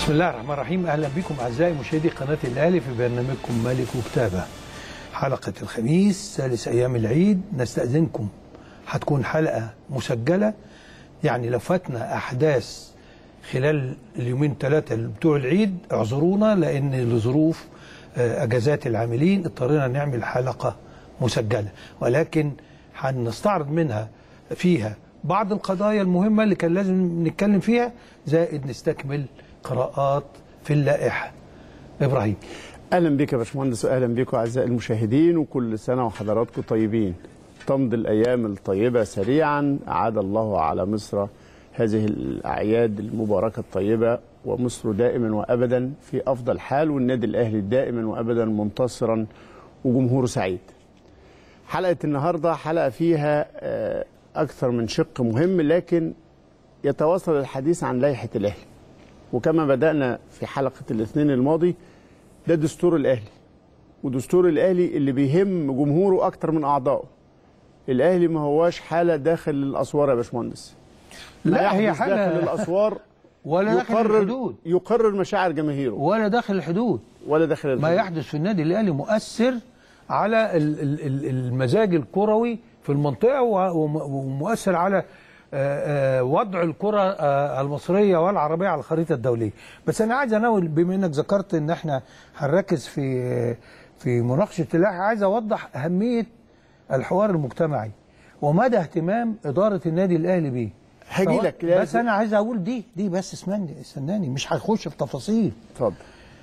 بسم الله الرحمن الرحيم اهلا بكم اعزائي مشاهدي قناه الاهلي في برنامجكم ملك وكتابه حلقه الخميس ثالث ايام العيد نستاذنكم هتكون حلقه مسجله يعني لو فاتنا احداث خلال اليومين ثلاثه بتوع العيد اعذرونا لان لظروف آه، اجازات العاملين اضطرينا نعمل حلقه مسجله ولكن هنستعرض منها فيها بعض القضايا المهمه اللي كان لازم نتكلم فيها زائد نستكمل قراءات في اللائحه ابراهيم اهلا بك يا باشمهندس واهلا بكم اعزائي المشاهدين وكل سنه وحضراتكم طيبين تمضي الايام الطيبه سريعا عاد الله على مصر هذه الاعياد المباركه الطيبه ومصر دائما وابدا في افضل حال والنادي الاهلي دائما وابدا منتصرا وجمهوره سعيد حلقه النهارده حلقه فيها آه، اكثر من شق مهم لكن يتواصل الحديث عن لائحه الاهلي وكما بدانا في حلقه الاثنين الماضي ده دستور الاهلي ودستور الاهلي اللي بيهم جمهوره اكتر من اعضائه الاهلي ما هواش حاله داخل الاسوار يا باشمهندس ما لا هي يحدث داخل حاله الاسوار ولا داخل يقرر الحدود يقرر مشاعر جماهيره ولا داخل الحدود ولا داخل ما الحدود. يحدث في النادي الاهلي مؤثر على ال- ال- ال- المزاج الكروي في المنطقه و- وم- ومؤثر على آه، آه، وضع الكره آه، المصريه والعربيه على الخريطه الدوليه بس انا عايز اناول بما انك ذكرت ان احنا هنركز في في مناقشه اللائحه عايز اوضح اهميه الحوار المجتمعي ومدى اهتمام اداره النادي الاهلي بيه هاجي سواء- لك، بس لازم- انا عايز اقول دي دي بس اسمعني استناني مش هخش في تفاصيل اتفضل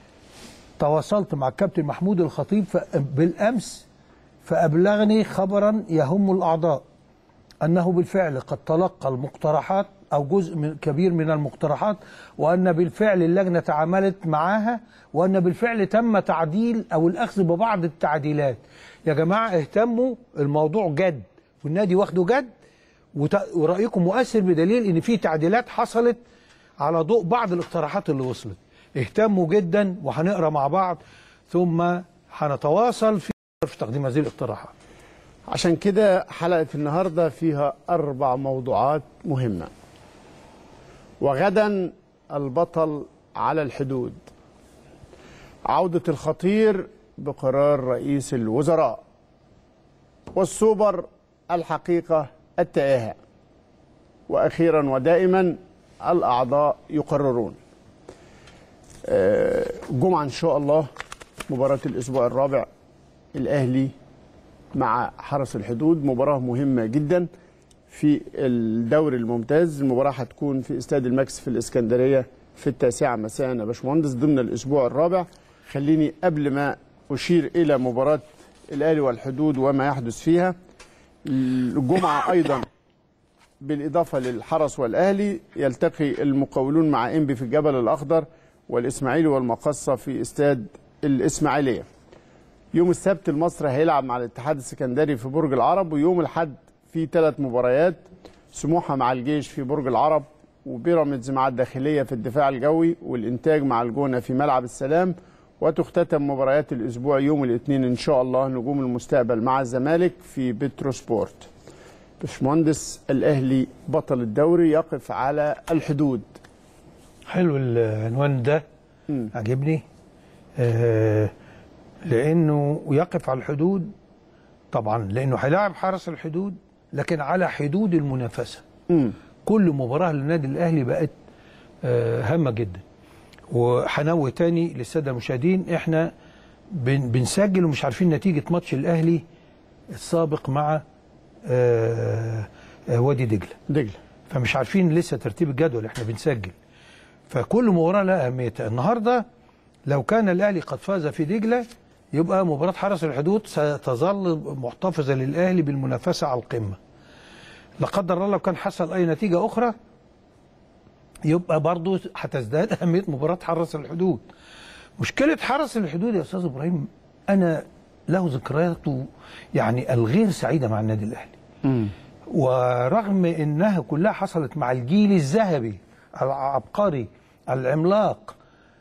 تواصلت مع الكابتن محمود الخطيب ف- بالامس فابلغني خبرا يهم الاعضاء انه بالفعل قد تلقى المقترحات او جزء من كبير من المقترحات وان بالفعل اللجنه تعاملت معها وان بالفعل تم تعديل او الاخذ ببعض التعديلات يا جماعه اهتموا الموضوع جد والنادي واخده جد وت- ورايكم مؤثر بدليل ان في تعديلات حصلت على ضوء بعض الاقتراحات اللي وصلت اهتموا جدا وهنقرا مع بعض ثم هنتواصل في في تقديم هذه الاقتراحات عشان كده حلقة النهاردة فيها أربع موضوعات مهمة وغدا البطل على الحدود عودة الخطير بقرار رئيس الوزراء والسوبر الحقيقة التائهة وأخيرا ودائما الأعضاء يقررون آه، جمعة إن شاء الله مباراة الأسبوع الرابع الأهلي مع حرس الحدود مباراة مهمة جدا في الدوري الممتاز المباراة هتكون في استاد الماكس في الإسكندرية في التاسعة مساء يا باشمهندس ضمن الأسبوع الرابع خليني قبل ما أشير إلى مباراة الأهلي والحدود وما يحدث فيها الجمعة أيضا بالإضافة للحرس والأهلي يلتقي المقاولون مع إنبي في الجبل الأخضر والإسماعيلي والمقصة في استاد الإسماعيلية يوم السبت المصري هيلعب مع الاتحاد السكندري في برج العرب ويوم الاحد في ثلاث مباريات سموحه مع الجيش في برج العرب وبيراميدز مع الداخليه في الدفاع الجوي والانتاج مع الجونه في ملعب السلام وتختتم مباريات الاسبوع يوم الاثنين ان شاء الله نجوم المستقبل مع الزمالك في بترو سبورت باشمهندس الاهلي بطل الدوري يقف على الحدود حلو العنوان ده عجبني آه لانه يقف على الحدود طبعا لانه هيلاعب حرس الحدود لكن على حدود المنافسه مم. كل مباراه للنادي الاهلي بقت آه، هامه جدا وهنوه تاني للساده المشاهدين احنا بن بنسجل ومش عارفين نتيجه ماتش الاهلي السابق مع آه، آه، وادي دجله دجله فمش عارفين لسه ترتيب الجدول احنا بنسجل فكل مباراه لها اهميتها النهارده لو كان الاهلي قد فاز في دجله يبقى مباراه حرس الحدود ستظل محتفظه للاهلي بالمنافسه على القمه لا قدر الله لو كان حصل اي نتيجه اخرى يبقى برضه هتزداد اهميه مباراه حرس الحدود مشكله حرس الحدود يا استاذ ابراهيم انا له ذكرياته يعني الغير سعيده مع النادي الاهلي مم. ورغم انها كلها حصلت مع الجيل الذهبي العبقري العملاق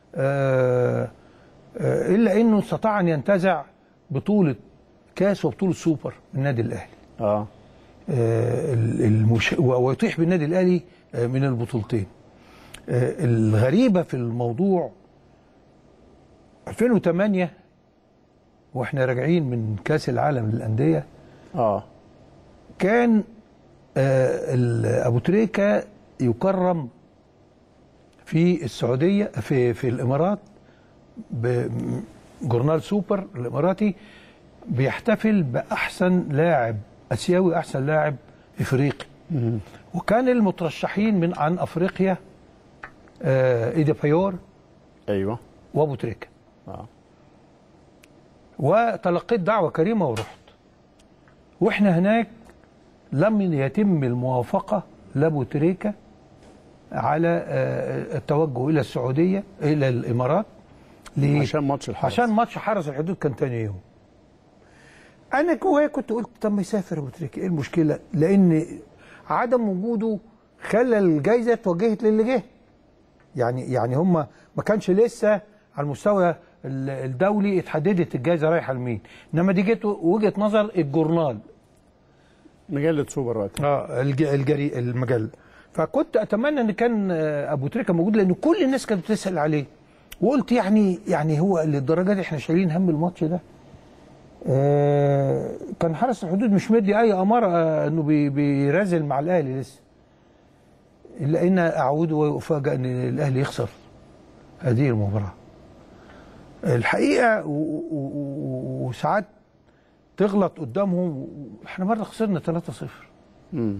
آه، آه، الا انه استطاع ان ينتزع بطوله كاس وبطوله سوبر من النادي الاهلي اه آه، ال- المش... و- ويطيح بالنادي الاهلي آه، من البطولتين آه، الغريبه في الموضوع 2008 واحنا راجعين من كاس العالم للانديه اه كان آه، ال- ابو تريكه يكرم في السعوديه في في الامارات بجورنال سوبر الاماراتي بيحتفل باحسن لاعب اسيوي احسن لاعب افريقي وكان المترشحين من عن افريقيا آه، ايدي بايور ايوه وابو تريكه اه وتلقيت دعوة كريمة ورحت واحنا هناك لم يتم الموافقة لابو تريكة على آه، التوجه إلى السعودية إلى الإمارات ليه؟ عشان ماتش الحرس عشان ماتش حرس الحدود كان تاني يوم انا جوايا كنت قلت طب ما يسافر ابو تريكه ايه المشكله لان عدم وجوده خلى الجائزه اتوجهت للي جه يعني يعني هم ما كانش لسه على المستوى ال- الدولي اتحددت الجائزه رايحه لمين انما دي جت وجهه نظر الجورنال مجله سوبر وقتها اه الج- الجري المجله فكنت اتمنى ان كان آه، ابو تريكه موجود لان كل الناس كانت بتسال عليه وقلت يعني يعني هو للدرجه دي احنا شايلين هم الماتش ده آه كان حرس الحدود مش مدي اي اماره آه انه بي بيرازل مع الاهلي لسه الا ان اعود وافاجئ ان الاهلي يخسر هذه المباراه الحقيقه و- و- و- وساعات تغلط قدامهم احنا مره خسرنا 3-0 امم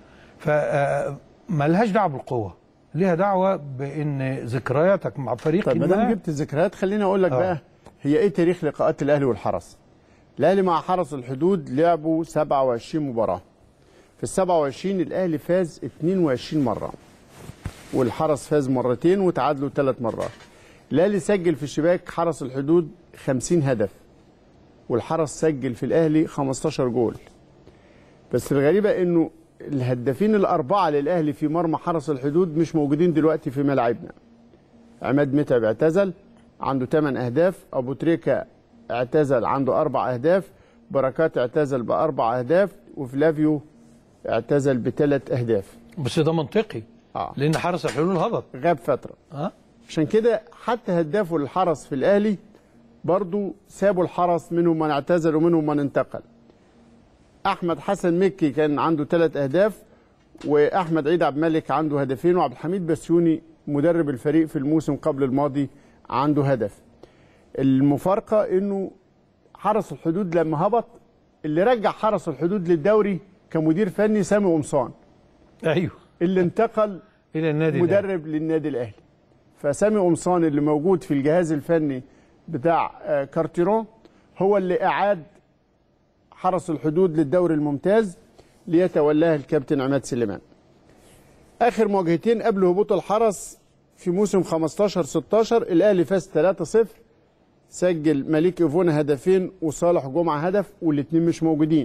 فمالهاش دعوه بالقوه ليها دعوه بان ذكرياتك مع فريق طيب ما دام ما جبت الذكريات خليني اقول لك آه. بقى هي ايه تاريخ لقاءات الاهلي والحرس الاهلي مع حرس الحدود لعبوا 27 مباراه في ال 27 الاهلي فاز 22 مره والحرس فاز مرتين وتعادلوا ثلاث مرات الاهلي سجل في الشباك حرس الحدود 50 هدف والحرس سجل في الاهلي 15 جول بس الغريبه انه الهدافين الاربعه للاهلي في مرمى حرس الحدود مش موجودين دلوقتي في ملاعبنا عماد متعب اعتزل عنده 8 اهداف ابو تريكه اعتزل عنده اربع اهداف بركات اعتزل باربع اهداف وفلافيو اعتزل بثلاث اهداف بس ده منطقي اه لان حرس الحلول هبط غاب فتره ها عشان كده حتى هدافه الحرس في الاهلي برضو سابوا الحرس منهم من اعتزل ومنهم من انتقل احمد حسن مكي كان عنده ثلاث اهداف واحمد عيد عبد الملك عنده هدفين وعبد الحميد بسيوني مدرب الفريق في الموسم قبل الماضي عنده هدف المفارقه انه حرس الحدود لما هبط اللي رجع حرس الحدود للدوري كمدير فني سامي قمصان ايوه اللي انتقل الى النادي الأهلي. مدرب للنادي الاهلي فسامي قمصان اللي موجود في الجهاز الفني بتاع آه، كارتيرون هو اللي اعاد حرس الحدود للدوري الممتاز ليتولاه الكابتن عماد سليمان اخر مواجهتين قبل هبوط الحرس في موسم 15 16 الاهلي فاز 3-0 سجل مليك ايفونا هدفين وصالح جمعه هدف والاثنين مش موجودين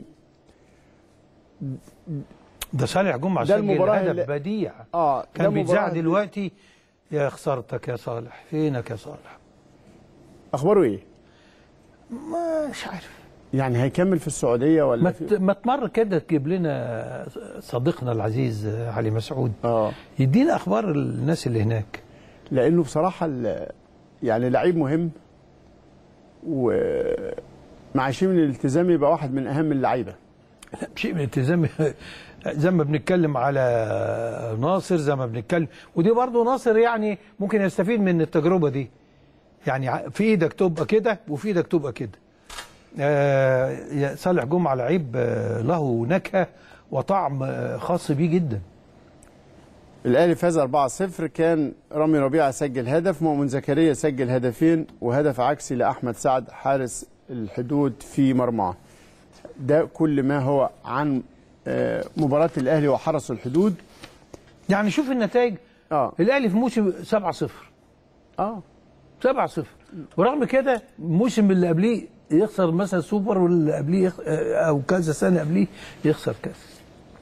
ده صالح جمعه ده سجل المباراة هدف اللي- بديع اه ده كان بيتذاع مباراة- دلوقتي يا خسارتك يا صالح فينك يا صالح اخباره ايه مش عارف يعني هيكمل في السعوديه ولا ما في... ت- ما تمر كده تجيب لنا صديقنا العزيز علي مسعود اه يدينا اخبار الناس اللي هناك لانه بصراحه ال- يعني لعيب مهم ومع شيء من الالتزام يبقى واحد من اهم اللعيبه لا شيء من الالتزام زي ما بنتكلم على ناصر زي ما بنتكلم ودي برضه ناصر يعني ممكن يستفيد من التجربه دي يعني ع- في ايدك تبقى كده وفي ايدك تبقى كده آه يا صالح جمعه لعيب آه، له نكهه وطعم آه، خاص بيه جدا الاهلي فاز 4-0 كان رامي ربيعه سجل هدف مؤمن زكريا سجل هدفين وهدف عكسي لاحمد سعد حارس الحدود في مرماه ده كل ما هو عن آه، مباراه الاهلي وحرس الحدود يعني شوف النتائج اه الاهلي في موسم 7-0 اه 7-0 ورغم كده الموسم اللي قبليه يخسر مثلا سوبر واللي قبليه يخ... آه، او كذا سنه قبليه يخسر كاس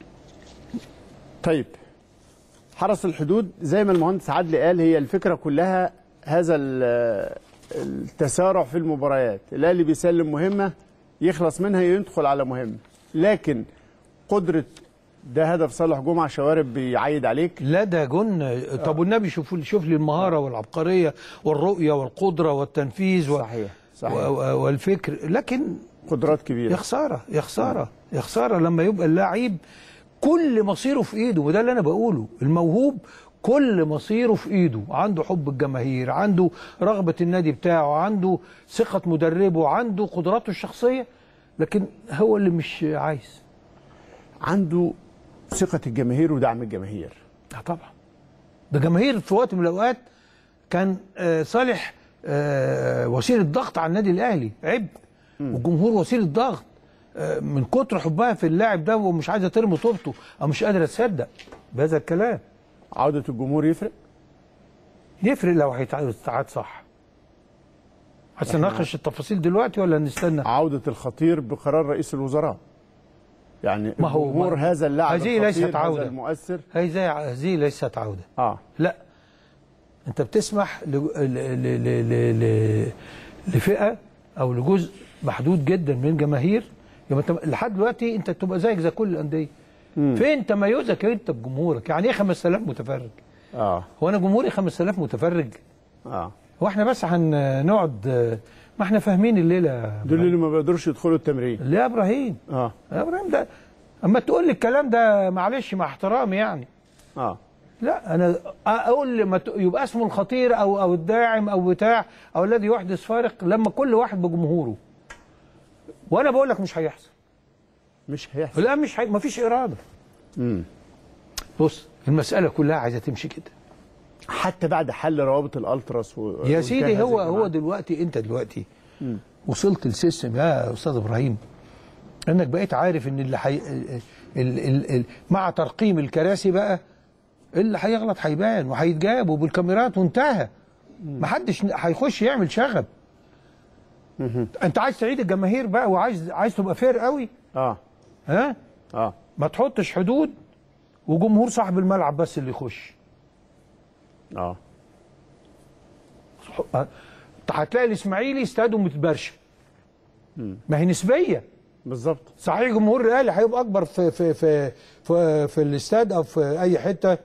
طيب حرس الحدود زي ما المهندس عدلي قال هي الفكره كلها هذا ال- التسارع في المباريات الاهلي بيسلم مهمه يخلص منها يدخل على مهمه لكن قدره ده هدف صالح جمعه شوارب بيعيد عليك لا ده جن طب والنبي شوف شوف لي المهاره والعبقريه والرؤيه والقدره والتنفيذ و... صحيح صحيح و... و- والفكر لكن قدرات يا كبيره خساره يا خساره يا خساره لما يبقى اللاعب كل مصيره في ايده وده اللي انا بقوله الموهوب كل مصيره في ايده عنده حب الجماهير عنده رغبه النادي بتاعه عنده ثقه مدربه عنده قدراته الشخصيه لكن هو اللي مش عايز عنده ثقه الجماهير ودعم الجماهير اه طبعا ده جماهير في وقت من الاوقات كان آه، صالح آه، وسيله ضغط على النادي الاهلي عبء والجمهور وسيله ضغط آه، من كتر حبها في اللاعب ده ومش عايزه ترمي طوبته او مش قادره تصدق بهذا الكلام عوده الجمهور يفرق يفرق لو هيتعاد صح عايز نناقش التفاصيل دلوقتي ولا نستنى عوده الخطير بقرار رئيس الوزراء يعني ما هو- الجمهور ما- هذا اللاعب هذه ليست الخطير، عودة. هذا المؤثر هذه هذه ليست عوده اه لا انت بتسمح ل... ل... ل... ل... ل... لفئه او لجزء محدود جدا من الجماهير يبقى انت لحد دلوقتي انت تبقى زيك زي كل الانديه فين تميزك انت بجمهورك يعني ايه 5000 متفرج اه هو انا جمهوري 5000 متفرج اه هو احنا بس هنقعد ما احنا فاهمين الليله يا دول اللي ما بيقدروش يدخلوا التمرين لا يا ابراهيم اه يا ابراهيم ده اما تقول لي الكلام ده معلش مع احترامي يعني اه لا انا اقول لما ت- يبقى اسمه الخطير او او الداعم او بتاع او الذي يحدث فارق لما كل واحد بجمهوره وانا بقول لك مش هيحصل مش هيحصل لا مش هي... مفيش اراده مم. بص المساله كلها عايزه تمشي كده حتى بعد حل روابط الالتراس و... يا وانتهى سيدي هذا هو الجماعة. هو دلوقتي انت دلوقتي وصلت لسيستم يا استاذ ابراهيم انك بقيت عارف ان اللي حي... ال... ال... ال... مع ترقيم الكراسي بقى اللي هيغلط هيبان وهيتجاب وبالكاميرات وانتهى محدش هيخش يعمل شغب انت عايز تعيد الجماهير بقى وعايز عايز تبقى فير قوي اه ها اه ما تحطش حدود وجمهور صاحب الملعب بس اللي يخش اه ح- هتلاقي الاسماعيلي استاده متبرشم ما هي نسبيه بالظبط صحيح جمهور الاهلي هيبقى اكبر في في في في, في الاستاد او في اي حته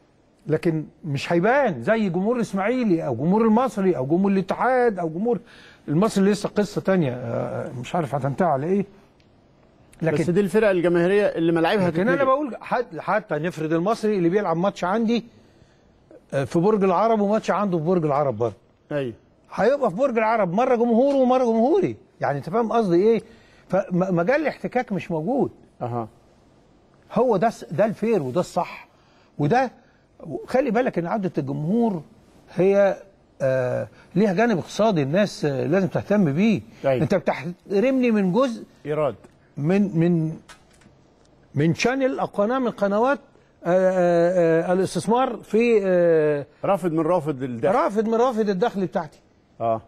لكن مش هيبان زي جمهور الاسماعيلي او جمهور المصري او جمهور الاتحاد او جمهور المصري لسه قصه تانية آه، مش عارف هتنتهي على ايه بس لكن دي الفرق الجماهيريه اللي ملاعبها لكن انا هتتملي. بقول حتى, حتى نفرض المصري اللي بيلعب ماتش عندي آه، في برج العرب وماتش عنده في برج العرب برضه ايوه هيبقى في برج العرب مره جمهوره ومره جمهوري يعني انت فاهم قصدي ايه فمجال الاحتكاك مش موجود اها هو ده ده الفير وده الصح وده خلي بالك ان عوده الجمهور هي آه ليها جانب اقتصادي الناس آه لازم تهتم بيه أيوة. انت بتحرمني من جزء ايراد من من من شانل او قناه من قنوات آه آه آه الاستثمار في آه رافض من رافض الدخل رافد من رافد الدخل بتاعتي اه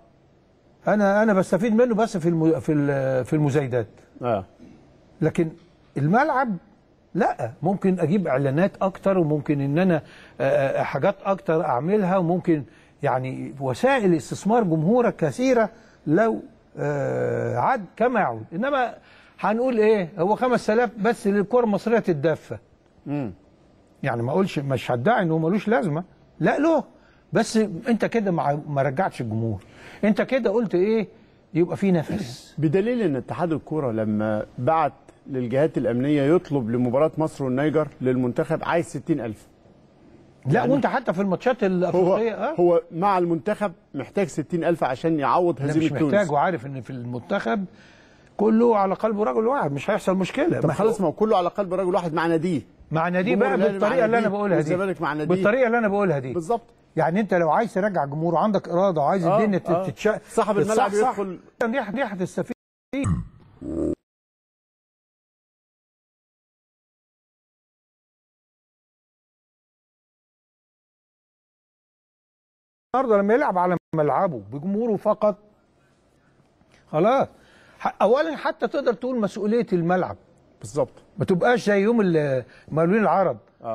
انا انا بستفيد منه بس في الم... في ال- في المزايدات اه لكن الملعب لا ممكن اجيب اعلانات اكتر وممكن ان انا آه، آه، حاجات اكتر اعملها وممكن يعني وسائل استثمار جمهورك كثيره لو آه، عاد كما يعود انما هنقول ايه هو 5000 بس للكره المصريه تتدفى امم يعني ما اقولش مش هدعي انه ملوش لازمه لا له بس انت كده ما ما رجعتش الجمهور انت كده قلت ايه يبقى في نفس بدليل ان اتحاد الكوره لما بعت للجهات الامنيه يطلب لمباراه مصر والنيجر للمنتخب عايز 60000 لا يعني وانت حتى في الماتشات هو الافريقيه اه هو مع المنتخب محتاج 60000 عشان يعوض انا هزيمه مش تونس محتاج وعارف ان في المنتخب كله على قلب رجل واحد مش هيحصل مشكله طب ما خلاص ما هو كله على قلب رجل واحد مع ناديه مع نادي جمهور بقى الأهلي مع بالطريقه اللي انا ناديه، بقولها دي والزمالك مع ناديه. بالطريقه اللي انا بقولها دي بالظبط يعني انت لو عايز ترجع جمهور وعندك اراده وعايز آه، الدنيا آه. تتش صاحب الملعب تتصحصح، يدخل دي دي هتستفيد النهارده لما يلعب على ملعبه بجمهوره فقط خلاص ح- اولا حتى تقدر تقول مسؤوليه الملعب بالظبط ما تبقاش زي يوم ال- المقاولين العرب اه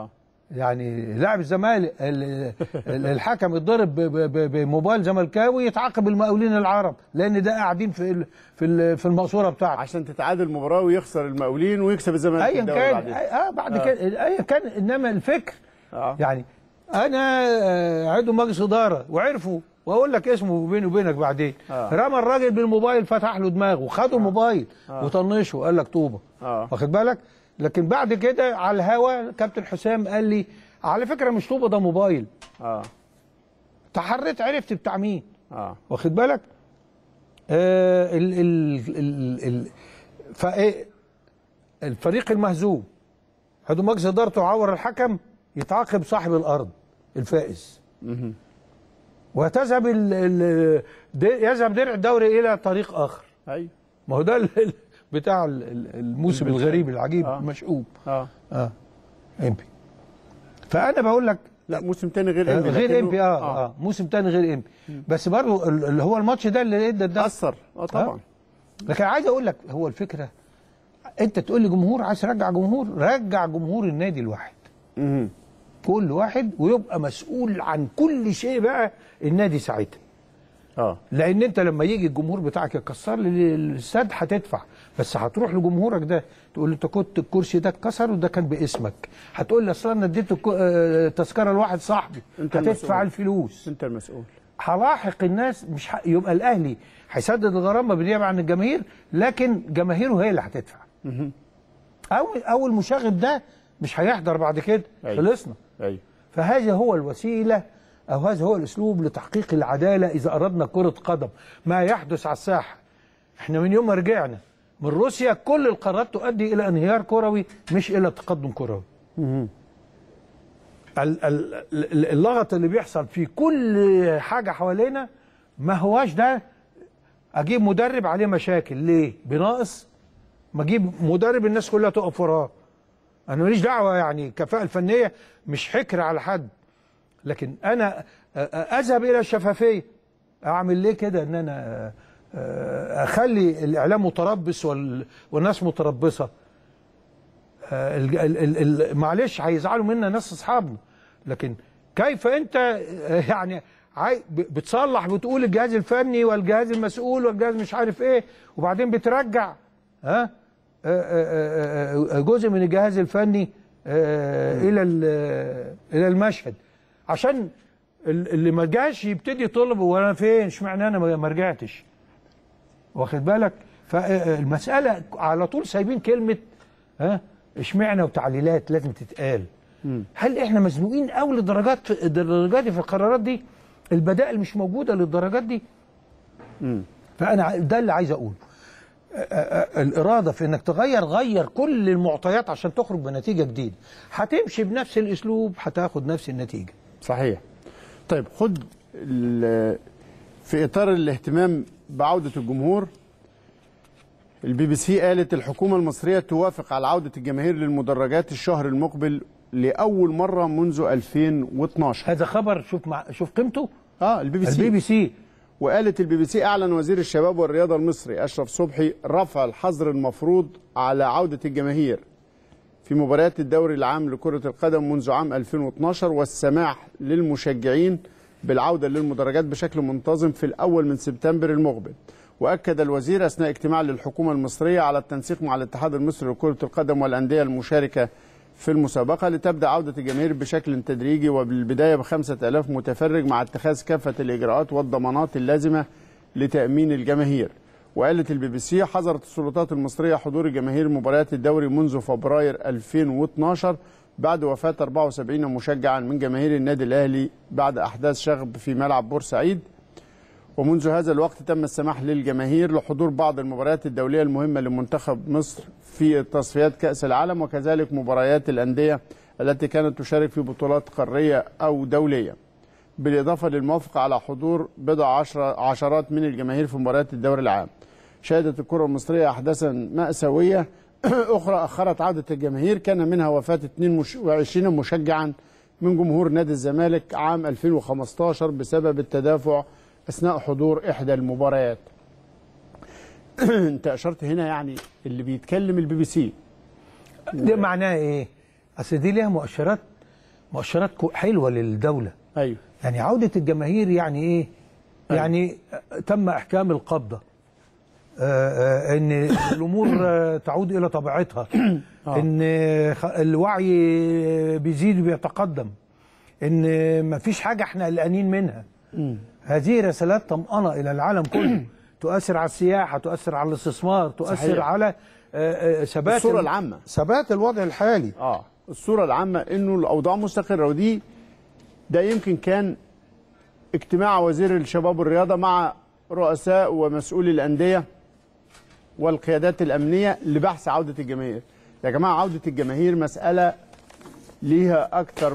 يعني لاعب الزمالك ال- ال- الحكم يتضرب ب- ب- ب- بموبايل زملكاوي يتعاقب المقاولين العرب لان ده قاعدين في ال- في ال- في المقصوره بتاعته عشان تتعادل المباراه ويخسر المقاولين ويكسب الزمالك ايا الدوري كان بعدين. اه بعد كده ايا كان انما الفكر آه. يعني انا آه، عضو مجلس اداره وعرفوا واقول لك اسمه بيني وبينك بعدين آه. رمى الراجل بالموبايل فتح له دماغه وخدوا الموبايل وطنشه قال لك طوبه آه. واخد بالك لكن بعد كده على الهوا كابتن حسام قال لي على فكره مش طوبه ده موبايل اه تحريت عرفت بتاع مين اه واخد بالك آه ال ال ال ال فايه الفريق المهزوم عضو مجلس ادارته عور الحكم يتعاقب صاحب الارض الفائز وتذهب ال ال د- يذهب درع الدوري الى طريق اخر ايوه ما هو ده ال- ال- بتاع ال- ال- الموسم الغريب العجيب آه. المشؤوم اه اه امبي فانا بقول لك لا موسم تاني غير آه، إنبي، غير لكنه- امبي اه, آه. موسم تاني غير امبي بس برضو ال- اللي هو الماتش ده اللي ادى ده اثر اه طبعا لكن عايز اقول لك هو الفكره انت تقول لي جمهور عايز ترجع جمهور رجع جمهور النادي الواحد مهم. كل واحد ويبقى مسؤول عن كل شيء بقى النادي ساعتها اه لان انت لما يجي الجمهور بتاعك يكسر لي الاستاد هتدفع بس هتروح لجمهورك ده تقول له انت كنت الكرسي ده اتكسر وده كان باسمك هتقول لي اصل انا اديت الك- آه، تذكره لواحد صاحبي أنت هتدفع المسؤول. الفلوس انت المسؤول هلاحق الناس مش ح... يبقى الاهلي هيسدد الغرامه بالنيابه عن الجماهير لكن جماهيره هي اللي هتدفع او او المشاغب ده مش هيحضر بعد كده أيوة. خلصنا ايوه فهذا هو الوسيله او هذا هو الاسلوب لتحقيق العداله اذا اردنا كره قدم ما يحدث على الساحه احنا من يوم ما رجعنا من روسيا كل القارات تؤدي الى انهيار كروي مش الى تقدم كروي ال- ال- ال- اللغط اللي بيحصل في كل حاجه حوالينا ما هواش ده اجيب مدرب عليه مشاكل ليه بناقص ما اجيب مدرب الناس كلها تقف وراه انا ماليش دعوه يعني الكفاءه الفنيه مش حكر على حد لكن انا أ- أ- اذهب الى الشفافيه اعمل ليه كده ان انا أ- اخلي الاعلام متربص وال- والناس متربصه آه، ال- ال- ال- ال- معلش هيزعلوا منا ناس اصحابنا لكن كيف انت آه، يعني عاي- ب- بتصلح بتقول الجهاز الفني والجهاز المسؤول والجهاز مش عارف ايه وبعدين بترجع ها آه، آه، آه، آه، جزء من الجهاز الفني آه، الى ال- الى المشهد عشان ال- اللي ما جاش يبتدي يطلب وانا فين اشمعنى انا ما ما رجعتش واخد بالك فالمساله على طول سايبين كلمه ها اشمعنى وتعليلات لازم تتقال هل احنا مزنوقين قوي للدرجات الدرجات دي في القرارات دي البدائل مش موجوده للدرجات دي فانا ع- ده اللي عايز اقوله آه، آه، الاراده في انك تغير غير كل المعطيات عشان تخرج بنتيجه جديده هتمشي بنفس الاسلوب هتاخد نفس النتيجه صحيح طيب خد ال- في اطار الاهتمام بعوده الجمهور البي بي سي قالت الحكومه المصريه توافق على عوده الجماهير للمدرجات الشهر المقبل لاول مره منذ 2012 هذا خبر شوف مع شوف قيمته اه البي بي سي البي بي سي وقالت البي بي سي اعلن وزير الشباب والرياضه المصري اشرف صبحي رفع الحظر المفروض على عوده الجماهير في مباريات الدوري العام لكره القدم منذ عام 2012 والسماح للمشجعين بالعوده للمدرجات بشكل منتظم في الاول من سبتمبر المقبل واكد الوزير اثناء اجتماع للحكومه المصريه على التنسيق مع الاتحاد المصري لكره القدم والانديه المشاركه في المسابقة لتبدأ عودة الجماهير بشكل تدريجي وبالبداية بخمسة ألاف متفرج مع اتخاذ كافة الإجراءات والضمانات اللازمة لتأمين الجماهير وقالت البي بي سي حظرت السلطات المصرية حضور جماهير مباريات الدوري منذ فبراير 2012 بعد وفاة 74 مشجعا من جماهير النادي الأهلي بعد أحداث شغب في ملعب بورسعيد ومنذ هذا الوقت تم السماح للجماهير لحضور بعض المباريات الدولية المهمة لمنتخب مصر في تصفيات كأس العالم وكذلك مباريات الأندية التي كانت تشارك في بطولات قارية أو دولية بالإضافة للموافقة على حضور بضع عشر عشرات من الجماهير في مباريات الدوري العام شهدت الكرة المصرية أحداثا مأساوية أخرى أخرت عودة الجماهير كان منها وفاة 22 مشجعا من جمهور نادي الزمالك عام 2015 بسبب التدافع أثناء حضور إحدى المباريات أنت أشرت هنا يعني اللي بيتكلم البي بي سي ده معناه ايه؟ اصل دي ليها مؤشرات مؤشرات كو- حلوه للدوله ايوه يعني عودة الجماهير يعني ايه؟ يعني تم احكام القبضة آه، آه، ان الامور آه، تعود الى طبيعتها ان خ- الوعي بيزيد وبيتقدم ان مفيش حاجة احنا قلقانين منها هذه رسالات طمأنة الى العالم كله تؤثر على السياحة تؤثر على الاستثمار تؤثر صحيح. على آه، آه، ثبات الصورة ال- العامة. ثبات الوضع الحالي اه الصوره العامه انه الاوضاع مستقره ودي ده يمكن كان اجتماع وزير الشباب والرياضه مع رؤساء ومسؤولي الانديه والقيادات الامنيه لبحث عوده الجماهير يا جماعه عوده الجماهير مساله ليها اكتر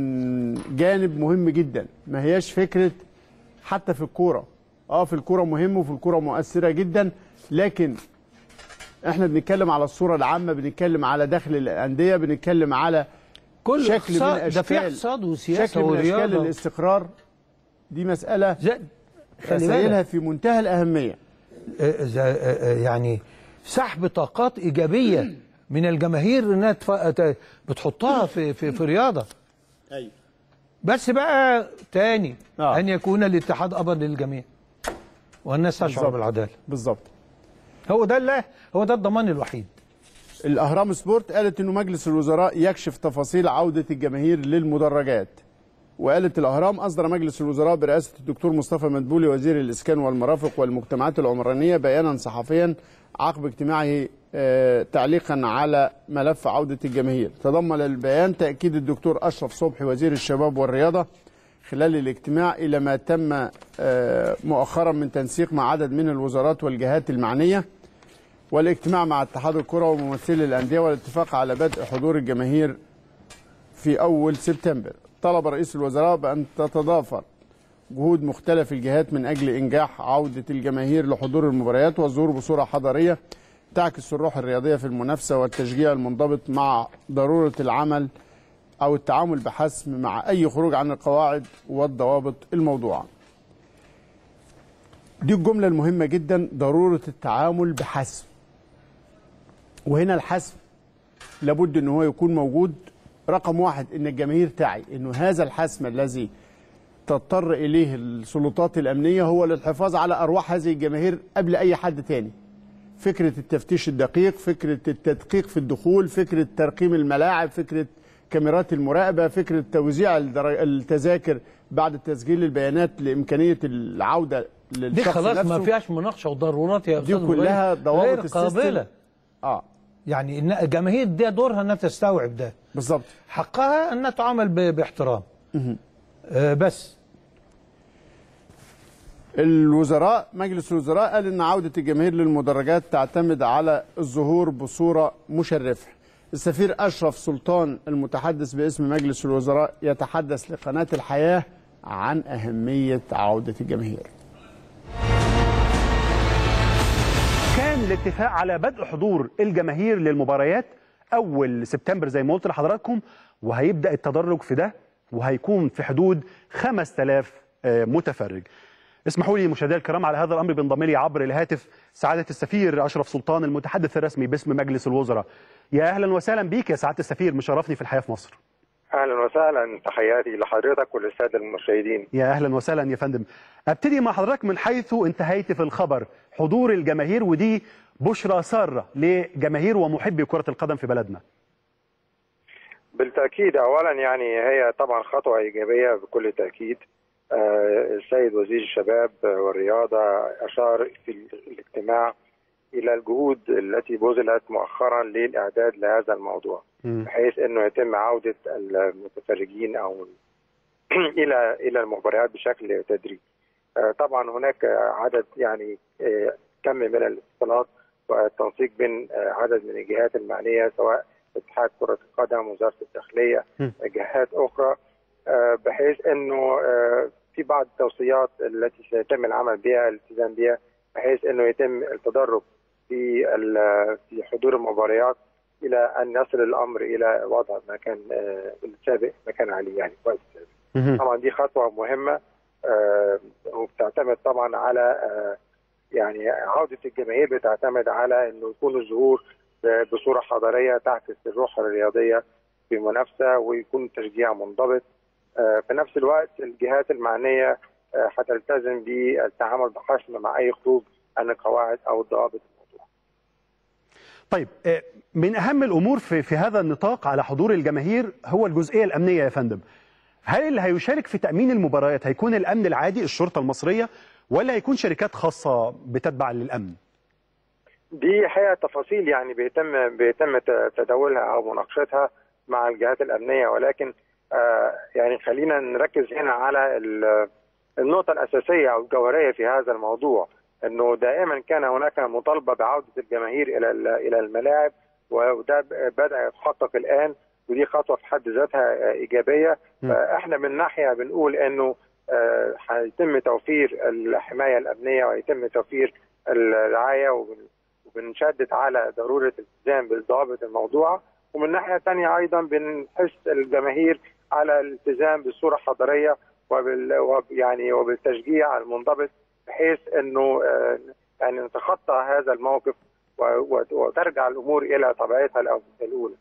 من جانب مهم جدا ما هياش فكره حتى في الكوره اه في الكوره مهم وفي الكوره مؤثره جدا لكن احنا بنتكلم على الصوره العامه بنتكلم على دخل الانديه بنتكلم على كل شكل من اقتصاد- ده في اشكال اقتصاد وسياسة شكل من اشكال ورياضة الاستقرار دي مساله زي- خلي رسائلها بالك في منتهى الاهميه آه، زي- آه، آه، يعني سحب طاقات ايجابيه من الجماهير انها تف- ت- بتحطها في في في رياضه ايوه بس بقى تاني آه. ان يكون الاتحاد ابر للجميع والناس تشعر بالظبط. بالعداله بالظبط هو ده الله هو ده الضمان الوحيد الاهرام سبورت قالت انه مجلس الوزراء يكشف تفاصيل عوده الجماهير للمدرجات وقالت الاهرام اصدر مجلس الوزراء برئاسه الدكتور مصطفى مدبولي وزير الاسكان والمرافق والمجتمعات العمرانيه بيانا صحفيا عقب اجتماعه آه، تعليقا على ملف عوده الجماهير تضمن البيان تاكيد الدكتور اشرف صبحي وزير الشباب والرياضه خلال الاجتماع الى ما تم آه، مؤخرا من تنسيق مع عدد من الوزارات والجهات المعنيه والاجتماع مع اتحاد الكرة وممثلي الأندية والاتفاق على بدء حضور الجماهير في أول سبتمبر طلب رئيس الوزراء بأن تتضافر جهود مختلف الجهات من أجل إنجاح عودة الجماهير لحضور المباريات والظهور بصورة حضارية تعكس الروح الرياضية في المنافسة والتشجيع المنضبط مع ضرورة العمل أو التعامل بحسم مع أي خروج عن القواعد والضوابط الموضوعة دي الجملة المهمة جدا ضرورة التعامل بحسم وهنا الحسم لابد ان هو يكون موجود رقم واحد ان الجماهير تعي انه هذا الحسم الذي تضطر اليه السلطات الامنيه هو للحفاظ على ارواح هذه الجماهير قبل اي حد تاني. فكره التفتيش الدقيق، فكره التدقيق في الدخول، فكره ترقيم الملاعب، فكره كاميرات المراقبه، فكره توزيع الدر- التذاكر بعد تسجيل البيانات لامكانيه العوده للشخص دي خلاص نفسه. ما فيهاش مناقشه وضرورات يا دي استاذ كلها إبراهيم. ضوابط غير السيستم. قابله اه يعني إن الجماهير دي دورها انها تستوعب ده بالظبط حقها انها تعامل ب- باحترام آه بس الوزراء مجلس الوزراء قال ان عوده الجماهير للمدرجات تعتمد على الظهور بصوره مشرفه. السفير اشرف سلطان المتحدث باسم مجلس الوزراء يتحدث لقناه الحياه عن اهميه عوده الجماهير. كان الاتفاق على بدء حضور الجماهير للمباريات اول سبتمبر زي ما قلت لحضراتكم وهيبدا التدرج في ده وهيكون في حدود 5000 آه، متفرج. اسمحوا لي مشاهدينا الكرام على هذا الامر بينضم لي عبر الهاتف سعاده السفير اشرف سلطان المتحدث الرسمي باسم مجلس الوزراء. يا اهلا وسهلا بيك يا سعاده السفير مشرفني في الحياه في مصر. اهلا وسهلا تحياتي لحضرتك وللساده المشاهدين يا اهلا وسهلا يا فندم ابتدي مع حضرتك من حيث انتهيت في الخبر حضور الجماهير ودي بشرى ساره لجماهير ومحبي كره القدم في بلدنا بالتاكيد اولا يعني هي طبعا خطوه ايجابيه بكل تاكيد آه، السيد وزير الشباب والرياضه اشار في الاجتماع الى الجهود التي بذلت مؤخرا للاعداد لهذا الموضوع بحيث انه يتم عوده المتفرجين او الى الى المباريات بشكل تدريجي. آه، طبعا هناك عدد يعني آه، كم من الاتصالات والتنسيق بين آه، عدد من الجهات المعنيه سواء اتحاد كره القدم وزاره الداخليه م. جهات اخرى آه، بحيث انه آه، في بعض التوصيات التي سيتم العمل بها الالتزام بها بحيث انه يتم التدرج في ال- في حضور المباريات الى ان يصل الامر الى وضع ما كان آه، السابق ما كان عليه يعني كويس طبعا دي خطوه مهمه آه، وبتعتمد طبعا على آه، يعني عوده الجماهير بتعتمد على انه يكون الظهور ب- بصوره حضاريه تعكس الروح الرياضيه بمنافسه ويكون تشجيع منضبط آه، في نفس الوقت الجهات المعنيه آه، هتلتزم بالتعامل بحسم مع اي خروج عن القواعد او الضوابط الموضوع. طيب آه، من اهم الامور في في هذا النطاق على حضور الجماهير هو الجزئيه الامنيه يا فندم هل اللي هيشارك في تامين المباريات هيكون الامن العادي الشرطه المصريه ولا هيكون شركات خاصه بتتبع للامن دي حقيقه تفاصيل يعني بيتم بيتم ت- تداولها او مناقشتها مع الجهات الامنيه ولكن آه، يعني خلينا نركز هنا على ال- النقطه الاساسيه او الجوهريه في هذا الموضوع انه دائما كان هناك مطالبه بعوده الجماهير الى ال- الى الملاعب وده ب- بدا يتحقق الان ودي خطوه في حد ذاتها آه، ايجابيه فاحنا من ناحيه بنقول انه آه، هيتم توفير الحمايه الامنيه ويتم توفير الرعايه وبن- وبنشدد على ضروره الالتزام بالضوابط الموضوعه ومن ناحيه ثانيه ايضا بنحث الجماهير على الالتزام بالصوره الحضاريه وبال وب- يعني وبالتشجيع المنضبط بحيث انه آه، يعني نتخطى هذا الموقف و- و- وترجع الامور الى طبيعتها الأو- الاولى.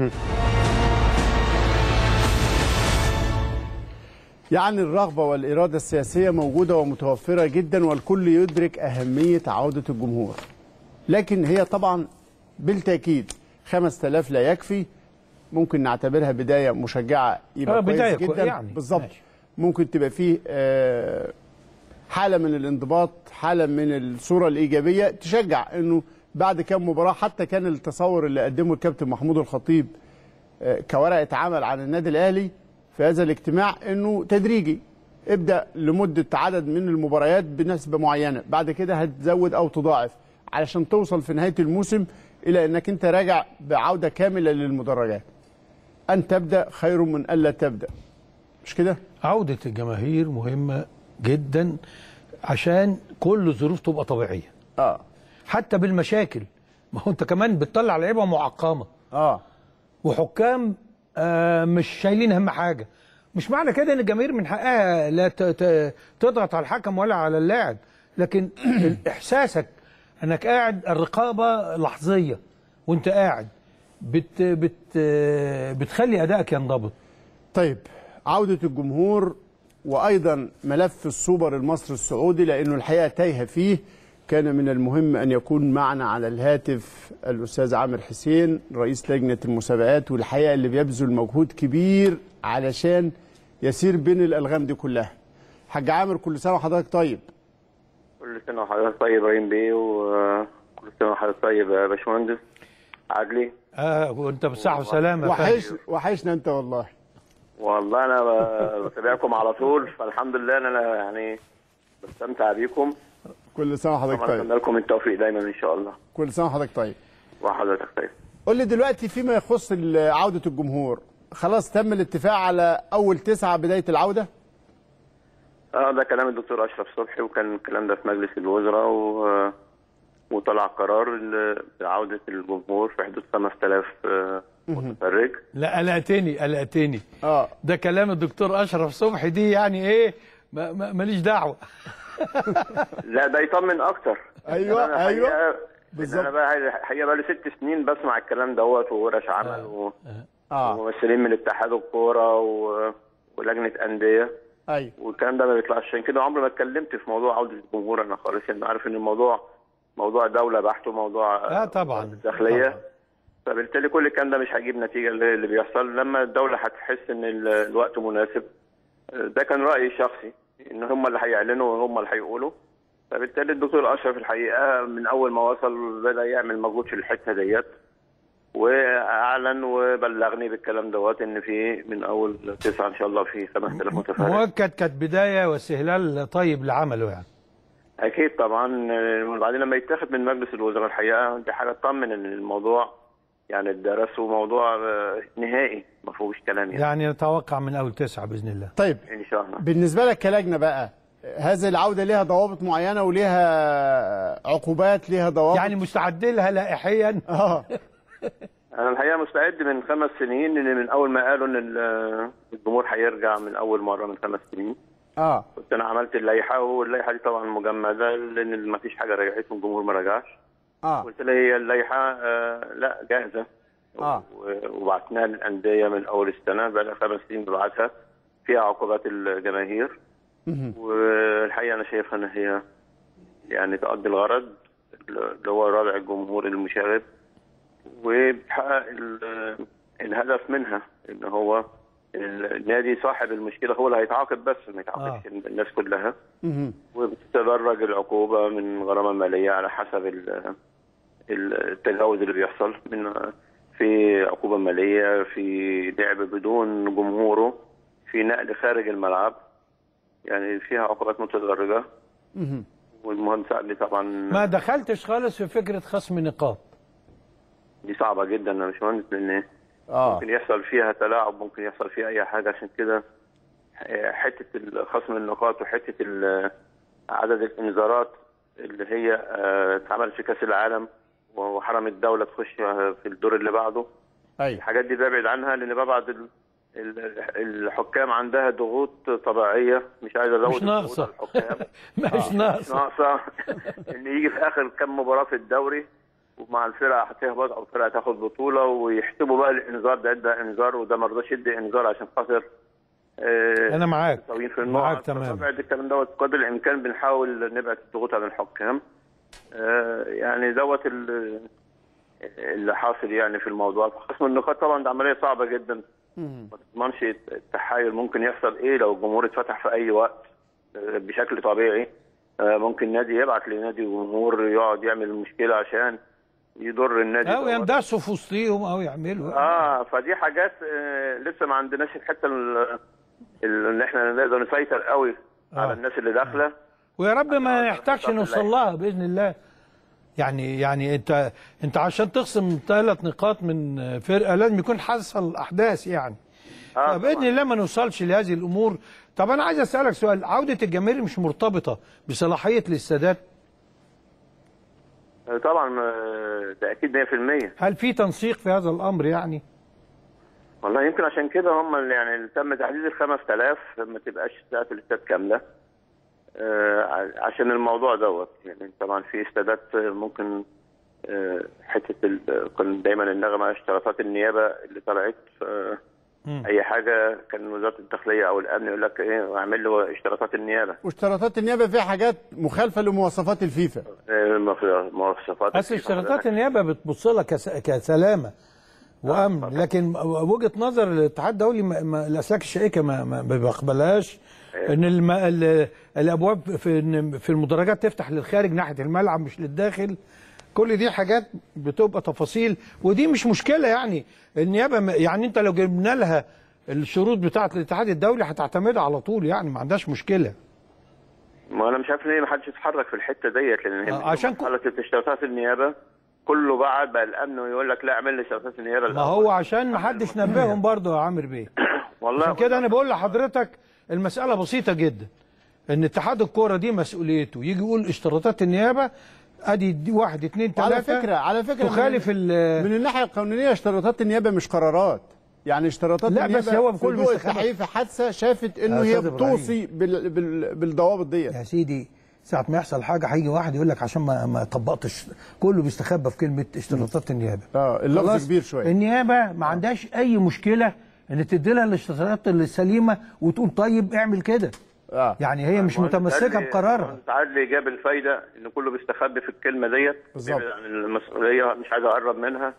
يعني الرغبة والإرادة السياسية موجودة ومتوفرة جدا والكل يدرك أهمية عودة الجمهور لكن هي طبعا بالتأكيد 5000 لا يكفي ممكن نعتبرها بداية مشجعة يبقى آه، كويس بداية كو- جدا يعني. بالظبط ماشي. ممكن تبقى فيه آه، حالة من الانضباط حالة من الصورة الإيجابية تشجع أنه بعد كام مباراة حتى كان التصور اللي قدمه الكابتن محمود الخطيب آه، كورقة عمل عن النادي الأهلي في هذا الاجتماع أنه تدريجي ابدأ لمدة عدد من المباريات بنسبة معينة بعد كده هتزود أو تضاعف علشان توصل في نهاية الموسم إلى أنك أنت راجع بعودة كاملة للمدرجات أن تبدأ خير من ألا تبدأ مش كده؟ عودة الجماهير مهمة جدا عشان كل الظروف تبقى طبيعية آه حتى بالمشاكل ما هو انت كمان بتطلع لعيبه معقمه آه وحكام آه مش شايلين هم حاجه مش معنى كده ان الجماهير من حقها لا ت- ت- تضغط على الحكم ولا على اللاعب لكن احساسك انك قاعد الرقابه لحظيه وانت قاعد بت بت آه، بتخلي ادائك ينضبط طيب عودة الجمهور وأيضا ملف السوبر المصري السعودي لأنه الحقيقة تايهة فيه كان من المهم أن يكون معنا على الهاتف الأستاذ عامر حسين رئيس لجنة المسابقات والحقيقة اللي بيبذل مجهود كبير علشان يسير بين الألغام دي كلها حاج عامر كل سنة وحضرتك طيب كل سنة وحضرتك طيب ابراهيم بيه وكل سنة وحضرتك طيب يا باشمهندس عدلي اه وانت بصحه وسلامه يا فندم. وحش وحشنا أنت والله والله أنا ب- بتابعكم على طول فالحمد لله إن أنا يعني بستمتع بيكم كل سنة وحضرتك طبعا طيب أتمنى لكم التوفيق دايما إن شاء الله كل سنة وحضرتك طيب وحضرتك طيب قول لي دلوقتي فيما يخص ال- عودة الجمهور خلاص تم الاتفاق على أول تسعة بداية العودة اه ده كلام الدكتور أشرف صبحي وكان الكلام ده في مجلس الوزراء و... وطلع قرار ل- بعودة الجمهور في حدود 5000 آه، متفرج لا قلقتني قلقتني اه ده كلام الدكتور اشرف صبحي دي يعني ايه ما- ما- ماليش دعوه لا ده يطمن اكتر أيوة، أنا أيوة. حقيقة- بالظبط. انا بقى الحقيقه بقى لي ست سنين بسمع الكلام دوت وورش عمل و... اه وممثلين من اتحاد الكوره و... ولجنه انديه ايوه والكلام ده ما بيطلعش عشان كده عمري ما اتكلمت في موضوع عوده الجمهور انا خالص يعني عارف ان الموضوع موضوع دوله بحت وموضوع اه طبعا الداخليه طبعاً. فبالتالي كل الكلام ده مش هيجيب نتيجه اللي اللي بيحصل لما الدوله هتحس ان ال- الوقت مناسب ده كان رايي الشخصي ان هم اللي هيعلنوا وهم اللي هيقولوا فبالتالي الدكتور اشرف الحقيقه من اول ما وصل بدا يعمل مجهود في الحته ديت واعلن وبلغني بالكلام دوت ان في من اول تسعه ان شاء الله في 5000 متفرج مؤكد كانت بدايه واستهلال طيب لعمله يعني اكيد طبعا آه، وبعدين لما يتاخد من مجلس الوزراء الحقيقه دي حاجه تطمن ان الموضوع يعني اتدرس وموضوع آه، نهائي ما فيهوش كلام يعني يعني نتوقع من اول تسعه باذن الله طيب ان شاء الله بالنسبه لك كلجنه بقى هذه العوده ليها ضوابط معينه وليها عقوبات ليها ضوابط يعني مستعد لها لائحيا اه انا الحقيقه مستعد من خمس سنين ان من اول ما قالوا ان ال- الجمهور هيرجع من اول مره من خمس سنين اه كنت انا عملت اللائحه واللائحه دي طبعا مجمده لان ما فيش حاجه رجعت والجمهور ما رجعش اه قلت لها هي اللائحه آه لا جاهزه آه. و- وبعتناها للانديه من اول السنه بقى لها خمس سنين ببعتها فيها عقوبات الجماهير والحقيقه انا شايفها ان هي يعني تؤدي الغرض اللي هو رادع الجمهور المشاغب وبتحقق ال- الهدف منها ان هو النادي صاحب المشكله هو اللي هيتعاقب بس ما يتعاقبش الناس كلها وبتتدرج العقوبه من غرامه ماليه على حسب ال- ال- التجاوز اللي بيحصل من في عقوبه ماليه في لعب بدون جمهوره في نقل خارج الملعب يعني فيها عقوبات متدرجه والمهندس قال لي طبعا ما دخلتش خالص في فكره خصم نقاط دي صعبه جدا انا مش مهندس لان اه ممكن يحصل فيها تلاعب ممكن يحصل فيها اي حاجه عشان كده حته خصم النقاط وحته ال- عدد الانذارات اللي هي آه، اتعملت في كاس العالم وحرم الدوله تخش في الدور اللي بعده ايوه الحاجات دي ببعد عنها لان ببعد ال- ال- الحكام عندها ضغوط طبيعيه مش عايز ازود مش الضغوط ناقصة. على الحكام مش مش ناقصه ناقصه ان يجي في اخر كام مباراه في الدوري ومع الفرقه هتهبط او الفرقه تاخد بطوله ويحسبوا بقى الانذار ده ادى انذار وده ما رضاش يدي انذار عشان خاطر آه، انا معاك متساويين في معاك النقط تمام فبعد الكلام دوت قدر الامكان بنحاول نبعد الضغوط عن الحكام آه، يعني دوت ال- اللي حاصل يعني في الموضوع خصم النقاط طبعا ده عمليه صعبه جدا ما تضمنش التحايل ممكن يحصل ايه لو الجمهور اتفتح في اي وقت آه، بشكل طبيعي آه، ممكن نادي يبعت لنادي جمهور يقعد يعمل مشكله عشان يضر النادي او دوت. يندسوا في وسطيهم او يعملوا اه فدي حاجات آه لسه ما عندناش الحته ال- ال- اللي احنا نقدر نسيطر قوي على آه. الناس اللي داخله ويا رب ما آه، نحتاجش طب نوصل الله. لها باذن الله يعني يعني انت انت عشان تخصم ثلاث نقاط من فرقه لازم يكون حصل احداث يعني آه فباذن طبعاً. الله ما نوصلش لهذه الامور طب انا عايز اسالك سؤال عوده الجماهير مش مرتبطه بصلاحيه الاستادات آه، طبعا آه، ده اكيد 100% هل في تنسيق في هذا الامر يعني والله يمكن عشان كده هم اللي يعني اللي تم تحديد ال 5000 ما تبقاش ساعه الاستاد كامله آه، ع- عشان الموضوع دوت يعني طبعا في استادات آه، ممكن آه، حته ال- كان دايما النغمه اشتراطات النيابه اللي طلعت آه، مم. اي حاجه كان وزاره الداخليه او الامن يقول لك ايه اعمل له اشتراطات النيابه واشتراطات النيابه فيها حاجات مخالفه لمواصفات الفيفا آه، مف- مواصفات اصل اشتراطات النيابه بتبص لها كس... كسلامه وامن لكن وجهه نظر الاتحاد الدولي ما... ما... الاسلاك الشائكه ما, ما بيقبلهاش ان الم... ال... الابواب في في المدرجات تفتح للخارج ناحيه الملعب مش للداخل كل دي حاجات بتبقى تفاصيل ودي مش مشكله يعني النيابه م- يعني انت لو جبنا لها الشروط بتاعه الاتحاد الدولي هتعتمدها على طول يعني ما عندهاش مشكله ما انا مش عارف ليه ما حدش يتحرك في الحته ديت لان هي آه، عشان كو- مرحله اشتراطات النيابه كله بعد بقى الامن ويقول لك لا اعمل لي اشتراطات النيابه ما الأول. هو عشان ما حدش نبههم برضه يا عامر بيه والله عشان كده انا بقول لحضرتك المساله بسيطه جدا ان اتحاد الكوره دي مسؤوليته يجي يقول اشتراطات النيابه ادي دي واحد اتنين على تلاته فكره على فكره تخالف من, ال من الناحيه القانونيه اشتراطات النيابه مش قرارات يعني اشتراطات لا، النيابه بس هو في كله ضوء بيستخبى. التحقيق في حادثه شافت انه يا هي أستاذ إبراهيم. بتوصي بال بال بالضوابط ديت يا سيدي ساعة ما يحصل حاجة هيجي واحد يقول لك عشان ما ما طبقتش كله بيستخبى في كلمة اشتراطات النيابة اه اللفظ خلاص؟ كبير شويه النيابة ما عندهاش أي مشكلة إن تدي لها الاشتراطات السليمة وتقول طيب اعمل كده اه يعني هي مش متمسكة بقرارها تعالي جاب الفايده ان كله بيستخبي في الكلمه ديت بالظبط. بيبعد عن المسؤوليه مش عايز اقرب منها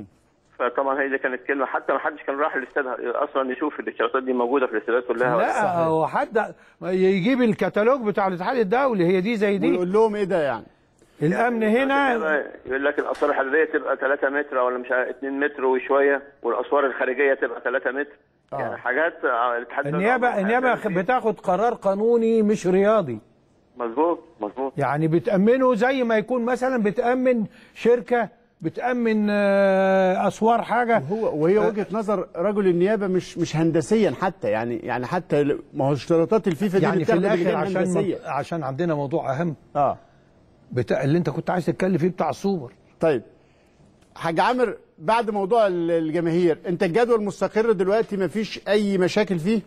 فطبعا هي دي كانت كلمه حتى ما حدش كان راح الاستاد اصلا يشوف الاشتراطات دي موجوده في الاستادات كلها ولا لا هو حد يجيب الكتالوج بتاع الاتحاد الدولي هي دي زي دي ويقول لهم ايه ده يعني الامن هنا يقول لك الاسوار الحديديه تبقى 3 متر ولا مش عارف 2 متر وشويه والاسوار الخارجيه تبقى 3 متر آه. يعني حاجات آه، الاتحاد النيابه النيابه بتاخد قرار قانوني مش رياضي مظبوط مظبوط يعني بتامنه زي ما يكون مثلا بتامن شركه بتامن آه، اسوار حاجه هو وهي وجهه نظر رجل النيابه مش مش هندسيا حتى يعني يعني حتى ل- ما هو اشتراطات الفيفا دي يعني في بتاخد الاخر بلجان عشان هندسيه عشان عندنا موضوع اهم اه بتاع اللي انت كنت عايز تتكلم فيه بتاع السوبر طيب حاج عامر بعد موضوع ال- الجماهير انت الجدول مستقر دلوقتي ما فيش اي مشاكل فيه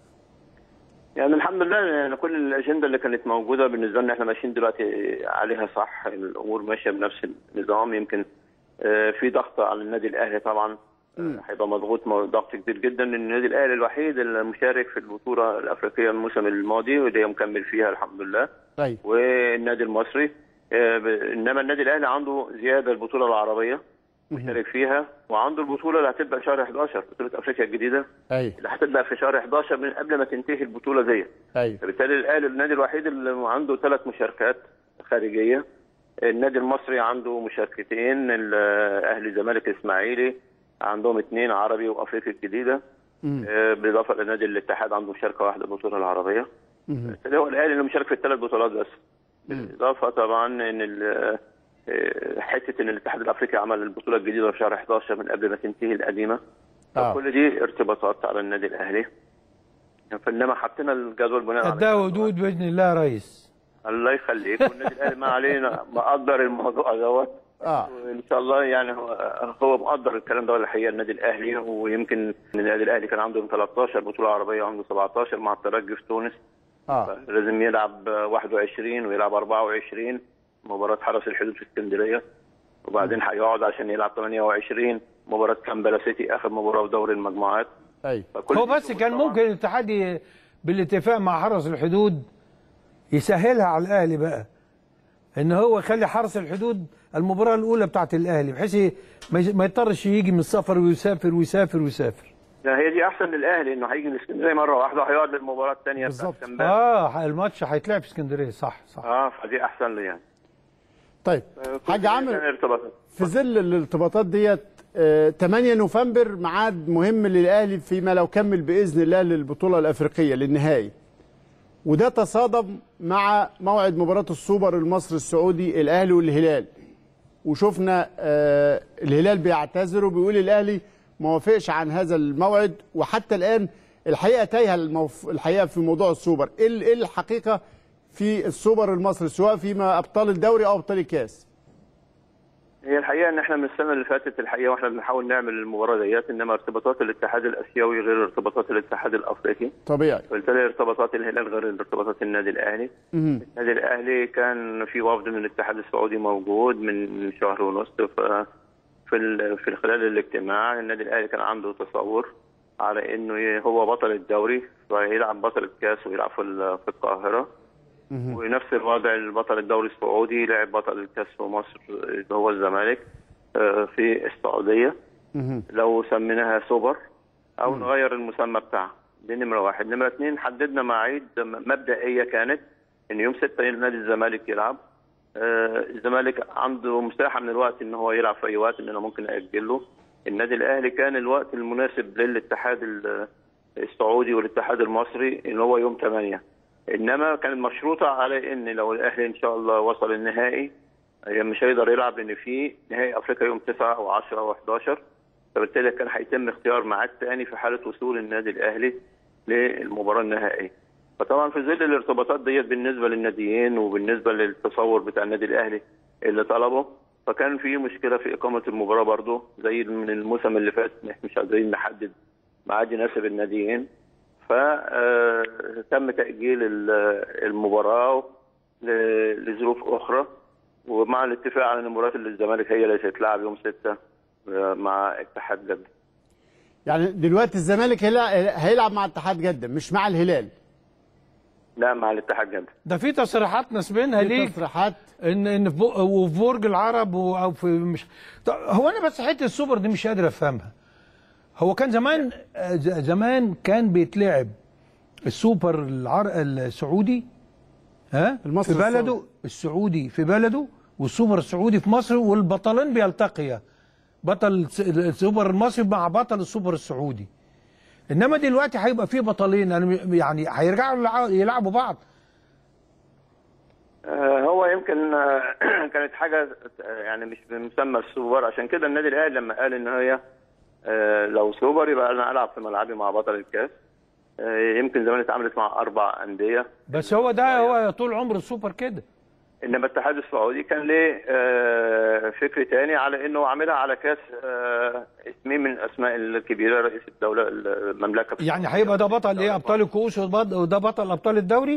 يعني الحمد لله يعني كل الاجنده اللي كانت موجوده بالنسبه لنا احنا ماشيين دلوقتي عليها صح الامور ماشيه بنفس النظام يمكن آه، في ضغط على النادي الاهلي طبعا هيبقى مضغوط م- ضغط كبير جدا لان النادي الاهلي الوحيد المشارك في البطوله الافريقيه الموسم الماضي واللي هي مكمل فيها الحمد لله ايوه والنادي المصري آه، ب- انما النادي الاهلي عنده زياده البطوله العربيه مشارك فيها وعنده البطوله اللي هتبدا في شهر 11 بطوله افريقيا الجديده ايوه اللي هتبدا في شهر 11 من قبل ما تنتهي البطوله دي ايوه فبالتالي الاهلي النادي الوحيد اللي عنده ثلاث مشاركات خارجيه النادي المصري عنده مشاركتين الاهلي الزمالك الاسماعيلي عندهم اثنين عربي وافريقيا الجديده آه، بالاضافه لنادي الاتحاد عنده مشاركه واحده البطوله العربيه بالتالي هو الاهلي اللي مشارك في الثلاث بطولات بس بالاضافه طبعا ان ال- آه، حته ان الاتحاد الافريقي عمل البطوله الجديده في شهر 11 من قبل ما تنتهي القديمه آه. كل دي ارتباطات على النادي الاهلي فانما حطينا الجدول بناء على قدها كده. ودود باذن الله يا ريس الله يخليك والنادي الاهلي ما علينا مقدر الموضوع دوت اه وان شاء الله يعني هو هو مقدر الكلام ده الحقيقه النادي الاهلي ويمكن النادي الاهلي كان عنده 13 بطوله عربيه وعنده 17 مع الترجي في تونس اه لازم يلعب 21 ويلعب 24 مباراه حرس الحدود في اسكندريه وبعدين هيقعد عشان يلعب 28 مباراه كامبالا سيتي اخر مباراه في دوري المجموعات ايوه فكل هو دي بس شروط كان طبعاً. ممكن الاتحاد ي- بالاتفاق مع حرس الحدود يسهلها على الاهلي بقى ان هو يخلي حرس الحدود المباراه الاولى بتاعت الاهلي بحيث ي- ما ي- ما يضطرش يجي من السفر ويسافر ويسافر ويسافر لا هي دي احسن للاهلي انه هيجي من اسكندريه مره واحده وهيقعد للمباراه الثانيه بالظبط. اه الماتش هيتلعب في اسكندريه صح صح اه فدي احسن لي يعني طيب كل حاج دي عامر كان ارتباطات. في ظل الارتباطات ديت آه، 8 نوفمبر ميعاد مهم للاهلي فيما لو كمل باذن الله للبطوله الافريقيه للنهائي وده تصادم مع موعد مباراه السوبر المصري السعودي الاهلي والهلال وشفنا آه، الهلال بيعتذر وبيقول الاهلي ما وافقش عن هذا الموعد وحتى الان الحقيقه تايهه الموف... الحقيقه في موضوع السوبر ايه ال- إيه الحقيقه في السوبر المصري سواء فيما ابطال الدوري او ابطال الكاس هي الحقيقه ان احنا من السنه اللي فاتت الحقيقه واحنا بنحاول نعمل المباراه ديت انما ارتباطات الاتحاد الاسيوي غير ارتباطات الاتحاد الافريقي طبيعي وبالتالي ارتباطات الهلال غير ارتباطات النادي الاهلي مهم. النادي الاهلي كان في وفد من الاتحاد السعودي موجود من شهر ونص ف في ال- في خلال الاجتماع النادي الاهلي كان عنده تصور على انه ي- هو بطل الدوري فيلعب بطل الكاس ويلعب في ال- في القاهره ونفس الوضع البطل الدوري السعودي لعب بطل الكاس في مصر اللي هو الزمالك آه، في السعوديه مهم. لو سميناها سوبر او نغير المسمى بتاعها دي نمره واحد نمره اثنين حددنا مواعيد م- مبدئيه كانت ان يوم 6 نادي الزمالك يلعب آه الزمالك عنده مساحه من الوقت ان هو يلعب في اي وقت ان انا ممكن اجل له النادي الاهلي كان الوقت المناسب للاتحاد ال- السعودي والاتحاد المصري ان هو يوم 8 انما كانت مشروطه على ان لو الاهلي ان شاء الله وصل النهائي هي مش هيقدر يلعب لان في نهائي افريقيا يوم 9 او 10 او 11 فبالتالي كان هيتم اختيار ميعاد ثاني في حاله وصول النادي الاهلي للمباراه النهائيه. فطبعا في ظل الارتباطات ديت بالنسبه للناديين وبالنسبه للتصور بتاع النادي الاهلي اللي طلبه فكان في مشكله في اقامه المباراه برضه زي من الموسم اللي فات إن إحنا مش قادرين نحدد ميعاد يناسب الناديين فتم تاجيل ال- المباراه ل- لظروف اخرى ومع الاتفاق على ان مباراه الزمالك هي اللي هتتلعب يوم 6 مع اتحاد جده. يعني دلوقتي الزمالك هيلع- هيلعب مع اتحاد جده مش مع الهلال لا مع الاتحاد جده. ده في تصريحات نسبينها في ليك تصريحات ان ان في بو- وفي برج العرب و- او في مش طب هو انا بس حته السوبر دي مش قادر افهمها هو كان زمان آه، ز- زمان كان بيتلعب السوبر العر... السعودي ها المصري في بلده السعودي. السعودي في بلده والسوبر السعودي في مصر والبطلين بيلتقيا بطل الس- السوبر المصري مع بطل السوبر السعودي انما دلوقتي هيبقى في بطلين أنا م- يعني هيرجعوا يلع- يلعبوا بعض آه، هو يمكن آه، كانت حاجه آه، يعني مش بمسمى السوبر عشان كده النادي الاهلي لما قال ان هي آه، لو سوبر يبقى انا العب في ملعبي مع بطل الكاس آه، يمكن زمان اتعاملت مع اربع انديه بس هو ده هو طول عمر السوبر كده انما الاتحاد السعودي كان ليه آه، فكر تاني على انه عاملها على كاس آه، اسمين من الاسماء الكبيره رئيس الدوله المملكه يعني هيبقى ده بطل ايه ابطال الكؤوس وبط- وده بطل ابطال الدوري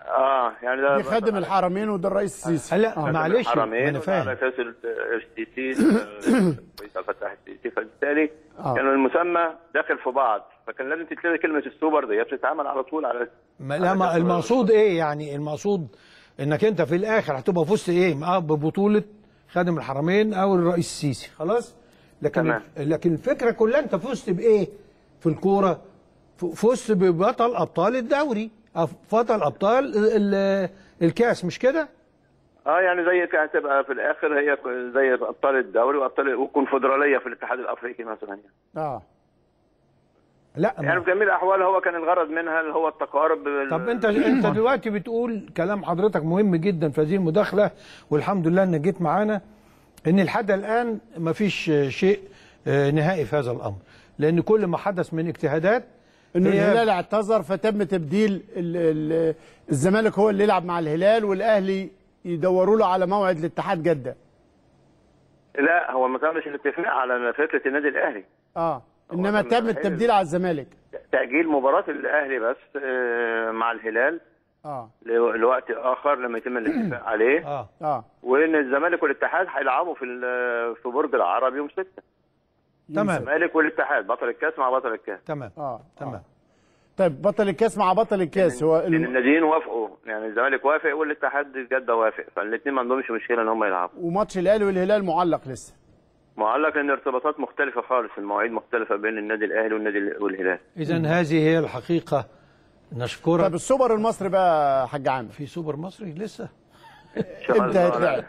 اه يعني ده دي خادم الحرمين وده الرئيس السيسي لا خادم معلش ما الحرمين انا وده فاهم على اساس السيسي الرئيس عبد الفتاح السيسي فبالتالي آه. كان المسمى داخل في بعض فكان لازم تتلغي كلمه السوبر دي بتتعمل على طول على ما لا ما المقصود ايه يعني المقصود انك انت في الاخر هتبقى فزت ايه معاه ببطوله خادم الحرمين او الرئيس السيسي خلاص لكن تمام. لكن الفكره كلها انت فزت بايه في الكوره ف- فزت ببطل ابطال الدوري أو بطل ابطال ال- ال- الكاس مش كده اه يعني زي كانت تبقى في الاخر هي زي ابطال الدوري وابطال والكونفدراليه في الاتحاد الافريقي مثلا يعني. اه لا ما- يعني في جميع الاحوال هو كان الغرض منها اللي هو التقارب بال- طب انت انت دلوقتي بتقول كلام حضرتك مهم جدا في هذه المداخله والحمد لله انك جيت معانا ان لحد الان ما فيش شيء آه، نهائي في هذا الامر لان كل ما حدث من اجتهادات انه هي- الهلال اعتذر فتم تبديل ال ال الزمالك هو اللي يلعب مع الهلال والاهلي يدوروا له على موعد لاتحاد جده لا هو ما تمش الاتفاق على فكره النادي الاهلي اه انما تم تم الهلال. التبديل على الزمالك تاجيل مباراه الاهلي بس آه، مع الهلال اه لو- لوقت اخر لما يتم الاتفاق عليه اه اه وان الزمالك والاتحاد هيلعبوا في ال- في برج العرب يوم 6 تمام الزمالك والاتحاد بطل الكاس مع بطل الكاس تمام اه تمام طيب بطل الكاس مع بطل الكاس هو لان الم... الناديين وافقوا يعني الزمالك وافق والاتحاد جده وافق فالاثنين ما عندهمش مشكله ان هم يلعبوا وماتش الاهلي والهلال معلق لسه معلق ان ارتباطات مختلفه خالص المواعيد مختلفه بين النادي الاهلي والنادي ال- والهلال اذا هذه هي الحقيقه نشكرك طب السوبر المصري بقى يا حاج عامر في سوبر مصري لسه إن شاء امتى الله. هيتلعب؟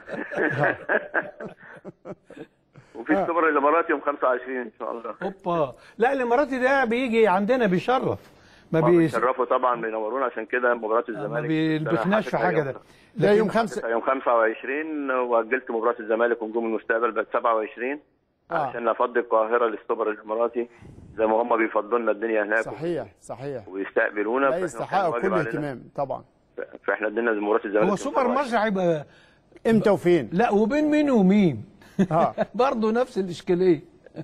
وفي السوبر الاماراتي يوم 25 ان شاء الله اوبا لا الاماراتي ده بيجي عندنا بيشرف ما ما بي بيشرفوا طبعا بينورونا عشان كده مباراه ما الزمالك بيلبخناش في حاجه ده ده يوم خمسة يوم 25 واجلت مباراه الزمالك ونجوم المستقبل بقت 27 آه. عشان افضي القاهره للسوبر الاماراتي زي ما هم بيفضلوا لنا الدنيا هناك صحيح صحيح ويستقبلونا لا فإحنا يستحق واجب كل علينا. اهتمام طبعا فاحنا ادينا مباراه الزمالك هو يوم سوبر 27. مصري هيبقى امتى وفين لا وبين مين ومين اه برضه نفس الاشكاليه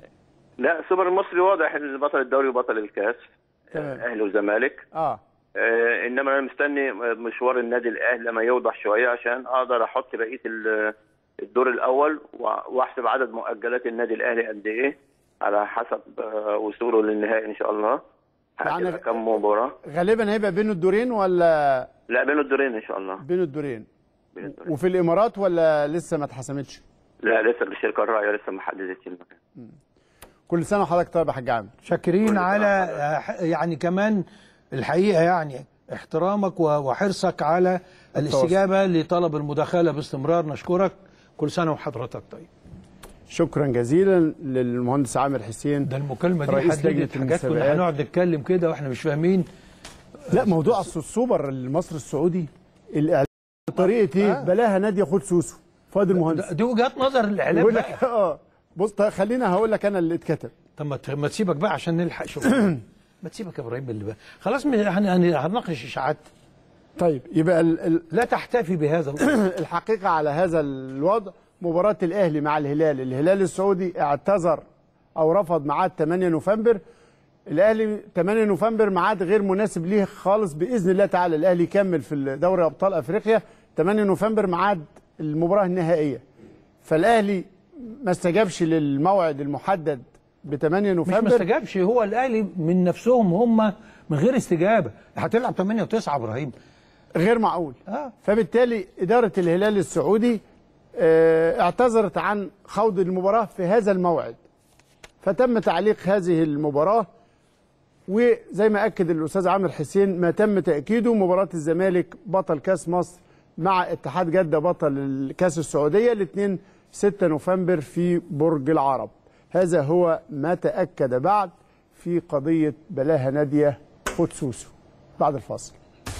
لا السوبر المصري واضح ان بطل الدوري وبطل الكاس تمام. اهلي وزمالك اه آه، انما انا مستني مشوار النادي الاهلي لما يوضح شويه عشان اقدر احط بقيه ال- الدور الاول وأ- واحسب عدد مؤجلات النادي الاهلي قد ايه على حسب آه، وصوله للنهائي ان شاء الله يعني- هتبقى كم مباراه غالبا هيبقى بين الدورين ولا لا بين الدورين ان شاء الله بين الدورين بين الدورين. وفي الامارات ولا لسه ما اتحسمتش لا لسه الشركه الراعيه لسه ما حددتش المكان كل سنه وحضرتك طيب يا حاج عامر شاكرين على آه، يعني كمان الحقيقه يعني احترامك و- وحرصك على الاستجابه لطلب المداخله باستمرار نشكرك كل سنه وحضرتك طيب شكرا جزيلا للمهندس عامر حسين ده المكالمه دي رئيس لجنة حددت حاجات كنا المسابقات. هنقعد نتكلم كده واحنا مش فاهمين لا موضوع اصل السوبر المصري السعودي الاعلام بطريقه ايه آه. بلاها ناديه خد سوسو فؤاد المهندس دي وجهات نظر الاعلام يقول بقى لك اه بص طيب خلينا هقول لك انا اللي اتكتب طب ما ت- ما تسيبك بقى عشان نلحق شغل ما تسيبك يا ابراهيم اللي بقى خلاص م- هن- هن- هنناقش اشاعات طيب يبقى ال ال لا تحتفي بهذا الامر الحقيقه على هذا الوضع مباراه الاهلي مع الهلال الهلال السعودي اعتذر او رفض ميعاد 8 نوفمبر الاهلي 8 نوفمبر ميعاد غير مناسب ليه خالص باذن الله تعالى الاهلي يكمل في دوري ابطال افريقيا 8 نوفمبر ميعاد المباراه النهائيه فالاهلي ما استجابش للموعد المحدد ب 8 مش ما نوفمبر استجابش هو الاهلي من نفسهم هم من غير استجابه هتلعب 8 و9 ابراهيم غير معقول اه فبالتالي إدارة الهلال السعودي آه، اعتذرت عن خوض المباراة في هذا الموعد فتم تعليق هذه المباراة وزي ما أكد الأستاذ عامر حسين ما تم تأكيده مباراة الزمالك بطل كاس مصر مع اتحاد جدة بطل الكاس السعودية الاثنين 6 نوفمبر في برج العرب هذا هو ما تأكد بعد في قضية بلاها نادية خد سوسو بعد الفاصل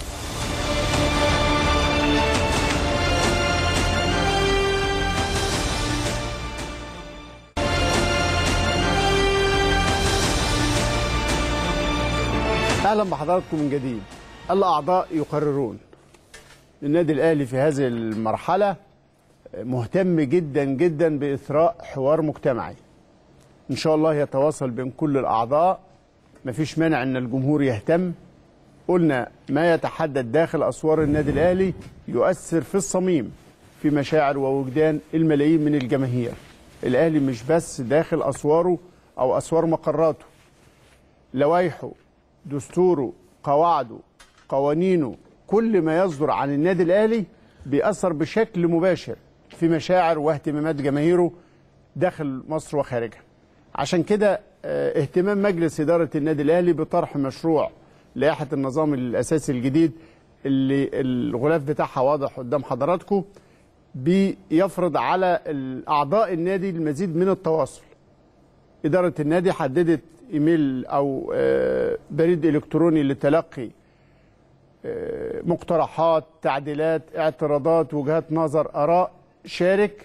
اهلا بحضراتكم من جديد الاعضاء يقررون النادي الاهلي في هذه المرحله مهتم جدا جدا باثراء حوار مجتمعي ان شاء الله يتواصل بين كل الاعضاء مفيش مانع ان الجمهور يهتم قلنا ما يتحدث داخل اسوار النادي الاهلي يؤثر في الصميم في مشاعر ووجدان الملايين من الجماهير الاهلي مش بس داخل اسواره او اسوار مقراته لوائحه دستوره قواعده قوانينه كل ما يصدر عن النادي الاهلي بيأثر بشكل مباشر في مشاعر واهتمامات جماهيره داخل مصر وخارجها عشان كده آه، اهتمام مجلس إدارة النادي الأهلي بطرح مشروع لائحة النظام الأساسي الجديد اللي الغلاف بتاعها واضح قدام حضراتكم بيفرض على أعضاء النادي المزيد من التواصل إدارة النادي حددت إيميل أو آه، بريد إلكتروني لتلقي آه، مقترحات تعديلات اعتراضات وجهات نظر آراء شارك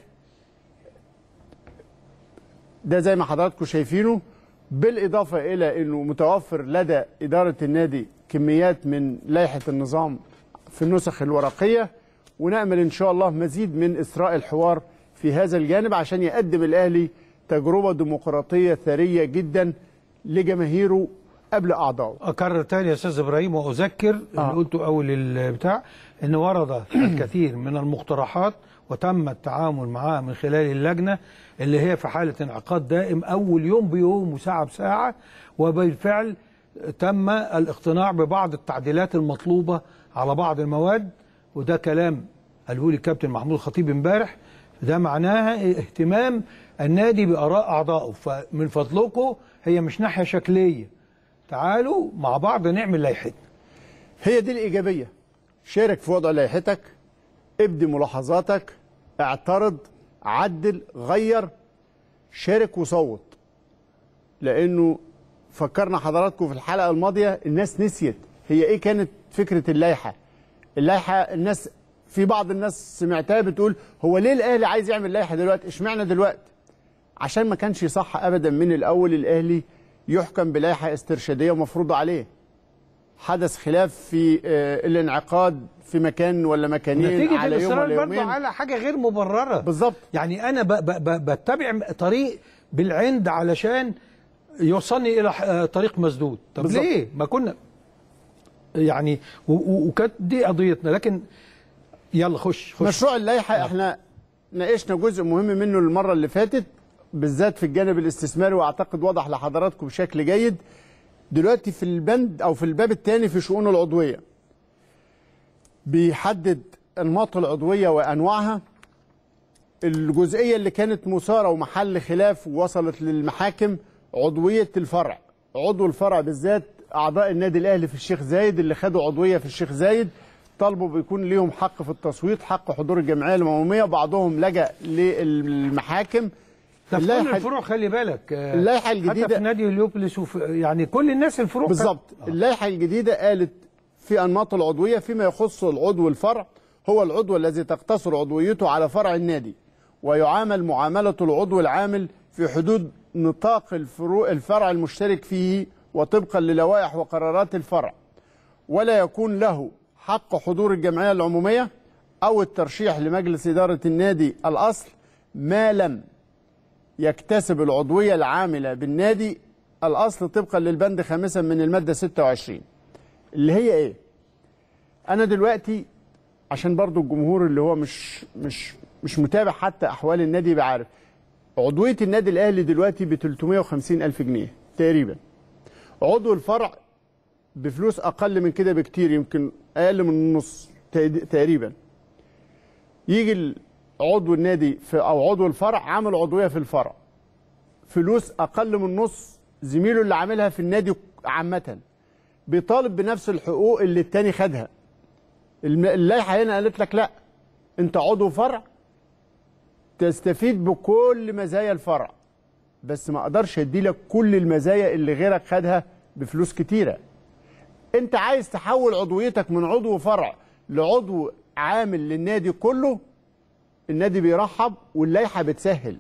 ده زي ما حضراتكم شايفينه بالإضافة إلى أنه متوفر لدى إدارة النادي كميات من لائحة النظام في النسخ الورقية ونأمل إن شاء الله مزيد من إسراء الحوار في هذا الجانب عشان يقدم الأهلي تجربة ديمقراطية ثرية جدا لجماهيره قبل أعضائه اكرر تاني يا استاذ ابراهيم واذكر اللي آه. قلته اول البتاع ان ورد الكثير من المقترحات وتم التعامل معها من خلال اللجنه اللي هي في حاله انعقاد دائم اول يوم بيوم وساعه بساعه وبالفعل تم الاقتناع ببعض التعديلات المطلوبه على بعض المواد وده كلام قاله لي الكابتن محمود الخطيب امبارح ده معناها اهتمام النادي باراء اعضائه فمن فضلكم هي مش ناحيه شكليه تعالوا مع بعض نعمل لائحتنا هي دي الإيجابية شارك في وضع لائحتك ابدي ملاحظاتك اعترض عدل غير شارك وصوت لأنه فكرنا حضراتكم في الحلقة الماضية الناس نسيت هي إيه كانت فكرة اللائحة اللائحة الناس في بعض الناس سمعتها بتقول هو ليه الأهلي عايز يعمل لائحة دلوقتي اشمعنى دلوقتي عشان ما كانش صح أبدا من الأول الأهلي يحكم بلائحة استرشادية مفروضة عليه حدث خلاف في آه، الانعقاد في مكان ولا مكانين نتيجة على يوم الإصرار ولا برضه يومين على حاجة غير مبررة بالظبط يعني أنا ب ب ب بتبع طريق بالعند علشان يوصلني إلى ح- آه، طريق مسدود طب بالظبط. ليه ما كنا يعني و- و- وكانت دي قضيتنا لكن يلا خش خش مشروع اللائحة احنا ناقشنا جزء مهم منه المرة اللي فاتت بالذات في الجانب الاستثماري واعتقد وضح لحضراتكم بشكل جيد دلوقتي في البند او في الباب الثاني في شؤون العضوية بيحدد انماط العضوية وانواعها الجزئية اللي كانت مثارة ومحل خلاف ووصلت للمحاكم عضوية الفرع عضو الفرع بالذات أعضاء النادي الأهلي في الشيخ زايد اللي خدوا عضوية في الشيخ زايد طالبوا بيكون ليهم حق في التصويت حق حضور الجمعية العمومية بعضهم لجأ للمحاكم ده في كل اللائحة الفروع خلي بالك آه، اللائحة حتى الجديدة في نادي اليوبلس وفي يعني كل الناس الفروع بالظبط اللائحة الجديدة قالت في أنماط العضوية فيما يخص العضو الفرع هو العضو الذي تقتصر عضويته على فرع النادي ويعامل معاملة العضو العامل في حدود نطاق الفروع الفرع المشترك فيه وطبقا للوائح وقرارات الفرع ولا يكون له حق حضور الجمعية العمومية أو الترشيح لمجلس إدارة النادي الأصل ما لم يكتسب العضوية العاملة بالنادي الأصل طبقا للبند خامسا من المادة 26 اللي هي إيه؟ أنا دلوقتي عشان برضو الجمهور اللي هو مش مش مش متابع حتى أحوال النادي يبقى عارف عضوية النادي الأهلي دلوقتي ب 350 ألف جنيه تقريبا عضو الفرع بفلوس أقل من كده بكتير يمكن أقل من النص تقد- تقريبا يجي عضو النادي في أو عضو الفرع عامل عضوية في الفرع فلوس أقل من نص زميله اللي عاملها في النادي عامة بيطالب بنفس الحقوق اللي التاني خدها الم- اللائحة هنا قالت لك لا أنت عضو فرع تستفيد بكل مزايا الفرع بس ما اقدرش ادي لك كل المزايا اللي غيرك خدها بفلوس كتيره انت عايز تحول عضويتك من عضو فرع لعضو عامل للنادي كله النادي بيرحب واللائحه بتسهل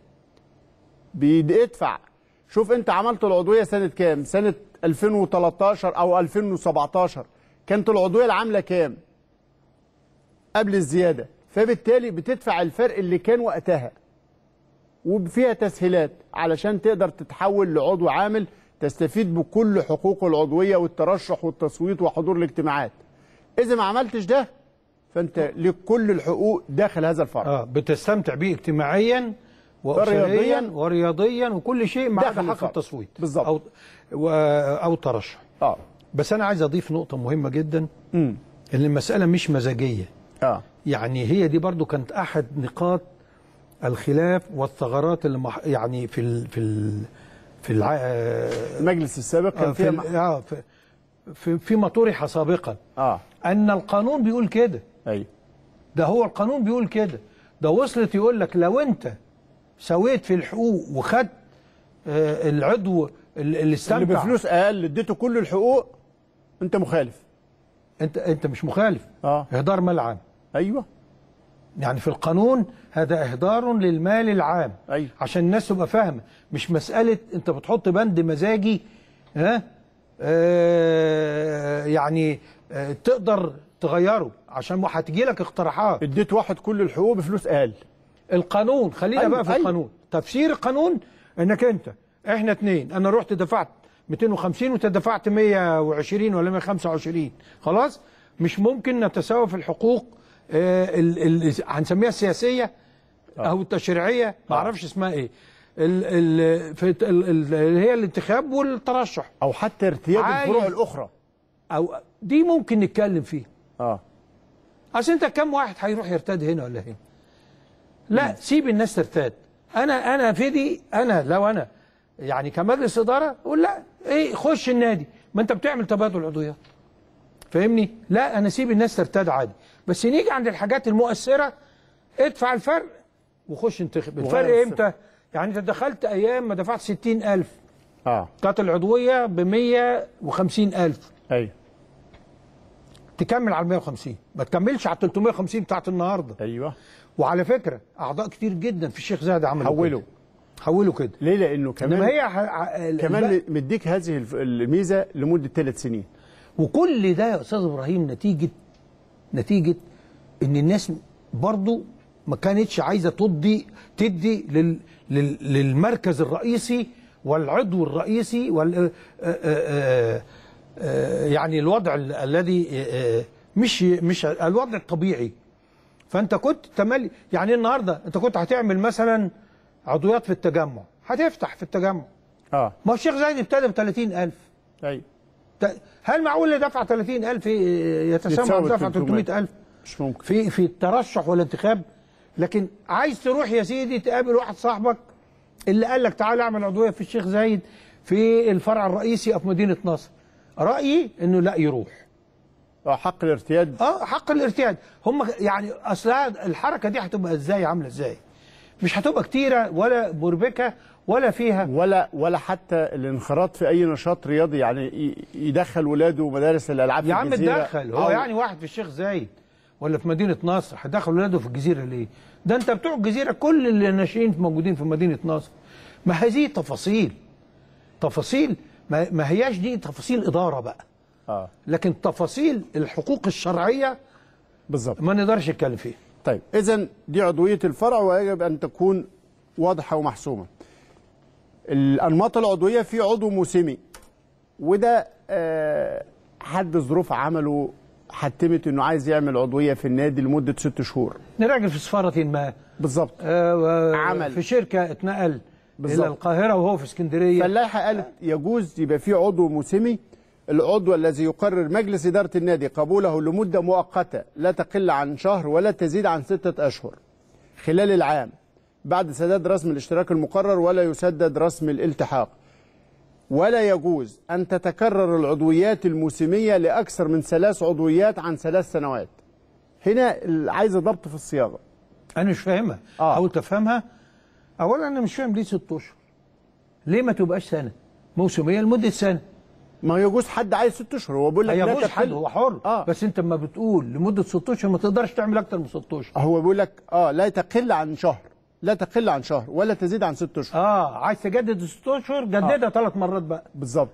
بيدفع شوف انت عملت العضويه سنه كام سنه 2013 او 2017 كانت العضويه العامله كام قبل الزياده فبالتالي بتدفع الفرق اللي كان وقتها وفيها تسهيلات علشان تقدر تتحول لعضو عامل تستفيد بكل حقوقه العضويه والترشح والتصويت وحضور الاجتماعات اذا ما عملتش ده فانت ليك كل الحقوق داخل هذا الفرع اه بتستمتع بيه اجتماعيا ورياضياً. واسريا ورياضيا وكل شيء ما داخل عدا حق الفرع. التصويت بالظبط. او و- او الترشح اه بس انا عايز اضيف نقطه مهمه جدا امم ان المساله مش مزاجيه اه يعني هي دي برضو كانت احد نقاط الخلاف والثغرات اللي مح يعني في ال في ال في الع... آه، المجلس السابق كان في, فيها ال- مح... آه في, في فيما طرح سابقا اه ان القانون بيقول كده ايوه ده هو القانون بيقول كده ده وصلت يقول لك لو انت سويت في الحقوق وخدت آه، العضو ال- اللي اللي استمتع بفلوس اقل اديته كل الحقوق انت مخالف انت انت مش مخالف اه اهدار مال عام ايوه يعني في القانون هذا اهدار للمال العام أيوة. عشان الناس تبقى فاهمه مش مساله انت بتحط بند مزاجي ها آه يعني آه تقدر تغيره عشان هتجي لك اقتراحات اديت واحد كل الحقوق بفلوس اقل القانون خلينا أيوة، بقى في أيوة. القانون تفسير القانون انك انت احنا اتنين انا رحت دفعت 250 وانت دفعت 120 ولا 125 خلاص مش ممكن نتساوى في الحقوق آه ال ال هنسميها السياسيه او التشريعيه ما اعرفش اسمها ايه ال ال في ال- ال- اللي هي الانتخاب والترشح او حتى ارتياد عايز- الفروع الاخرى او دي ممكن نتكلم فيها اه اصل انت كم واحد هيروح يرتاد هنا ولا هنا لا سيب الناس ترتاد انا انا في دي انا لو انا يعني كمجلس اداره اقول لا ايه خش النادي ما انت بتعمل تبادل عضويات فاهمني لا انا سيب الناس ترتاد عادي بس نيجي عند الحاجات المؤثره ادفع الفرق وخش انتخب الفرق وغير امتى يعني انت دخلت ايام ما دفعت 60000 اه كانت العضويه ب 150000 ايوه تكمل على 150 ما تكملش على 350 بتاعت النهارده ايوه وعلى فكره اعضاء كتير جدا في الشيخ زايد عملوا حولوا كده. حولوا كده ليه لانه كمان انما هي ح... ع- كمان الب- مديك هذه الف- الميزه لمده ثلاث سنين وكل ده يا استاذ ابراهيم نتيجه نتيجه ان الناس برضو ما كانتش عايزه تدي تدي لل... لل... للمركز الرئيسي والعضو الرئيسي وال آه، آه، آه، آه، يعني الوضع ال- الذي آه، آه، مش مش الوضع الطبيعي فانت كنت تملي يعني النهارده انت كنت هتعمل مثلا عضويات في التجمع هتفتح في التجمع اه ما هو الشيخ زايد ابتدى ب 30000 ايوه ت- هل معقول اللي دفع 30000 يتساوى يتساوى مع دفع 300. 300000 مش ممكن في في الترشح والانتخاب لكن عايز تروح يا سيدي تقابل واحد صاحبك اللي قال لك تعالى اعمل عضويه في الشيخ زايد في الفرع الرئيسي أو في مدينه نصر رايي انه لا يروح اه حق الارتياد اه حق الارتياد هم يعني اصلها الحركه دي هتبقى ازاي عامله ازاي مش هتبقى كتيره ولا مربكه ولا فيها ولا ولا حتى الانخراط في اي نشاط رياضي يعني ي- يدخل ولاده مدارس الالعاب في يا عم الجزيرة اتدخل هو أو- يعني واحد في الشيخ زايد ولا في مدينه نصر هيدخل ولاده في الجزيره ليه؟ ده انت بتوع الجزيره كل اللي ناشئين موجودين في مدينه نصر ما هذه تفاصيل تفاصيل ما, ما هياش دي تفاصيل اداره بقى اه لكن تفاصيل الحقوق الشرعيه بالظبط ما نقدرش نتكلم فيها طيب اذا دي عضويه الفرع ويجب ان تكون واضحه ومحسومه الانماط العضويه في عضو موسمي وده آه، حد ظروف عمله حتمت انه عايز يعمل عضويه في النادي لمده ست شهور راجل في سفاره ما بالظبط آه، عمل. في شركه اتنقل بالظبط. الى القاهره وهو في اسكندريه فاللائحه قالت يجوز يبقى في عضو موسمي العضو الذي يقرر مجلس اداره النادي قبوله لمده مؤقته لا تقل عن شهر ولا تزيد عن سته اشهر خلال العام بعد سداد رسم الاشتراك المقرر ولا يسدد رسم الالتحاق ولا يجوز ان تتكرر العضويات الموسميه لاكثر من ثلاث عضويات عن ثلاث سنوات هنا عايز ضبط في الصياغه انا مش فاهمها آه. حاولت افهمها اولا انا مش فاهم ليه ست اشهر ليه ما تبقاش سنه موسميه لمده سنه ما يجوز حد عايز ست اشهر هو بيقول لك لا هيجوز تقل- حد هو حر آه. بس انت لما بتقول لمده ست اشهر ما تقدرش تعمل اكتر من ست اشهر هو بيقول لك اه لا تقل عن شهر لا تقل عن شهر ولا تزيد عن ست اشهر اه عايز تجدد ست اشهر جددها ثلاث مرات بقى بالظبط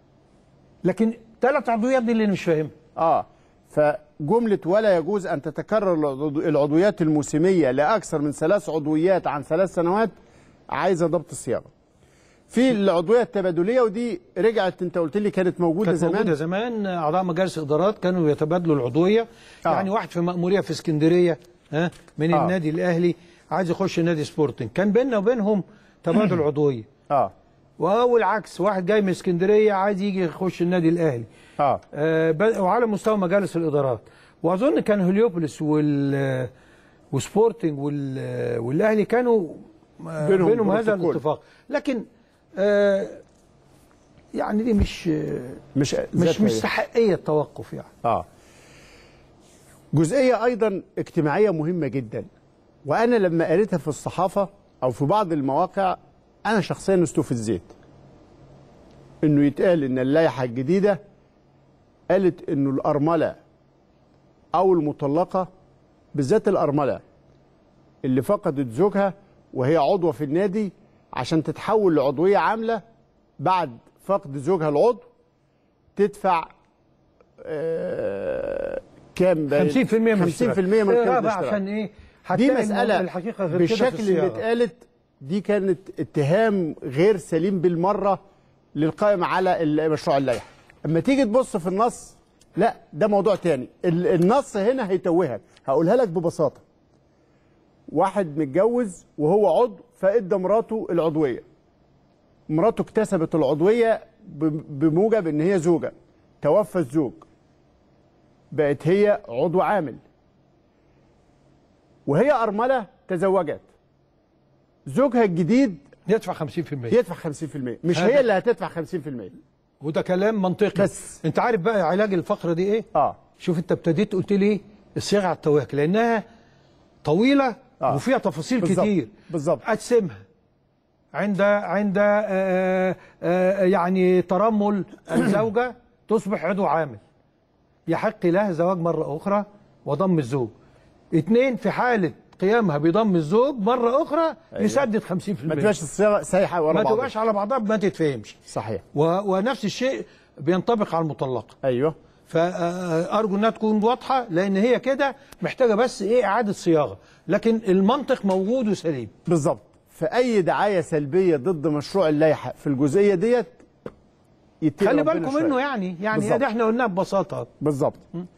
لكن ثلاث عضويات دي اللي أنا مش فاهمها اه فجمله ولا يجوز ان تتكرر العضو- العضويات الموسميه لاكثر من ثلاث عضويات عن ثلاث سنوات عايزه ضبط الصياغه في العضويه التبادليه ودي رجعت انت قلت لي كانت موجوده كانت زمان موجوده زمان اعضاء مجالس ادارات كانوا يتبادلوا العضويه آه. يعني واحد في مأموريه في اسكندريه ها من آه. النادي الاهلي عايز يخش نادي سبورتنج كان بيننا وبينهم تبادل عضويه اه او العكس واحد جاي من اسكندريه عايز يجي يخش النادي الاهلي اه آه، ب- وعلى مستوى مجالس الادارات واظن كان هليوبوليس وال وسبورتنج وال والاهلي كانوا آه، بينهم بينهم هذا بروتوكول. الاتفاق لكن آه، يعني دي مش مش مش ذاتها مش هي. استحقيه التوقف يعني اه جزئيه ايضا اجتماعيه مهمه جدا وانا لما قريتها في الصحافه او في بعض المواقع انا شخصيا استفزيت انه يتقال ان اللائحه الجديده قالت انه الارمله او المطلقه بالذات الارمله اللي فقدت زوجها وهي عضوه في النادي عشان تتحول لعضويه عامله بعد فقد زوجها العضو تدفع آه، كام باين؟ 50% من 50% من إيه قيمه بقى الاشتراك عشان ايه دي هتلاقي إن مسألة الحقيقه غير كده في بالشكل اللي الصياغة. اتقالت دي كانت اتهام غير سليم بالمرة للقائم على مشروع اللائحة اما تيجي تبص في النص لا ده موضوع تاني ال- النص هنا هيتوهك هقولها لك ببساطة واحد متجوز وهو عضو فادى مراته العضوية مراته اكتسبت العضوية ب- بموجب ان هي زوجة توفى الزوج بقت هي عضو عامل وهي أرملة تزوجت زوجها الجديد يدفع 50% يدفع 50% مش هذا- هي اللي هتدفع 50% وده كلام منطقي بس. انت عارف بقى علاج الفقره دي ايه اه شوف انت ابتديت قلت لي الصيغه على التواك لانها طويله آه. وفيها تفاصيل بالظبط. كتير بالظبط. اقسمها عند عند آه آه يعني ترمل الزوجه تصبح عضو عامل يحق لها زواج مره اخرى وضم الزوج اثنين في حاله قيامها بضم الزوج مره اخرى يسدد 50% ما تبقاش الصيغه سايحه ورا ما بعض تبقاش على بعضها ما تتفهمش صحيح و... ونفس الشيء بينطبق على المطلقه ايوه فارجو انها تكون واضحه لان هي كده محتاجه بس ايه اعاده صياغه لكن المنطق موجود وسليم بالظبط فاي دعايه سلبيه ضد مشروع اللائحه في الجزئيه ديت يتقي خلي ربنا بالكم شوية. منه يعني يعني بالظبط. ده احنا قلناه ببساطه بالظبط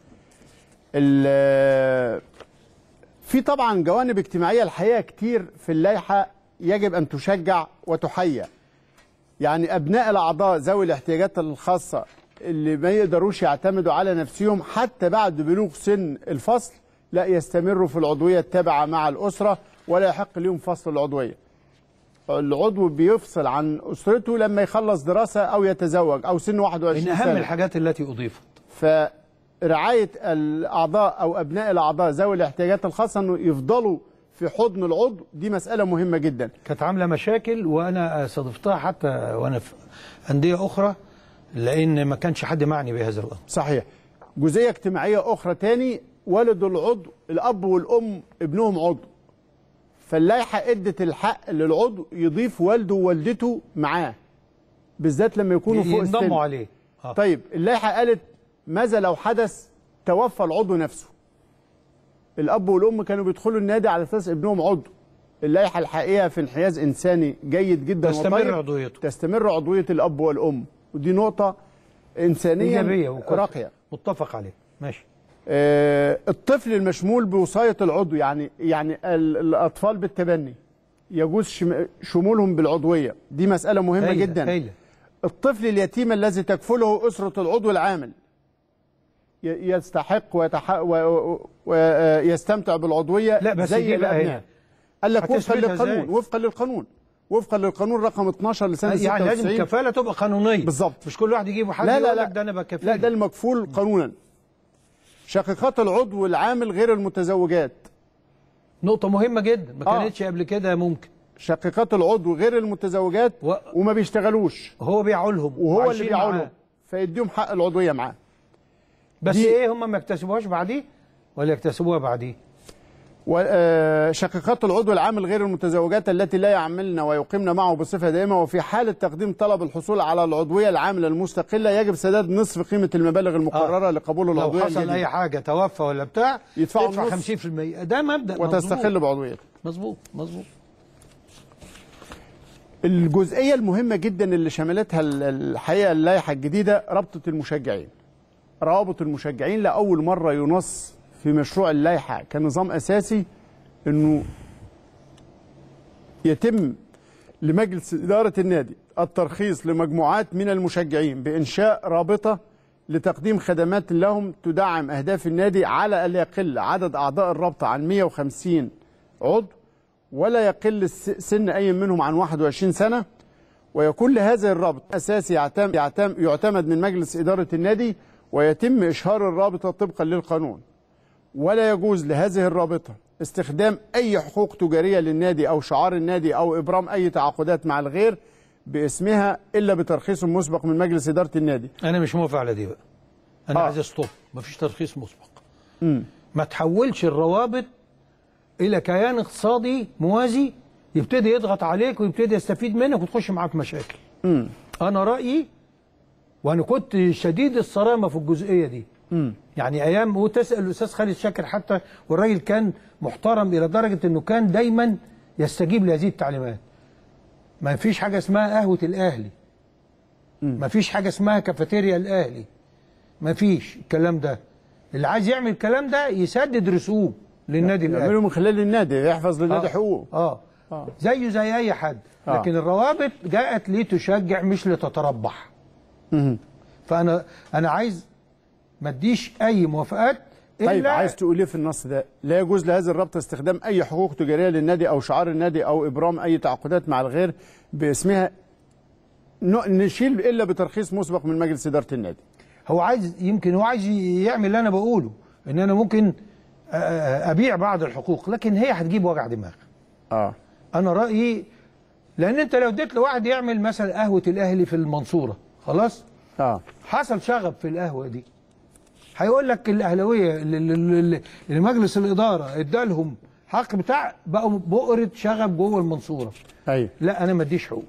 ال- في طبعا جوانب اجتماعيه الحقيقه كتير في اللائحه يجب ان تشجع وتحيى يعني ابناء الاعضاء ذوي الاحتياجات الخاصه اللي ما يقدروش يعتمدوا على نفسهم حتى بعد بلوغ سن الفصل لا يستمروا في العضويه التابعه مع الاسره ولا يحق لهم فصل العضويه العضو بيفصل عن اسرته لما يخلص دراسه او يتزوج او سن 21 من سنه اهم الحاجات التي اضيفت فرعاية الأعضاء أو أبناء الأعضاء ذوي الاحتياجات الخاصة أنه يفضلوا في حضن العضو دي مسألة مهمة جدا كانت عامله مشاكل وانا صادفتها حتى وانا في انديه اخرى لان ما كانش حد معني بهذا الامر صحيح جزئية اجتماعية أخرى تاني والد العضو الأب والأم ابنهم عضو فاللائحة ادت الحق للعضو يضيف والده ووالدته معاه بالذات لما يكونوا فوق السن ينضموا عليه آه. طيب اللائحة قالت ماذا لو حدث توفى العضو نفسه الأب والأم كانوا بيدخلوا النادي على أساس ابنهم عضو اللائحة الحقيقة في انحياز إنساني جيد جدا تستمر وطيب. عضويته. تستمر عضوية الأب والأم ودي نقطة إنسانية ايجابيه وكويس. راقية متفق عليه ماشي آه، الطفل المشمول بوصاية العضو يعني يعني ال- الأطفال بالتبني يجوز شم- شمولهم بالعضوية دي مسألة مهمة هايلة، جدا هايلة. الطفل اليتيم الذي تكفله أسرة العضو العامل ي- يستحق ويتح... ويستمتع بالعضوية لا، بس زي دي بقى الأبناء هنا. قال لك وفقا هتثبتها للقانون إزاي؟ وفقا للقانون وفقا للقانون رقم 12 لسنة يعني لازم 96 الكفاله تبقى قانونيه بالظبط. مش كل واحد يجيب حد لا لا يقول لا لك ده انا بكفيه لا ده المكفول قانونا شقيقات العضو العامل غير المتزوجات نقطه مهمه جدا ما آه. كانتش قبل كده ممكن شقيقات العضو غير المتزوجات و- وما بيشتغلوش هو بيعولهم وهو اللي وعايشين بيعولهم معاه. فيديهم حق العضويه معاه بس دي- ايه هم ما يكتسبوهاش بعديه ولا يكتسبوها بعديه وشقيقات العضو العامل غير المتزوجات التي لا يعملن ويقيمن معه بصفه دائمه وفي حاله تقديم طلب الحصول على العضويه العامله المستقله يجب سداد نصف قيمه المبالغ المقرره آه. لقبول لو العضويه حصل اي الجديدة حاجه توفى ولا بتاع يدفعوا يدفع النص 50% ده مبدا وتستقل بعضويته مظبوط مظبوط الجزئيه المهمه جدا اللي شملتها ال- الحقيقه اللائحه الجديده رابطه المشجعين روابط المشجعين لاول مره ينص في مشروع اللائحه كنظام اساسي انه يتم لمجلس اداره النادي الترخيص لمجموعات من المشجعين بانشاء رابطه لتقديم خدمات لهم تدعم اهداف النادي على الا يقل عدد اعضاء الرابطه عن 150 عضو ولا يقل الس- سن اي منهم عن 21 سنه ويكون لهذا الرابط اساسي يعتمد, يعتمد, يعتمد من مجلس اداره النادي ويتم اشهار الرابطه طبقا للقانون ولا يجوز لهذه الرابطه استخدام اي حقوق تجاريه للنادي او شعار النادي او ابرام اي تعاقدات مع الغير باسمها الا بترخيص مسبق من مجلس اداره النادي انا مش موافق على دي بقى انا آه. عايز ستوب مفيش ترخيص مسبق ما تحولش الروابط الى كيان اقتصادي موازي يبتدي يضغط عليك ويبتدي يستفيد منك وتخش معاك مشاكل انا رايي وانا كنت شديد الصرامه في الجزئيه دي يعني ايام وتسال الاستاذ خالد شاكر حتى والراجل كان محترم الى درجه انه كان دايما يستجيب لهذه التعليمات ما فيش حاجه اسمها قهوه الاهلي ما فيش حاجه اسمها كافيتيريا الاهلي ما فيش الكلام ده اللي عايز يعمل الكلام ده يسدد رسوم للنادي الاهلي يعملوا من خلال النادي يحفظ للنادي آه. حقوقه اه آه. زيه زي اي حد آه. لكن الروابط جاءت لتشجع مش لتتربح فانا انا عايز ما اديش اي موافقات الا طيب عايز تقول ايه في النص ده؟ لا يجوز لهذه الرابطه استخدام اي حقوق تجاريه للنادي او شعار النادي او ابرام اي تعاقدات مع الغير باسمها ن- نشيل الا بترخيص مسبق من مجلس اداره النادي. هو عايز يمكن هو عايز يعمل اللي انا بقوله ان انا ممكن آه، آه، ابيع بعض الحقوق لكن هي هتجيب وجع دماغ اه انا رايي لان انت لو اديت لواحد يعمل مثلا قهوه الاهلي في المنصوره خلاص اه حصل شغب في القهوه دي هيقول لك الاهلاويه اللي, اللي, اللي مجلس الاداره ادالهم حق بتاع بقوا بؤره شغب جوه المنصوره ايوه لا انا ما اديش حقوق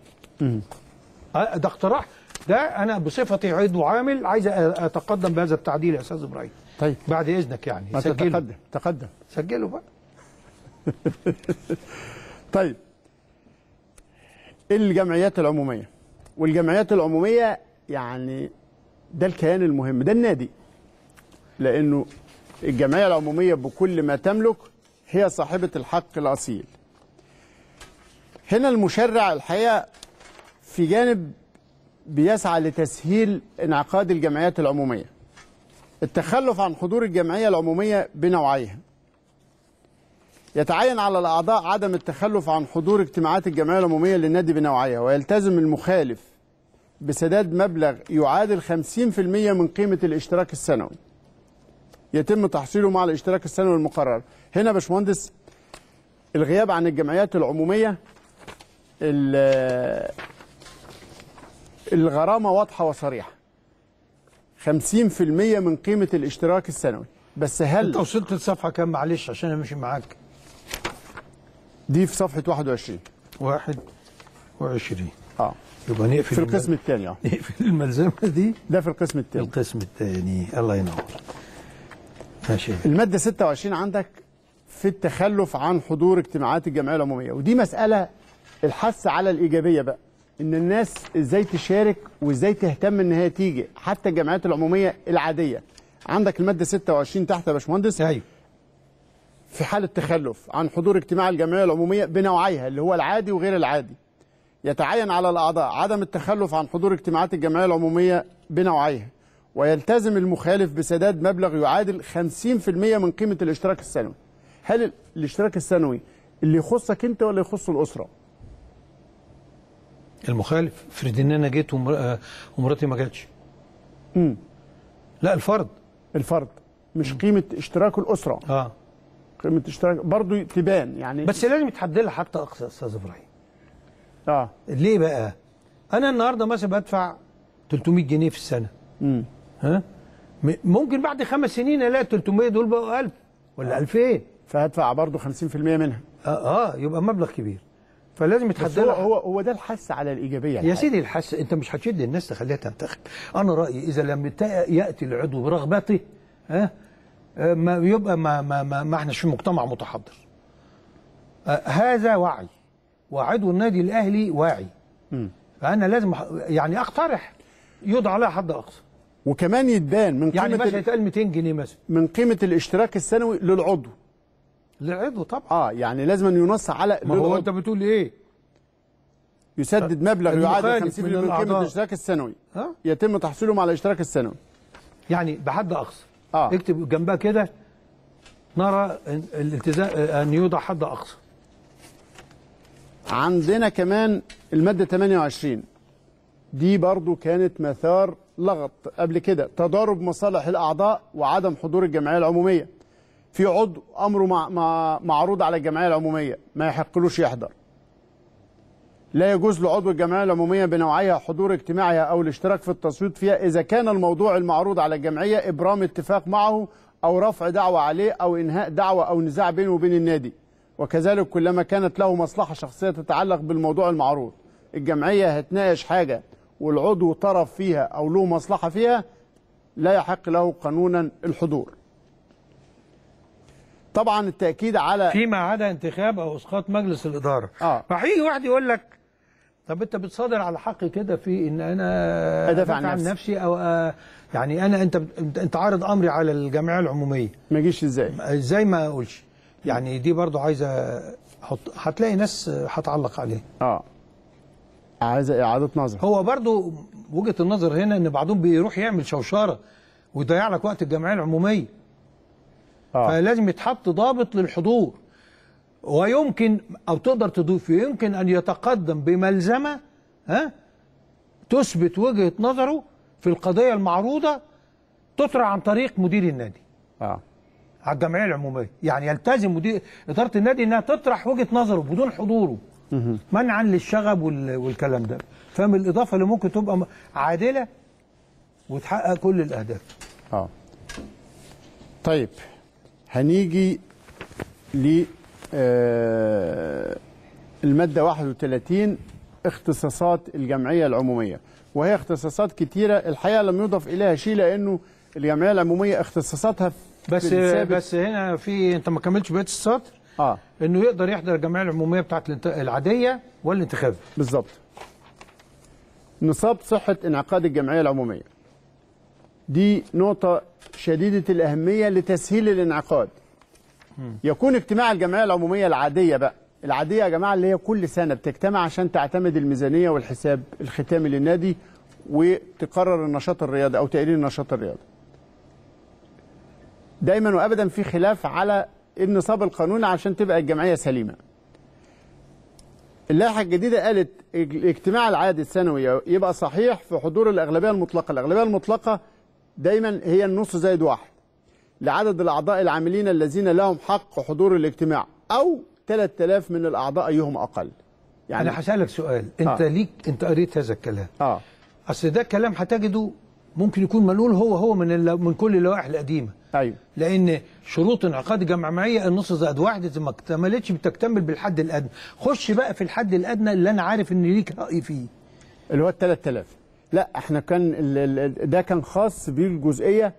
آه، ده اقتراح ده انا بصفتي عضو عامل عايز أ- اتقدم بهذا التعديل يا استاذ ابراهيم طيب بعد اذنك يعني ما سجله تتقدم تقدم سجله بقى طيب الجمعيات العموميه والجمعيات العموميه يعني ده الكيان المهم ده النادي لانه الجمعيه العموميه بكل ما تملك هي صاحبه الحق الاصيل هنا المشرع الحقيقه في جانب بيسعى لتسهيل انعقاد الجمعيات العموميه التخلف عن حضور الجمعيه العموميه بنوعيها يتعين على الأعضاء عدم التخلف عن حضور اجتماعات الجمعية العمومية للنادي بنوعية ويلتزم المخالف بسداد مبلغ يعادل 50% من قيمة الاشتراك السنوي يتم تحصيله مع الاشتراك السنوي المقرر هنا يا باشمهندس الغياب عن الجمعيات العمومية ال- الغرامة واضحة وصريحة 50% من قيمة الاشتراك السنوي بس هل انت وصلت لصفحه كام معلش عشان امشي معاك دي في صفحة 21 واحد وعشرين اه يبقى نقفل في القسم الثاني اه نقفل الملزمه دي ده في القسم الثاني القسم الثاني الله ينور ماشي الماده 26 عندك في التخلف عن حضور اجتماعات الجمعيه العموميه ودي مساله الحث على الايجابيه بقى ان الناس ازاي تشارك وازاي تهتم ان هي تيجي حتى الجمعيات العموميه العاديه عندك الماده 26 تحت يا باشمهندس ايوه في حالة تخلف عن حضور اجتماع الجمعية العمومية بنوعيها اللي هو العادي وغير العادي يتعين على الأعضاء عدم التخلف عن حضور اجتماعات الجمعية العمومية بنوعيها ويلتزم المخالف بسداد مبلغ يعادل 50% من قيمة الاشتراك السنوي هل ال- الاشتراك السنوي اللي يخصك انت ولا يخص الأسرة المخالف افرض ان انا جيت ومر... آه، ومراتي ما جاتش مم. لا الفرد الفرد مش قيمة اشتراك الأسرة اه قيمة اشتراك برضو تبان يعني بس لازم يتحدد لها حتى اقصى يا استاذ ابراهيم اه ليه بقى انا النهارده مثلا بدفع 300 جنيه في السنه مم. ها م- ممكن بعد خمس سنين الاقي 300 دول بقوا 1000 ولا 2000 فهدفع برضو 50% منها اه, آه يبقى مبلغ كبير فلازم بس يتحدد هو لها هو هو ده الحث على الإيجابية يا الحقيقة. سيدي الحس انت مش هتشد الناس تخليها تنتخب انا رايي اذا لم يت- ياتي العضو برغبته ها آه، ما يبقى ما ما ما, ما احناش في مجتمع متحضر آه، هذا وعي وعضو النادي الاهلي واعي فانا لازم أح- يعني اقترح يوضع عليها حد اقصى وكمان يتبان من يعني قيمه مثلا ال- يتقال 200 جنيه مثلا من قيمه الاشتراك السنوي للعضو للعضو طبعا اه يعني لازم أن ينص على ما هو للعضو. انت بتقول ايه يسدد مبلغ المخالف يعادل من 50% من قيمه الأعضاء. الاشتراك السنوي ها يتم تحصيلهم على الاشتراك السنوي يعني بحد اقصى اه اكتب جنبها كده نرى إن الالتزام ان يوضع حد اقصى عندنا كمان المادة 28 دي برضو كانت مثار لغط قبل كده تضارب مصالح الأعضاء وعدم حضور الجمعية العمومية في عضو أمره مع مع معروض على الجمعية العمومية ما يحقلوش يحضر لا يجوز لعضو الجمعية العمومية بنوعيها حضور اجتماعها أو الاشتراك في التصويت فيها إذا كان الموضوع المعروض على الجمعية إبرام اتفاق معه أو رفع دعوة عليه أو إنهاء دعوة أو نزاع بينه وبين النادي وكذلك كلما كانت له مصلحة شخصية تتعلق بالموضوع المعروض الجمعية هتناقش حاجة والعضو طرف فيها أو له مصلحة فيها لا يحق له قانونا الحضور طبعا التأكيد على فيما عدا انتخاب او اسقاط مجلس الاداره آه. فهيجي واحد يقول لك طب انت بتصادر على حقي كده في ان انا أدافع عن نفسي. نفسي او آه، يعني انا انت انت انت عارض امري على الجمعيه العموميه ما يجيش ازاي ازاي ما اقولش يعني دي برضو عايزه حط هتلاقي ناس هتعلق عليه اه عايزة إعادة نظر هو برضو وجهه النظر هنا ان بعضهم بيروح يعمل شوشره ويضيع لك وقت الجمعيه العموميه آه. فلازم يتحط ضابط للحضور ويمكن او تقدر تضيف يمكن ان يتقدم بملزمه ها تثبت وجهه نظره في القضيه المعروضه تطرح عن طريق مدير النادي اه على الجمعيه العموميه يعني يلتزم مدير اداره النادي انها تطرح وجهه نظره بدون حضوره منعا للشغب وال- والكلام ده فاهم الاضافه اللي ممكن تبقى م- عادله وتحقق كل الاهداف اه طيب هنيجي ل آه، المادة 31 اختصاصات الجمعية العمومية وهي اختصاصات كتيرة الحقيقة لم يضف إليها شيء لأنه الجمعية العمومية اختصاصاتها في بس الثابت- بس هنا في انت ما كملتش بقيه السطر اه انه يقدر يحضر الجمعيه العموميه بتاعت الانت- العاديه والانتخاب بالظبط نصاب صحة انعقاد الجمعية العمومية دي نقطة شديدة الأهمية لتسهيل الانعقاد يكون اجتماع الجمعية العمومية العادية بقى العادية يا جماعة اللي هي كل سنة بتجتمع عشان تعتمد الميزانية والحساب الختامي للنادي وتقرر النشاط الرياضي أو تقرير النشاط الرياضي دايما وأبدا في خلاف على النصاب القانوني عشان تبقى الجمعية سليمة اللائحة الجديدة قالت الاجتماع العادي السنوي يبقى صحيح في حضور الأغلبية المطلقة الأغلبية المطلقة دايما هي النص زائد واحد لعدد الأعضاء العاملين الذين لهم حق حضور الاجتماع أو 3000 من الأعضاء أيهم أقل يعني انا هسالك سؤال انت آه. ليك انت قريت هذا الكلام آه اصل ده كلام هتجده ممكن يكون منقول هو هو من الل- من كل اللوائح القديمه أيوه لان شروط انعقاد الجمعيه النص زائد واحد اذا ما اكتملتش بتكتمل بالحد الادنى خش بقى في الحد الادنى اللي انا عارف ان ليك راي فيه اللي هو ال 3000 لا احنا كان ال- ال- ده كان خاص بالجزئيه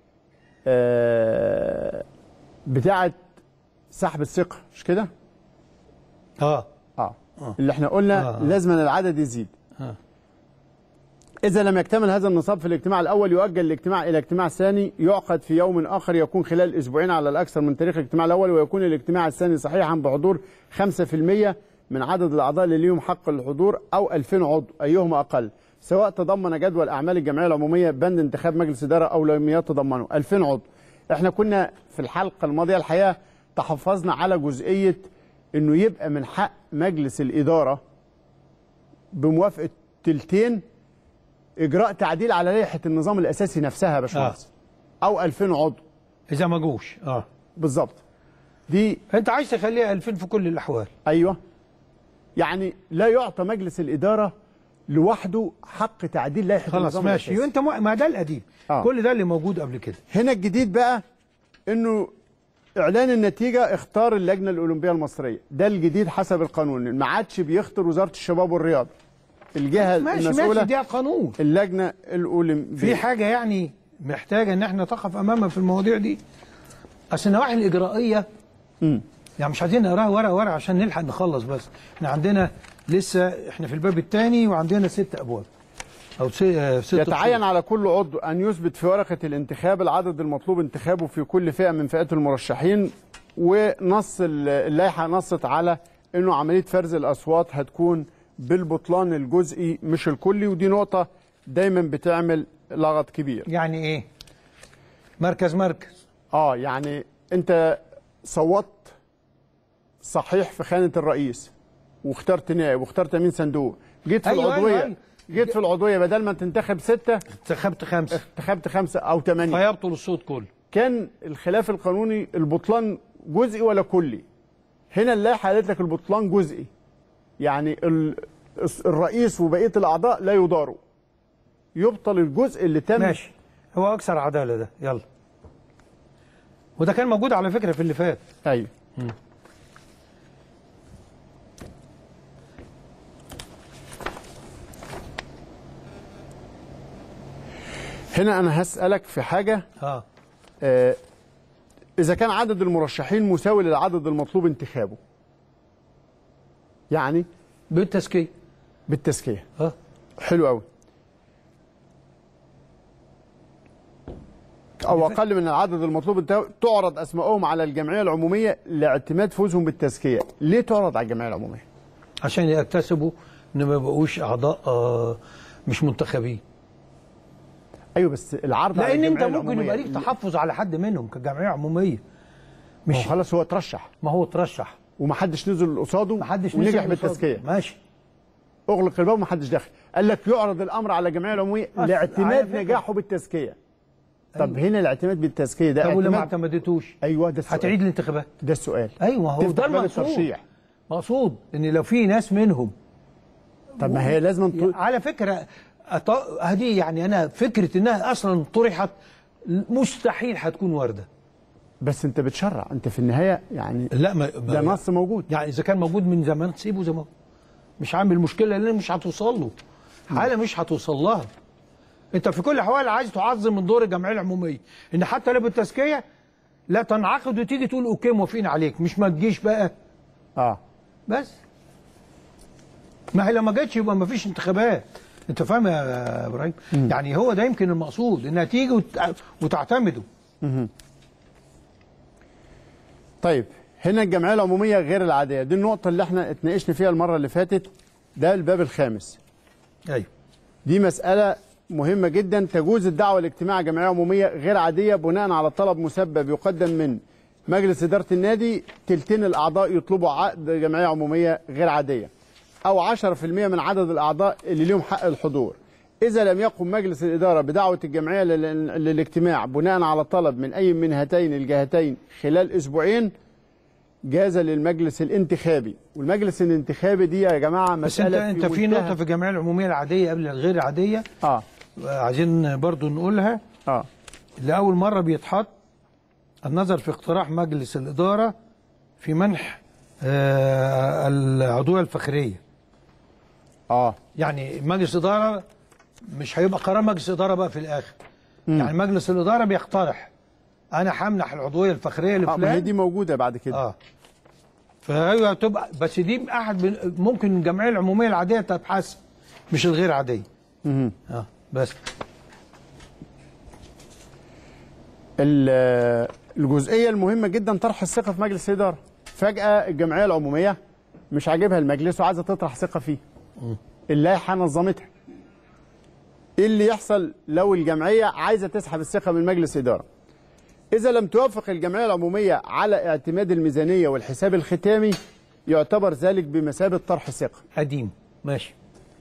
آه، بتاعه سحب الثقه مش كده؟ اه اه اللي احنا قلنا آه. لازم العدد يزيد آه. إذا لم يكتمل هذا النصاب في الاجتماع الأول يؤجل الاجتماع إلى اجتماع ثاني يعقد في يوم آخر يكون خلال أسبوعين على الأكثر من تاريخ الاجتماع الأول ويكون الاجتماع الثاني صحيحا بحضور 5% من عدد الأعضاء اللي ليهم حق الحضور أو 2000 عضو أيهما أقل سواء تضمن جدول أعمال الجمعية العمومية بند انتخاب مجلس إدارة أو لم يتضمنه 2000 عضو احنا كنا في الحلقة الماضية الحقيقة تحفظنا على جزئية انه يبقى من حق مجلس الإدارة بموافقة تلتين اجراء تعديل على لائحه النظام الاساسي نفسها يا باشمهندس او 2000 عضو اذا ما جوش اه بالظبط دي انت عايز تخليها 2000 في كل الاحوال ايوه يعني لا يعطى مجلس الاداره لوحده حق تعديل لائحه خلاص النظام ماشي الاساسي وانت مو... ما ده القديم آه. كل ده اللي موجود قبل كده هنا الجديد بقى انه اعلان النتيجه اختار اللجنه الاولمبيه المصريه ده الجديد حسب القانون ما عادش بيختار وزاره الشباب والرياضه الجهه ماشي المسؤوله ماشي دي قانون اللجنه الاولمبيه في حاجه يعني محتاجه ان احنا نقف امامها في المواضيع دي اصل النواحي الاجرائيه يعني مش عايزين نقراها ورقه ورقه عشان نلحق نخلص بس احنا عندنا لسه احنا في الباب الثاني وعندنا ست ابواب او س- آه، ست يتعين فصول. على كل عضو أن يثبت في ورقة الانتخاب العدد المطلوب انتخابه في كل فئة من فئات المرشحين ونص ال- اللائحة نصت على أنه عملية فرز الأصوات هتكون بالبطلان الجزئي مش الكلي ودي نقطة دايما بتعمل لغط كبير يعني ايه مركز مركز اه يعني انت صوتت صحيح في خانة الرئيس واخترت نائب واخترت امين صندوق جيت في أيوة، العضوية أيوة، أيوة. جيت في العضوية بدل ما تنتخب ستة انتخبت خمسه انتخبت خمسة أو ثمانية فيبطل الصوت كله كان الخلاف القانوني البطلان جزئي ولا كلي هنا اللائحه قالت لك البطلان جزئي يعني ال- الرئيس وبقيه الاعضاء لا يضاروا يبطل الجزء اللي تم ماشي هو اكثر عداله ده يلا وده كان موجود على فكره في اللي فات ايوه هنا انا هسالك في حاجه اه آه، إذا كان عدد المرشحين مساوي للعدد المطلوب انتخابه يعني بالتزكيه بالتزكية اه حلو قوي أو أقل من العدد المطلوب انتخابه تعرض أسمائهم على الجمعية العمومية لاعتماد فوزهم بالتزكية ليه تعرض على الجمعية العمومية؟ عشان يكتسبوا ان ما يبقوش اعضاء آه مش منتخبين أيوه بس العرض على لان انت الجمعية ممكن يبقى العمومية ليك تحفظ على حد منهم كجمعيه عموميه ما هو مش خلاص هو ترشح ما هو ترشح ومحدش نزل قصاده محدش ونجح نزل بالتزكية قصاده. ماشي اغلق الباب ومحدش داخل قال لك يعرض الامر على الجمعيه العموميه على لاعتماد فكرة. نجاحه بالتزكيه طب هنا الاعتماد بالتزكيه ده طب ولما ما اعتماد اعتمدتوش ايوه ده السؤال هتعيد الانتخابات ده السؤال ايوه ما هو تفتح ده باب المقصود الترشيح مقصود ان لو في ناس منهم طب ما هي لازم ت... على فكره أط- هذه يعني انا فكره انها اصلا طرحت مستحيل هتكون وارده بس انت بتشرع انت في النهايه يعني لا ما ده نص موجود يعني اذا كان موجود من زمان سيبه زي ما هو مش عامل مشكله لان مش هتوصل له حاله مش هتوصل لها انت في كل الاحوال عايز تعظم من دور الجمعيه العموميه ان حتى لو بالتزكيه لا تنعقد وتيجي تقول اوكي موافقين عليك مش ما تجيش بقى اه بس ما هي لو ما جاتش يبقى ما فيش انتخابات انت فاهم يا ابراهيم يعني هو ده يمكن المقصود انها تيجي وت- وتعتمدوا طيب هنا الجمعيه العموميه غير العاديه دي النقطه اللي احنا اتناقشنا فيها المره اللي فاتت ده الباب الخامس ايوه دي مسألة مهمة جدا تجوز الدعوة لاجتماع جمعية عمومية غير عادية بناء على طلب مسبب يقدم من مجلس إدارة النادي تلتين الأعضاء يطلبوا عقد جمعية عمومية غير عادية أو 10% من عدد الأعضاء اللي ليهم حق الحضور إذا لم يقم مجلس الإدارة بدعوة الجمعية لل- للاجتماع بناء على طلب من أي من هاتين الجهتين خلال أسبوعين جاز للمجلس الانتخابي والمجلس الانتخابي دي يا جماعة بس انت مسألة انت في منتهى- نقطه في الجمعيه العموميه العاديه قبل الغير العاديه آه عايزين برضو نقولها آه لأول مرة بيتحط النظر في اقتراح مجلس الإدارة في منح آه، العضوية الفخرية آه يعني مجلس إدارة مش هيبقى قرار مجلس إدارة بقى في الآخر يعني مجلس الإدارة بيقترح أنا همنح العضوية الفخرية اه ما هي لفلان دي موجوده بعد كده اه فهي تبقى بس دي احد من ممكن الجمعيه العموميه العاديه تبحث مش الغير عاديه اه بس ال- الجزئيه المهمه جدا طرح الثقه في مجلس الاداره فجاه الجمعيه العموميه مش عاجبها المجلس وعايزه تطرح ثقه فيه اللائحه نظمتها ايه اللي يحصل لو الجمعيه عايزه تسحب الثقه من مجلس اداره اذا لم توافق الجمعيه العموميه على اعتماد الميزانيه والحساب الختامي يعتبر ذلك بمثابه طرح ثقه قديم ماشي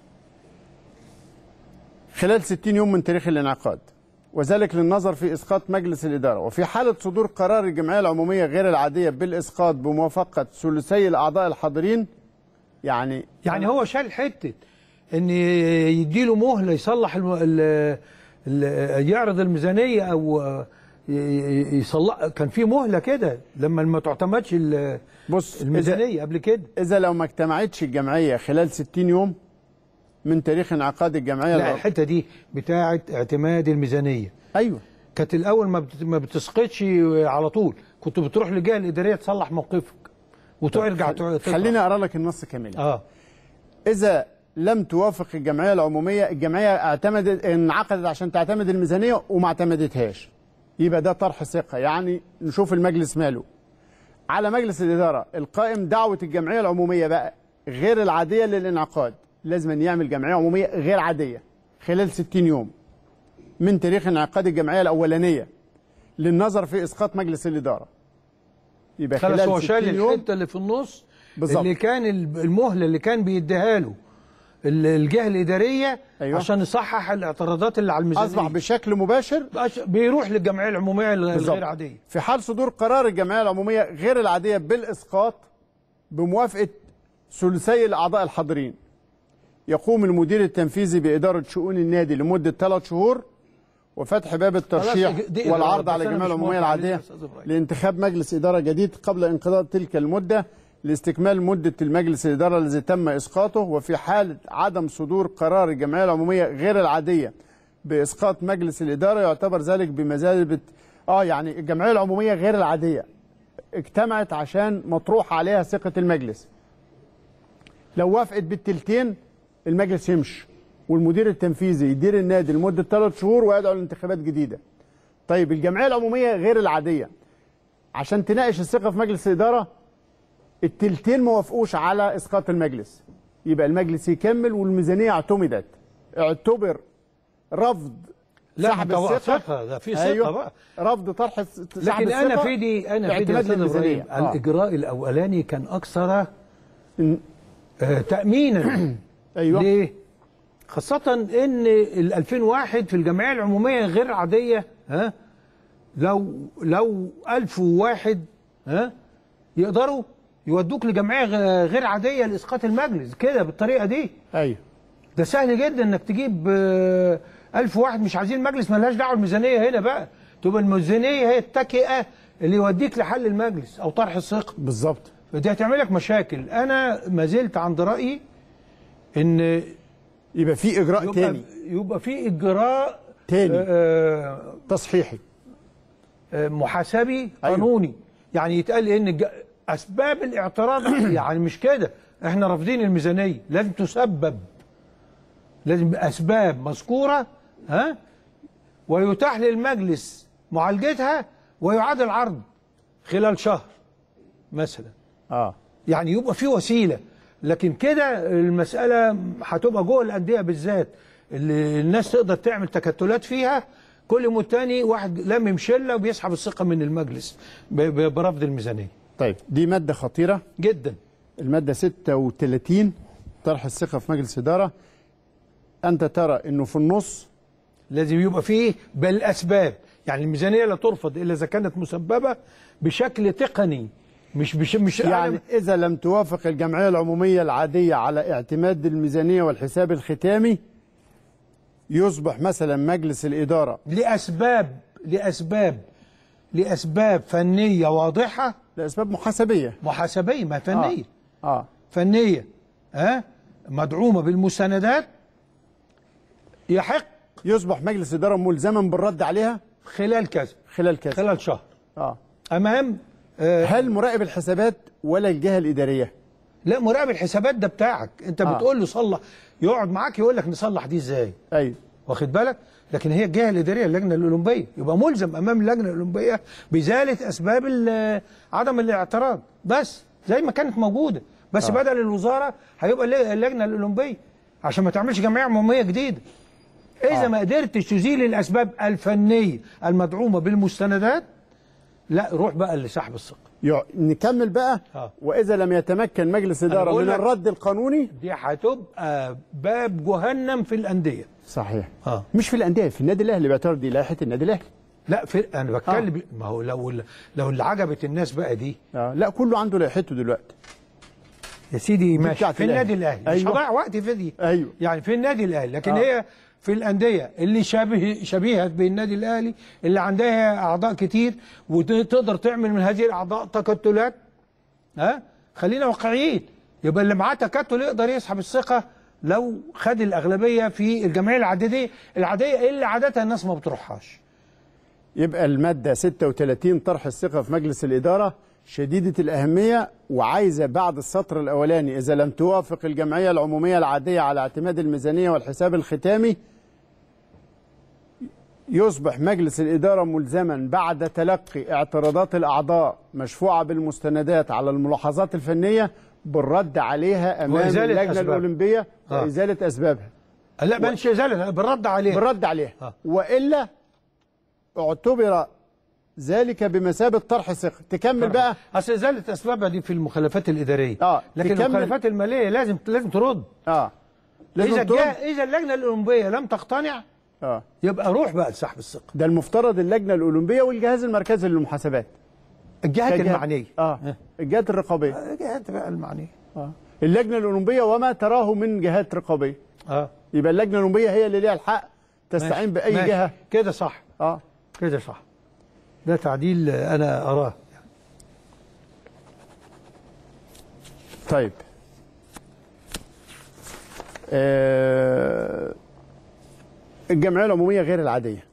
خلال 60 يوم من تاريخ الانعقاد وذلك للنظر في اسقاط مجلس الاداره وفي حاله صدور قرار الجمعيه العموميه غير العاديه بالاسقاط بموافقه ثلثي الاعضاء الحاضرين يعني يعني هو شال حته ان يديله مهله يصلح الم... ال... ال... يعرض الميزانيه او ي- ي- يصلح كان في مهله كده لما ما تعتمدش ال- بص إذا, الميزانيه قبل كده اذا لو ما اجتمعتش الجمعيه خلال 60 يوم من تاريخ انعقاد الجمعيه لا الع- الحته دي بتاعه اعتماد الميزانيه ايوه كانت الاول ما بت... ما بتسقطش على طول كنت بتروح للجهه الاداريه تصلح موقفك وترجع تطلع. خليني اقرا لك النص كاملا اه اذا لم توافق الجمعيه العموميه الجمعيه اعتمدت انعقدت عشان تعتمد الميزانيه وما اعتمدتهاش يبقى ده طرح ثقه يعني نشوف المجلس ماله على مجلس الاداره القائم دعوه الجمعيه العموميه بقى غير العاديه للانعقاد لازم أن يعمل جمعيه عموميه غير عاديه خلال 60 يوم من تاريخ انعقاد الجمعيه الاولانيه للنظر في اسقاط مجلس الاداره يبقى خلاص خلال هو 60 شال يوم الحته اللي في النص بالظبط. اللي كان ال- المهله اللي كان بيديها له ال- الجهه الاداريه أيوة. عشان يصحح الاعتراضات اللي على الميزانيه اصبح بشكل مباشر بقاش- بيروح للجمعيه العموميه الغ- بالظبط. الغير عاديه في حال صدور قرار الجمعيه العموميه غير العاديه بالاسقاط بموافقه ثلثي الاعضاء الحاضرين يقوم المدير التنفيذي باداره شؤون النادي لمده ثلاث شهور وفتح باب الترشيح خلاص، دي- والعرض بس على أنا الجمعيه مش العموميه موافق عليه العاديه يا أستاذ إبراهيم. لانتخاب مجلس اداره جديد قبل انقضاء تلك المده لاستكمال مده المجلس الاداره الذي تم اسقاطه وفي حاله عدم صدور قرار الجمعيه العموميه غير العاديه باسقاط مجلس الاداره يعتبر ذلك بمثابه اه يعني الجمعيه العموميه غير العاديه اجتمعت عشان مطروح عليها ثقه المجلس لو وافقت بالتلتين المجلس يمشي والمدير التنفيذي يدير النادي لمده ثلاث شهور ويدعو لانتخابات جديده. طيب الجمعيه العموميه غير العاديه عشان تناقش الثقه في مجلس الاداره التلتين ما وافقوش على اسقاط المجلس يبقى المجلس يكمل والميزانيه اعتمدت اعتبر رفض لا سحب طبعا الثقه ثقه ده في ثقه أيوة. بقى رفض طرح الس- سحب لكن انا الثقة في دي انا في دي يا باعتماد أستاذ للميزانيه إبراهيم، آه. الاجراء الاولاني كان اكثر إن- آه، تامينا ايوه ليه؟ خاصة ان ال 2001 في الجمعية العمومية غير عادية ها لو لو 1001 ها يقدروا يودوك لجمعية غ- غير عادية لإسقاط المجلس كده بالطريقة دي ايوه ده سهل جدا انك تجيب آه، 1000 واحد مش عايزين المجلس ملهاش دعوة الميزانية هنا بقى تبقى الميزانية هي التكئة اللي يوديك لحل المجلس او طرح الثقة بالظبط دي هتعمل لك مشاكل انا ما زلت عند رأيي ان يبقى في اجراء يبقى تاني يبقى في اجراء تاني. آه، تصحيحي آه، محاسبي أيوه. قانوني يعني يتقال ان الج- اسباب الاعتراض يعني مش كده احنا رافضين الميزانيه لازم تسبب لازم اسباب مذكوره ها ويتاح للمجلس معالجتها ويعاد العرض خلال شهر مثلا اه يعني يبقى في وسيله لكن كده المساله هتبقى جوه الانديه بالذات اللي الناس تقدر تعمل تكتلات فيها كل يوم والتاني واحد لمم شله وبيسحب الثقه من المجلس ب- ب- برفض الميزانيه طيب دي ماده خطيره جدا المادة 36 طرح الثقة في مجلس إدارة أنت ترى أنه في النص لازم يبقى فيه بالاسباب يعني الميزانيه لا ترفض الا اذا كانت مسببه بشكل تقني مش مش مش يعني أنا- إذا لم توافق الجمعية العمومية العادية على اعتماد الميزانية والحساب الختامي يصبح مثلا مجلس الإدارة لاسباب لاسباب لاسباب فنيه واضحه لأسباب محاسبية محاسبيه ما فنيه آه فنيه ها مدعومه بالمستندات يحق يصبح مجلس إدارة ملزما بالرد عليها خلال كذا خلال كذا خلال شهر آه. امام آه هل مراقب الحسابات ولا الجهة الإدارية لا مراقب الحسابات ده بتاعك انت آه. بتقول له صلح يقعد معاك يقول لك نصلح دي ازاي أيوه واخد بالك لكن هي الجهه الاداريه اللجنه الاولمبيه يبقى ملزم امام اللجنه الاولمبيه بازاله اسباب ال- عدم الاعتراض بس زي ما كانت موجوده بس آه. بدل الوزاره هيبقى الل- اللجنه الاولمبيه عشان ما تعملش جمعيه عموميه جديده اذا آه. ما قدرتش تزيل الاسباب الفنيه المدعومه بالمستندات لا روح بقى لسحب الثقه يع- نكمل بقى آه. وإذا لم يتمكن مجلس إدارة بقول من لك- الرد القانوني دي هتبقى باب جهنم في الانديه صحيح آه. مش في الانديه في النادي الاهلي باعتبار دي لائحه النادي الاهلي لا في انا بتكلم ما هو لو لو اللي عجبت الناس بقى دي آه. لا كله عنده لائحته دلوقتي يا سيدي ماشي بتاعت في الأهلي. النادي الاهلي مش أيوة. هضيع وقت في دي أيوة. يعني في النادي الاهلي لكن آه. هي في الانديه اللي شبه شبيهه بالنادي الاهلي اللي عندها اعضاء كتير وتقدر تعمل من هذه الاعضاء تكتلات ها خلينا واقعيين يبقى اللي معاه تكتل يقدر يسحب الثقه لو خد الاغلبيه في الجمعيه العدديه العاديه اللي عاده الناس ما بتروحهاش يبقى الماده 36 طرح الثقه في مجلس الاداره شديدة الأهمية وعايزة بعد السطر الأولاني إذا لم توافق الجمعية العمومية العادية على اعتماد الميزانية والحساب الختامي يصبح مجلس الإدارة ملزما بعد تلقي اعتراضات الأعضاء مشفوعة بالمستندات على الملاحظات الفنية بالرد عليها أمام وإزالة اللجنة أسباب. الأولمبية آه. وإزالة أسبابها لا ما نش ازاله بالرد عليه بالرد عليها آه. وإلا اعتبر ذلك بمثابة طرح ثقة تكمل بقى اصل ازاله اسبابها دي في المخالفات الاداريه آه، لكن تكمل- المخالفات الماليه لازم لازم ترد اه لازم اذا ترد. جاء اذا اللجنه الاولمبيه لم تقتنع اه يبقى روح بقى لسحب الثقه ده المفترض اللجنة الأولمبية والجهاز المركزي للمحاسبات الجهات كجهة- المعنيه اه الجهات الرقابية الجهات بقى المعنيه اه اللجنة الأولمبية وما تراه من جهات رقابية اه يبقى اللجنة الأولمبية هي اللي ليها الحق تستعين ماشي، بأي ماشي. جهة كده صح اه كده صح ده تعديل انا اراه طيب آه الجمعية العمومية غير العادية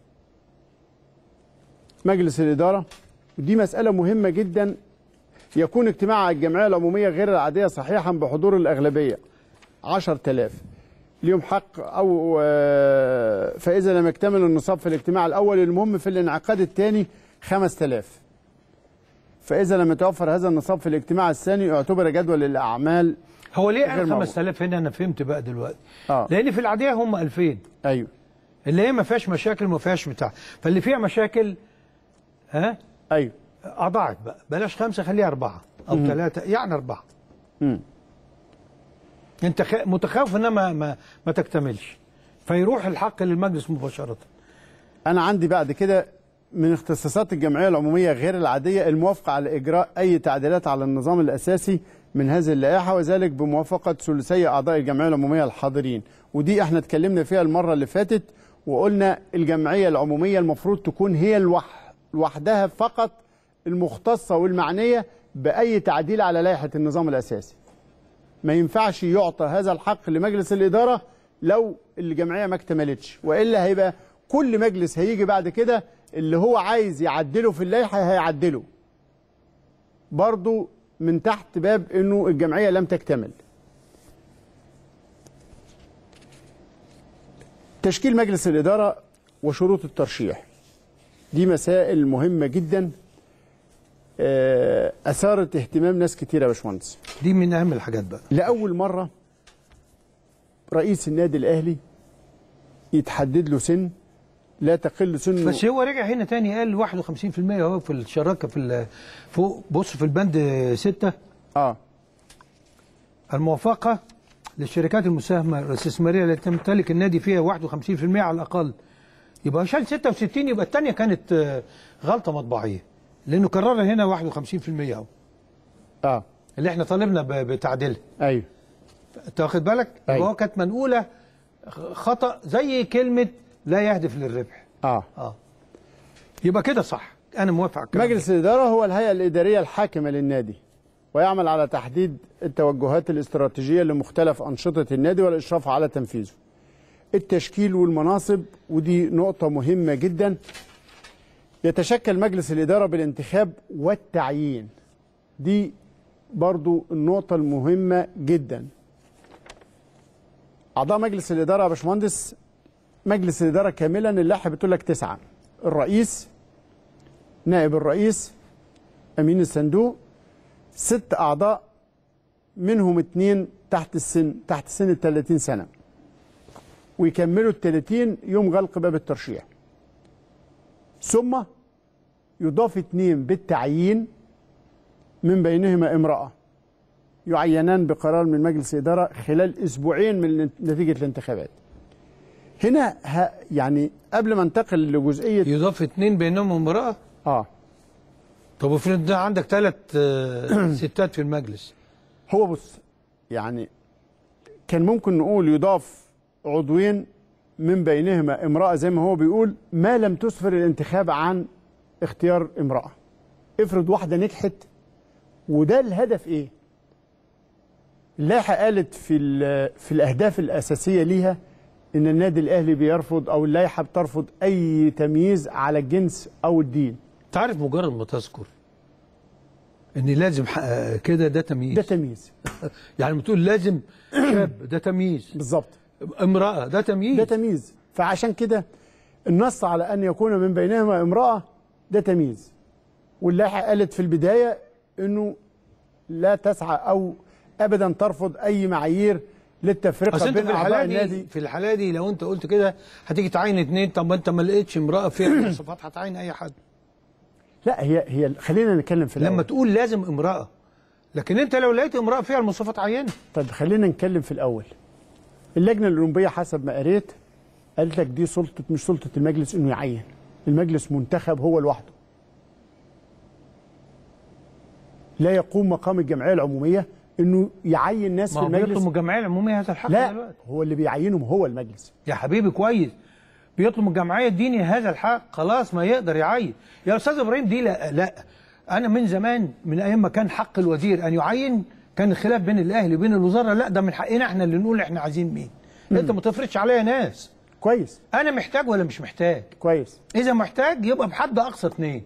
مجلس الإدارة ودي مسألة مهمة جدا يكون اجتماع الجمعية العمومية غير العادية صحيحا بحضور الأغلبية 10000 ليهم حق أو آه، فإذا لم يكتمل النصاب في الاجتماع الأول المهم في الانعقاد الثاني 5000 فإذا لم يتوفر هذا النصاب في الاجتماع الثاني اعتبر جدول الأعمال هو ليه غير قال موجود. 5000 هنا انا فهمت بقى دلوقتي آه. لان في العاديه هم 2000 أيوه اللي هي ما فيهاش مشاكل ما فيهاش بتاع فاللي فيها مشاكل ها أيوه اضاعت بقى بلاش خمسه خليها اربعه او ثلاثه يعني اربعه مم. انت خ... متخوف انها ما, ما, ما تكتملش فيروح الحق للمجلس مباشره أنا عندي بعد كده من اختصاصات الجمعية العمومية غير العادية الموافقة على إجراء أي تعديلات على النظام الأساسي من هذه اللائحة وذلك بموافقة ثلثي أعضاء الجمعية العمومية الحاضرين ودي احنا اتكلمنا فيها المرة اللي فاتت وقلنا الجمعية العمومية المفروض تكون هي الوح... لوحدها فقط المختصة والمعنية بأي تعديل على لائحة النظام الأساسي ما ينفعش يعطى هذا الحق لمجلس الإدارة لو الجمعية ما اكتملتش وإلا هيبقى كل مجلس هيجي بعد كده اللي هو عايز يعدله في اللائحة هيعدله برضو من تحت باب انه الجمعية لم تكتمل تشكيل مجلس الإدارة وشروط الترشيح دي مسائل مهمة جدا آه، أثارت اهتمام ناس كتيرة يا باشمهندس دي من اهم الحاجات بقى لأول مرة رئيس النادي الأهلي يتحدد له سن لا تقل سنه بس هو رجع هنا تاني قال 51% اهو في الشراكه في ال- فوق بص في البند 6 اه الموافقه للشركات المساهمه الاستثماريه التي تمتلك النادي فيها 51% على الاقل يبقى شال 66 يبقى الثانيه كانت آه، غلطه مطبعيه لانه كررها هنا 51% اهو اه اللي احنا طالبنا ب- بتعديلها ايوه انت واخد بالك؟ يبقى أيوة. هو كانت منقوله خطا زي كلمه لا يهدف للربح اه اه يبقى كده صح انا موافق على الكلام ده. مجلس الإدارة هو الهيئة الإدارية الحاكمة للنادي ويعمل على تحديد التوجهات الاستراتيجية لمختلف أنشطة النادي والإشراف على تنفيذه التشكيل والمناصب ودي نقطة مهمة جدا يتشكل مجلس الإدارة بالانتخاب والتعيين دي برضو النقطة المهمة جدا أعضاء مجلس الإدارة يا باشمهندس مجلس الإدارة كاملا اللائحة بتقول لك تسعة الرئيس نائب الرئيس أمين الصندوق ست أعضاء منهم اتنين تحت السن تحت سن ال 30 سنة ويكملوا ال 30 يوم غلق باب الترشيح ثم يضاف اتنين بالتعيين من بينهما امرأة يعينان بقرار من مجلس إدارة خلال أسبوعين من نتيجة الانتخابات هنا ه- يعني قبل ما انتقل لجزئية يضاف اثنين بينهم امراه اه طب افرض ده عندك ثلاث ستات في المجلس هو بص يعني كان ممكن نقول يضاف عضوين من بينهما امرأة زي ما هو بيقول ما لم تسفر الانتخاب عن اختيار امرأة افرض واحدة نجحت وده الهدف ايه اللائحة قالت في ال- في الأهداف الأساسية ليها إن النادي الأهلي بيرفض أو اللائحة بترفض أي تمييز على الجنس أو الدين تعرف مجرد ما تذكر ان لازم ح- آه، كده ده تمييز ده تمييز يعني بتقول لازم شاب ده تمييز بالظبط امراه ده تمييز ده تمييز فعشان كده النص على ان يكون من بينهما امراه ده تمييز واللائحه قالت في البدايه انه لا تسعى او ابدا ترفض اي معايير اصل للتفرقه انت بين في اعضاء الحاله النادي دي في الحاله دي لو انت قلت كده هتيجي تعين اتنين طب ما انت ما لقيتش امراه فيها المواصفات هتعين اي حد لا هي هي خلينا نتكلم في لما الأول. تقول لازم امراه لكن انت لو لقيت امراه فيها المواصفات عينها طب خلينا نتكلم في الاول اللجنه الاولمبيه حسب ما قريت قالت لك دي سلطه مش سلطه المجلس انه يعين المجلس منتخب هو لوحده لا يقوم مقام الجمعيه العموميه انه يعين ناس ما في هو بيطلب من المجلس الجمعيه العموميه هذا الحق لا دلوقتي هو اللي بيعينهم هو المجلس يا حبيبي كويس بيطلب من الجمعيه الديني هذا الحق خلاص ما يقدر يعين يا استاذ ابراهيم دي لا لا انا من زمان من ايام ما كان حق الوزير ان يعين كان الخلاف بين الاهلي وبين الوزاره لا ده من حقنا احنا اللي نقول احنا عايزين مين انت ما تفرضش عليا ناس كويس انا محتاج ولا مش محتاج كويس اذا محتاج يبقى بحد اقصى اثنين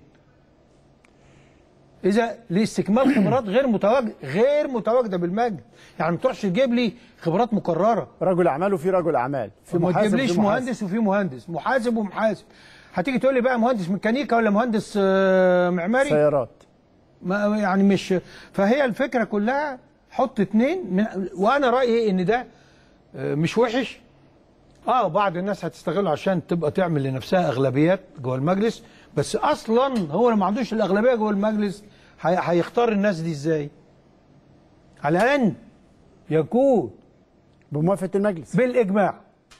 اذا لاستكمال خبرات غير متواجده غير متواجده بالمجد يعني ما تروحش تجيب لي خبرات مكرره رجل اعمال وفي رجل اعمال في ما محاسب تجيبليش وفي محاسب. مهندس وفي مهندس محاسب ومحاسب هتيجي تقول لي بقى مهندس ميكانيكا ولا مهندس آه، معماري سيارات ما يعني مش فهي الفكره كلها حط اتنين من وانا رايي ان ده آه، مش وحش اه بعض الناس هتستغله عشان تبقى تعمل لنفسها اغلبيات جوه المجلس بس اصلا هو لو ما عندوش الاغلبيه جوه المجلس هي- هيختار الناس دي ازاي على ان يكون بموافقه المجلس بالاجماع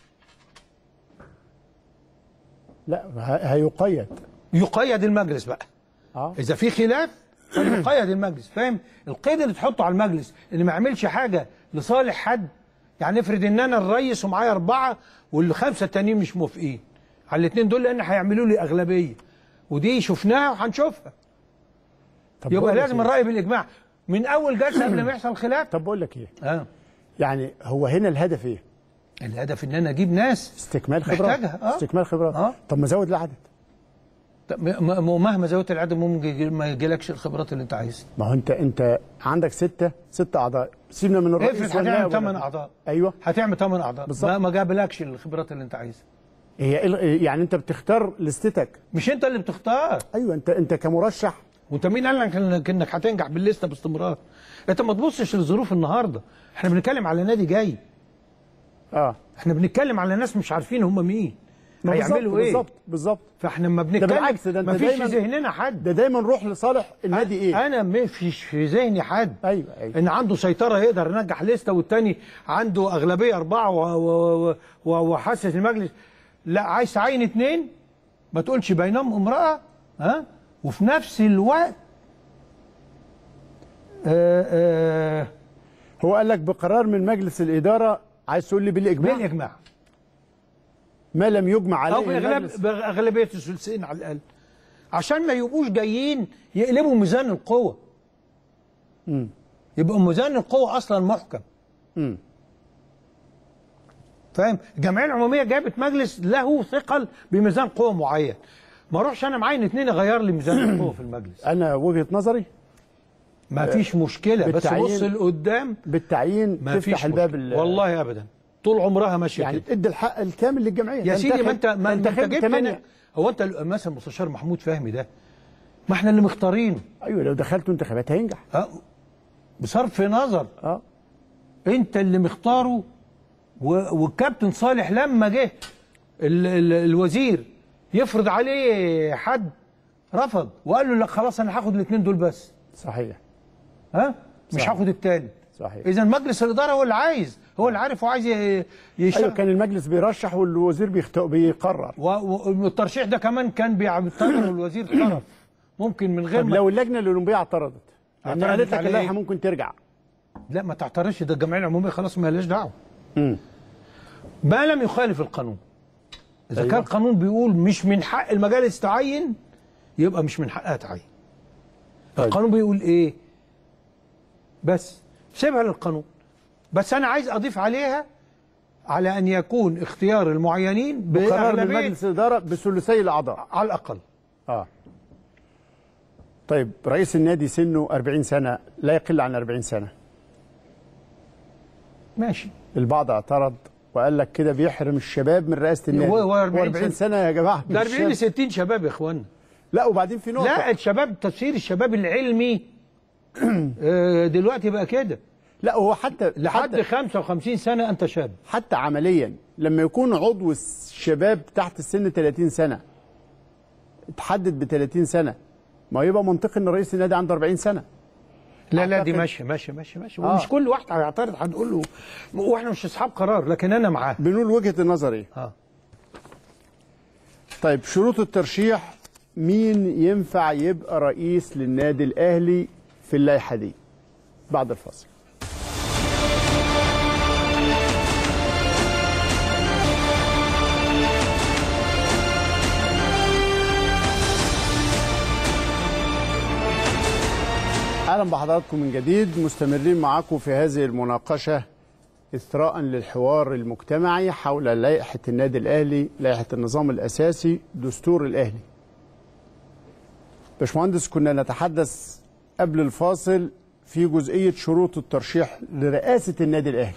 لا ه- هيقيد يقيد المجلس بقى اه اذا في خلاف فيقيد المجلس فاهم القيد اللي تحطه على المجلس ان ما يعملش حاجه لصالح حد يعني افرض ان انا الرئيس ومعايا اربعه والخمسه التانيين مش موافقين على الاثنين دول لان هيعملوا لي اغلبيه ودي شفناها وهنشوفها طب يبقى بقول لك لازم إيه؟ الراي بالاجماع من اول جلسه قبل ما يحصل خلاف طب بقول لك ايه اه يعني هو هنا الهدف ايه الهدف ان انا اجيب ناس استكمال خبرات محتاجها، آه. استكمال خبرات آه. طب ما زود العدد طب م- م- مهما زودت العدد ممكن يجي- ما يجيلكش الخبرات اللي انت عايزها ما هو انت انت عندك ستة ست اعضاء سيبنا من الرئيس افرض والنائب هتعمل ثمان والنائب. اعضاء ايوه هتعمل ثمان اعضاء بالظبط. ما, ما جابلكش الخبرات اللي انت عايزها هي إيه ال- يعني انت بتختار لستك مش انت اللي بتختار ايوه انت انت كمرشح وانت مين قال لك إنك- انك هتنجح بالليسته باستمرار انت ما تبصش لظروف النهارده احنا بنتكلم على نادي جاي اه احنا بنتكلم على ناس مش عارفين هم مين ما هيعملوا بالظبط- ايه بالظبط بالظبط فاحنا لما بنتكلم بالعكس، ده انت ما فيش في دايماً- ذهننا حد ده دايما روح لصالح النادي ايه انا ما فيش في ذهني حد ايوه ايوه ان عنده سيطره يقدر ينجح لسته والتاني عنده اغلبيه اربعه و- و- و- وحاسس المجلس لا عايز تعين اتنين ما تقولش بينهم امراه ها وفي نفس الوقت آه آه هو قال لك بقرار من مجلس الاداره عايز تقول لي بالاجماع بالاجماع ما لم يجمع عليه او باغلب المجلس باغلبيه الثلثين على الاقل عشان ما يبقوش جايين يقلبوا ميزان القوه مم. يبقى ميزان القوه اصلا محكم مم. فاهم الجمعيه العموميه جابت مجلس له ثقل بميزان قوه معين ما اروحش انا معين اتنين اغير لي ميزان القوه في المجلس انا وجهه نظري ما فيش مشكله بس بالتعيين- بص لقدام بالتعيين ما فيش تفتح الباب مشكلة. ال- والله ابدا طول عمرها ماشيه يعني كده ادي الحق الكامل للجمعيه يا سيدي ما انت تنتخب- ما انت تنتخب جبت تمانية. هنا هو انت مثلا المستشار محمود فهمي ده ما احنا اللي مختارينه ايوه لو دخلتوا انتخابات هينجح اه بصرف نظر اه انت اللي مختاره و- والكابتن صالح لما جه ال- ال- الوزير يفرض عليه حد رفض وقال له لا خلاص انا هاخد الاثنين دول بس صحيح ها مش صح. هاخد التالت صحيح اذا مجلس الاداره هو اللي عايز هو اللي عارف هو عايز ي- يشتغل ايوه كان المجلس بيرشح والوزير بيخت... بيقرر و- و- والترشيح ده كمان كان بيعتبر الوزير طرف ممكن من غير طب ما لو اللجنه الاولمبيه اعترضت يعني اعترضت قالت لك على اللائحه إيه؟ ممكن ترجع لا ما تعترضش ده الجمعيه العموميه خلاص ما لهاش دعوه امم ما لم يخالف القانون اذا أيوة. كان القانون بيقول مش من حق المجالس تعين يبقى مش من حقها تعين طيب. القانون بيقول ايه بس سيبها للقانون بس انا عايز اضيف عليها على ان يكون اختيار المعينين بقرار من باغلبيه مجلس الاداره بثلثي الاعضاء على الاقل اه طيب رئيس النادي سنه 40 سنه لا يقل عن 40 سنه ماشي البعض اعترض وقال لك كده بيحرم الشباب من رئاسه النادي هو- هو 40 40 سنة. سنه يا جماعه ده مش 40 ل شاب. 60 شباب يا اخوانا لا وبعدين في نقطه لا الشباب تفسير الشباب العلمي آه، دلوقتي بقى كده لا هو حتى لحد حتى, 55 سنه انت شاب حتى عمليا لما يكون عضو الشباب تحت السن 30 سنه اتحدد ب 30 سنه ما يبقى منطقي ان رئيس النادي عنده 40 سنه لا لا دي أعتقد- ماشيه ماشيه ماشيه ماشيه آه. ومش كل واحد هيعترض هنقول له واحنا مش اصحاب قرار لكن انا معاه بنقول وجهه النظر ايه اه طيب شروط الترشيح مين ينفع يبقى رئيس للنادي الاهلي في اللائحه دي بعد الفاصل اهلا بحضراتكم من جديد مستمرين معاكم في هذه المناقشه اثراء للحوار المجتمعي حول لائحه النادي الاهلي لائحه النظام الاساسي دستور الاهلي باشمهندس كنا نتحدث قبل الفاصل في جزئيه شروط الترشيح لرئاسه النادي الاهلي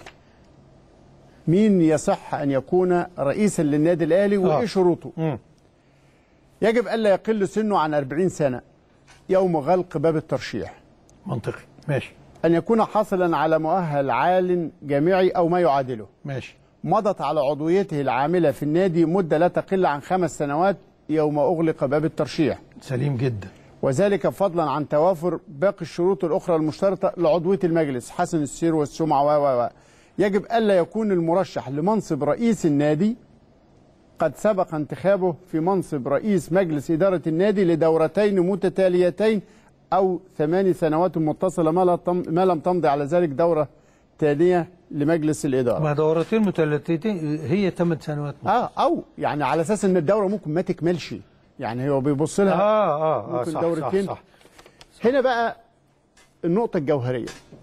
مين يصح ان يكون رئيسا للنادي الاهلي وايه آه. شروطه مم. يجب الا يقل سنه عن 40 سنه يوم غلق باب الترشيح منطقي ماشي أن يكون حاصلا على مؤهل عال جامعي أو ما يعادله ماشي مضت على عضويته العاملة في النادي مدة لا تقل عن خمس سنوات يوم أغلق باب الترشيح سليم جدا وذلك فضلا عن توافر باقي الشروط الأخرى المشترطة لعضوية المجلس حسن السير والسمعة و و و يجب ألا يكون المرشح لمنصب رئيس النادي قد سبق انتخابه في منصب رئيس مجلس إدارة النادي لدورتين متتاليتين أو ثمان سنوات متصلة ما, لا تم ما لم تمضي على ذلك دورة تالية لمجلس الإدارة ما دورتين متلتين هي 8 سنوات اه او يعني على اساس ان الدوره ممكن ما تكملش يعني هو بيبص لها اه اه اه ممكن صح دورتين. صح, صح هنا بقى النقطه الجوهريه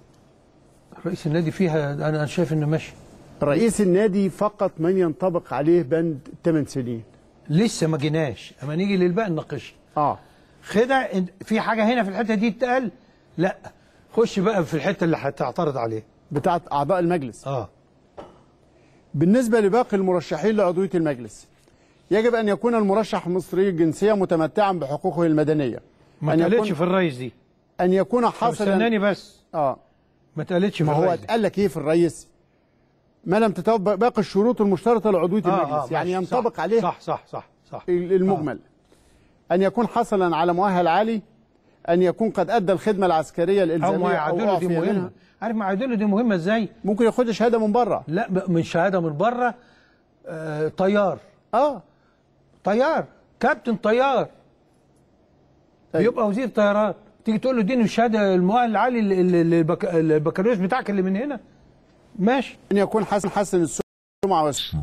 رئيس النادي فيها انا أنا شايف انه ماشي رئيس النادي فقط من ينطبق عليه بند 8 سنين لسه ما جيناش اما نيجي للباقي نناقشها اه خدع إن- في حاجه هنا في الحته دي اتقال لا خش بقى في الحته اللي هتعترض عليها بتاعت اعضاء المجلس اه بالنسبه لباقي المرشحين لعضويه المجلس يجب ان يكون المرشح مصري الجنسيه متمتعا بحقوقه المدنيه ما أن اتقالتش يكون- في الرئيس دي ان يكون طب حاصلا استناني بس اه ما اتقالتش في ما هو الرئيس دي. اتقال لك ايه في الرئيس ما لم تتوفر باقي الشروط المشترطه لعضويه آه، المجلس آه، يعني ماشي. ينطبق صح عليه صح صح صح صح المجمل أن يكون حصلا على مؤهل عالي أن يكون قد أدى الخدمة العسكرية او الإلزامية ما يعادله دي أعفي مهمه منها. عارف ما يعادله دي مهمه ازاي ممكن ياخد شهادة من بره لا ب- من شهاده من بره آه طيار اه طيار كابتن طيار أيوة. بيبقى وزير طيران تيجي تقول له اديني الشهاده المؤهل العالي ال- ال- البك- البكالوريوس بتاعك اللي من هنا ماشي أن يكون حسن حسن السمعة والس-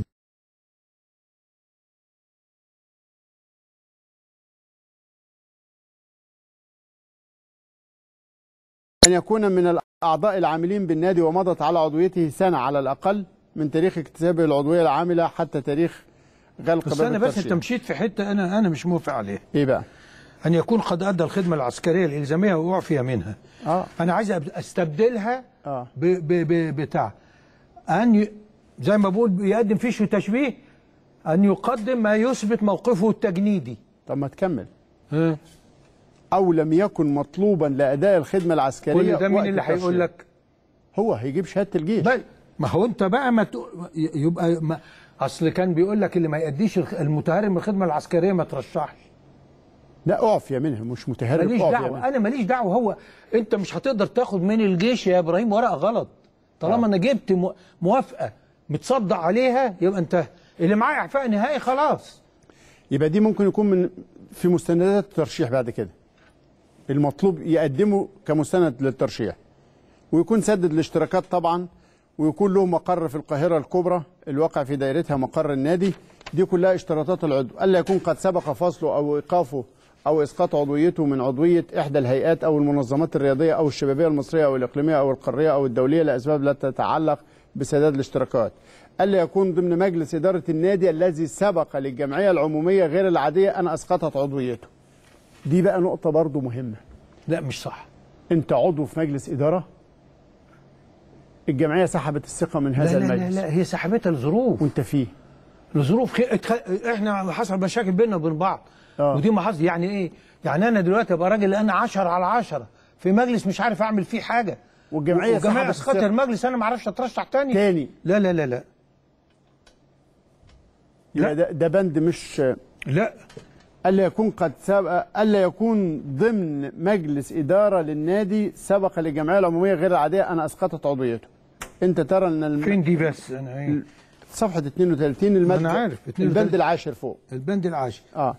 أن يكون من الأعضاء العاملين بالنادي ومضت على عضويته سنة على الأقل من تاريخ اكتسابه العضوية العاملة حتى تاريخ غلق بس باب انا بس الترشيح. انت مشيت في حته انا انا مش موافق عليها إيه بقى؟ ان يكون قد ادى الخدمه العسكريه الالزاميه واعفي منها آه. انا عايز أب- استبدلها آه. ب ب ب بتاع ان ي... زي ما بقول بيقدم فيش تشبيه ان يقدم ما يثبت موقفه التجنيدي طب ما تكمل ها؟ او لم يكن مطلوبا لاداء الخدمه العسكريه كل ده مين وقت اللي هيقول الترشيح. لك هو هيجيب شهاده الجيش بل ما هو انت بقى ما تق... يبقى ما... اصل كان بيقول لك اللي ما يأديش الخ- المتهرب من الخدمه العسكريه ما ترشحش لا اعفي منها مش متهرب ماليش اعفي دعوه منها. انا ماليش دعوه هو انت مش هتقدر تاخد من الجيش يا ابراهيم ورقه غلط طالما آه. انا جبت م- موافقه متصدق عليها يبقى انت اللي معاه اعفاء نهائي خلاص يبقى دي ممكن يكون من في مستندات الترشيح بعد كده المطلوب يقدمه كمستند للترشيح ويكون سدد الاشتراكات طبعا ويكون له مقر في القاهره الكبرى الواقع في دائرتها مقر النادي دي كلها اشتراطات العضو الا يكون قد سبق فصله او ايقافه او اسقاط عضويته من عضويه احدى الهيئات او المنظمات الرياضيه او الشبابيه المصريه او الاقليميه او القاريه او الدوليه لاسباب لا تتعلق بسداد الاشتراكات الا يكون ضمن مجلس اداره النادي الذي سبق للجمعيه العموميه غير العاديه ان اسقطت عضويته دي بقى نقطه برضو مهمه لا مش صح انت عضو في مجلس اداره الجمعيه سحبت الثقه من لا هذا لا, لا المجلس لا هي سحبتها لظروف وانت فيه لظروف خي... اتخ... احنا حصل مشاكل بيننا وبين بعض آه. ودي ما حصل يعني ايه يعني انا دلوقتي ابقى راجل انا 10 على 10 في مجلس مش عارف اعمل فيه حاجه والجمعيه والجمعيه سحبت اسقطت الثقة. المجلس انا ما اعرفش اترشح تاني تاني لا لا لا لا يبقى ده, ده بند مش لا الا يكون قد سبق الا يكون ضمن مجلس اداره للنادي سبق للجمعيه العموميه غير العاديه ان اسقطت عضويته انت ترى ان الم... فين دي بس انا ايه صفحه 32 الماده أنا عارف، 32. البند العاشر فوق البند العاشر اه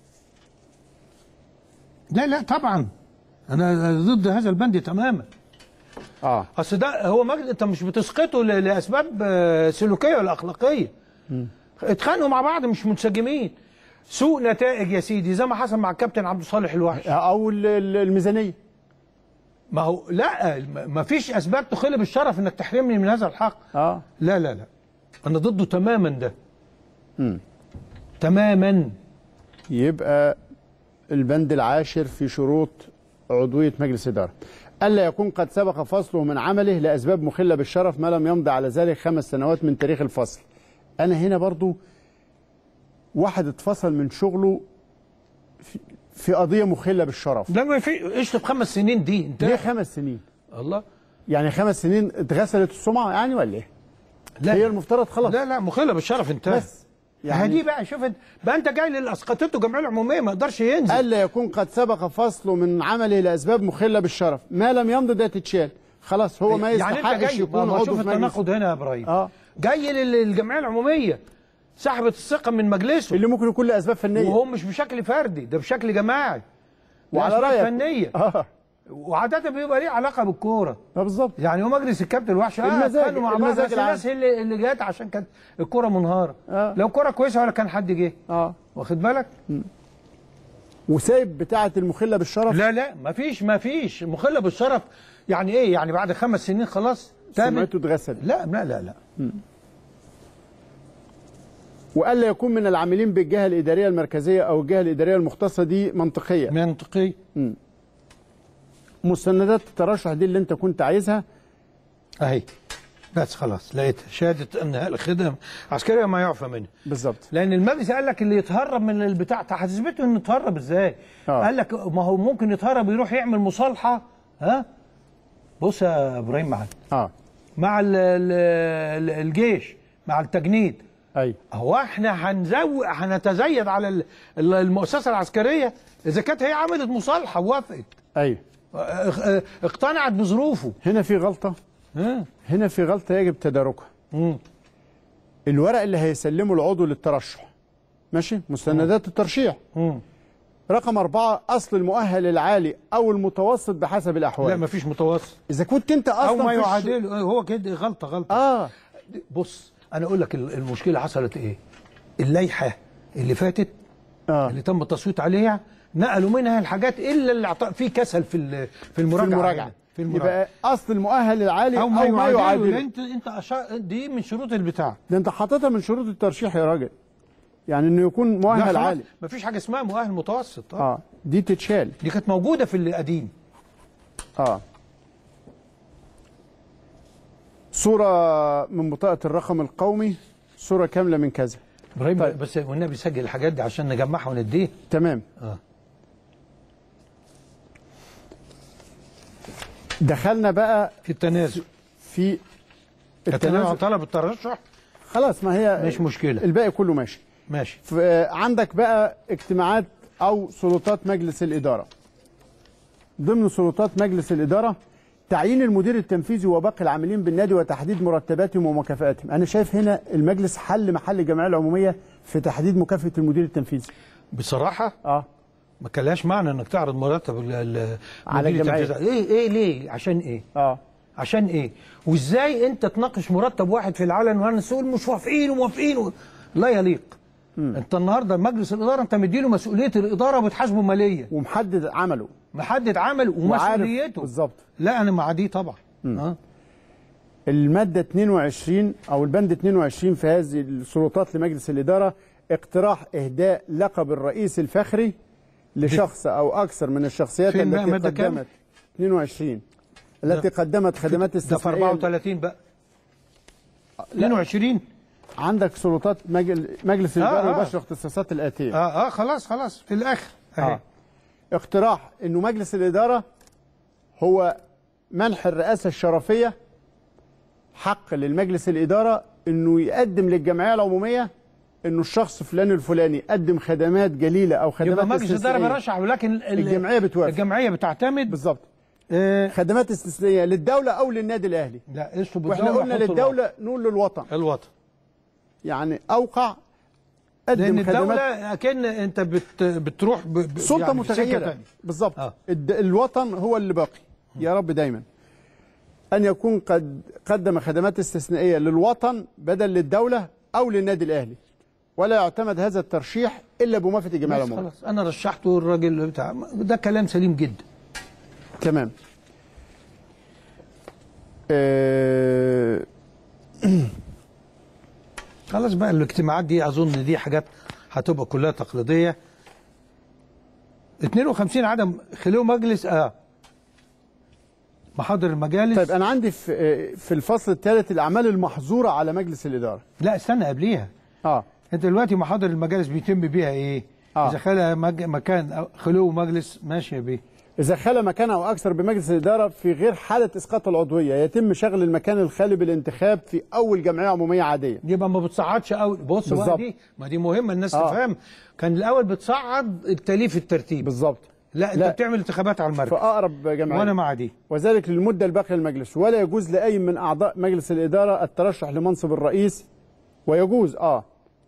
لا لا طبعا انا ضد هذا البند تماما اه اصل ده هو مجلس انت مش بتسقطه ل- لاسباب آه، سلوكيه ولا اخلاقيه اتخانقوا مع بعض مش منسجمين سوء نتائج يا سيدي زي ما حصل مع الكابتن عبد الصالح الوحش او ال- ال- الميزانيه ما هو لا ما فيش اسباب تخل بالشرف انك تحرمني من هذا الحق اه لا لا لا انا ضده تماما ده تماما يبقى البند العاشر في شروط عضوية مجلس إدارة ألا يكون قد سبق فصله من عمله لأسباب مخلة بالشرف ما لم يمضي على ذلك خمس سنوات من تاريخ الفصل أنا هنا برضو واحد اتفصل من شغله في, في قضية مخلة بالشرف لا ما في اشطب خمس سنين دي انت ليه خمس سنين الله يعني خمس سنين اتغسلت السمعة يعني ولا ايه لا هي المفترض خلاص لا لا مخله بالشرف انت بس يعني يعني دي بقى شوف انت- بقى انت جاي للي اسقطته الجمعيه العموميه ما يقدرش ينزل ألا يكون قد سبق فصله من عمله لأسباب مخلة بالشرف ما لم يمضي ده تتشال خلاص هو ما يعني انت يستحقش جاي يكون ما عضو شوف في مجلس التناقض هنا يا ابراهيم اه جاي للجمعيه العموميه سحبت الثقه من مجلسه اللي ممكن يكون لاسباب فنيه وهو مش بشكل فردي ده بشكل جماعي وعلى لأسباب رايك فنيه اه وعاده بيبقى ليه علاقه بالكوره آه، بالظبط يعني هو مجلس الكابتن الوحش اه المزاج- اتخانقوا مع بعض المزاج بس العام. الناس هي اللي, اللي جت عشان كانت الكوره منهاره آه. لو كوره كويسه ولا كان حد جه اه واخد بالك وسايب بتاعه المخله بالشرف لا لا مفيش مفيش مخله بالشرف يعني ايه يعني بعد خمس سنين خلاص تامن سمعته اتغسل لا لا لا لا والا يكون من العاملين بالجهه الاداريه المركزيه او الجهه الاداريه المختصه دي منطقيه منطقي مستندات الترشح دي اللي انت كنت عايزها اهي بس خلاص لقيتها شهاده انهاء الخدمه عسكريه ما يعفى منها بالظبط لان المجلس قال لك اللي يتهرب من البتاع طب هتثبته انه اتهرب ازاي؟ آه. قال لك ما هو ممكن يتهرب يروح يعمل مصالحه ها؟ بص يا ابراهيم معاك اه مع ال ال الجيش مع التجنيد اي هو احنا هنزود هنتزايد على ال- ال- المؤسسه العسكريه اذا كانت هي عملت مصالحه ووافقت اي اه- اه- اقتنعت بظروفه هنا في غلطه ها؟ هنا في غلطه يجب تداركها مم. الورق اللي هيسلمه العضو للترشح ماشي مستندات الترشيح مم. رقم أربعة أصل المؤهل العالي أو المتوسط بحسب الأحوال لا مفيش متوسط إذا كنت أنت أصلا او ما في الش- يعادله هو كده غلطه غلطه آه بص انا اقول لك ال- المشكله حصلت ايه اللائحه اللي فاتت آه اللي تم التصويت عليها نقلوا منها الحاجات الا اللي اعط- في كسل في ال- في في المراجعه المراجعة هنا. في المراجعه يبقى أصل المؤهل العالي او أو ما ما يعادله يعادله انت انت أشا... دي من شروط البتاع ده أنت حاططها من شروط الترشيح يا راجل يعني إنه يكون لا مؤهل خلاص عالي مفيش حاجه اسمها مؤهل متوسط اه آه دي تتشال دي كانت موجوده في القديم آه صورة من بطاقة الرقم القومي صورة كاملة من كذا ابراهيم طيب. بس والنبي سجل الحاجات دي عشان نجمعها ونديها تمام اه دخلنا بقى في التنازل في التنازل التنازل طلب الترشح خلاص ما هي مش مشكله الباقي كله ماشي ماشي ف- عندك بقى اجتماعات او سلطات مجلس الاداره ضمن سلطات مجلس الاداره تعيين المدير التنفيذي وباقي العاملين بالنادي وتحديد مرتباتهم ومكافآتهم انا شايف هنا المجلس حل محل الجمعيه العموميه في تحديد مكافاه المدير التنفيذي بصراحه اه ما كان لهاش معنى انك تعرض مرتب ال- ال- على مدير الجمعية. التنفيذي. ايه ايه ليه عشان ايه اه عشان ايه وازاي انت تناقش مرتب واحد في العلن وانا تقول مش موافقين وموافقين و... لا يليق انت النهارده مجلس الاداره انت مديله مسؤوليه الاداره وبتحاسبه ماليا ومحدد عمله محدد عمله وعارف ومسؤوليته بالظبط لا انا مع دي طبعا اه المادة 22 أو البند 22 في هذه السلطات لمجلس الإدارة اقتراح إهداء لقب الرئيس الفخري لشخص او اكثر من الشخصيات فين بقى التي مادة كام؟ قدمت 22 التي قدمت خدمات ده في استثنائيه 34 بقى 22 عندك سلطات مجل... مجلس آه، الاداره آه. يباشر الاختصاصات الاتيه اه اه خلاص خلاص في الاخر اهي آه. اقتراح انه مجلس الاداره هو منح الرئاسه الشرفيه حق للمجلس الاداره انه يقدم للجمعيه العموميه انه الشخص فلان الفلاني قدم خدمات جليله او خدمات يبقى مجلس الاداره استثنائية. بيرشح ولكن ال- الجمعية بتوافق. الجمعيه بتعتمد بالظبط آه خدمات استثنائيه للدوله او للنادي الاهلي لا اسلوب واحنا الدولة قلنا حطوا للدوله نقول للوطن الوطن. الوطن يعني اوقع لان قدم خدمات الدوله اكن انت بت بتروح ب... ب- سلطه يعني في سكة متغيره تانية. بالظبط آه. الد- الوطن هو اللي باقي يا رب دايما ان يكون قد قدم خدمات استثنائيه للوطن بدل للدوله او للنادي الاهلي ولا يعتمد هذا الترشيح الا بموافقه الجمعيه بس العموميه خلاص انا رشحته الراجل بتاع ده كلام سليم جدا تمام آه، خلاص بقى الاجتماعات دي اظن دي حاجات هتبقى كلها تقليديه 52 عدم خلو مجلس اه محاضر المجالس طيب انا عندي في آه، في الفصل الثالث الاعمال المحظوره على مجلس الاداره لا استنى قبليها اه انت دلوقتي محاضر المجالس بيتم بيها ايه؟ آه. اذا خلى مج... مكان أو خلو مجلس ماشيه بيه إذا خلى مكان أو أكثر بمجلس الإدارة في غير حالة إسقاط العضوية يتم شغل المكان الخالي بالانتخاب في أول جمعية عمومية عادية يبقى ما بتصعدش قوي بص بقى بالظبط. دي ما دي مهمه الناس آه. تفهم كان الاول بتصعد التاليف الترتيب بالظبط لا انت لا. بتعمل انتخابات على في المركز أقرب جمعية وانا مع دي وذلك للمدة الباقية للمجلس ولا يجوز لأي من أعضاء مجلس الإدارة الترشح لمنصب الرئيس ويجوز آه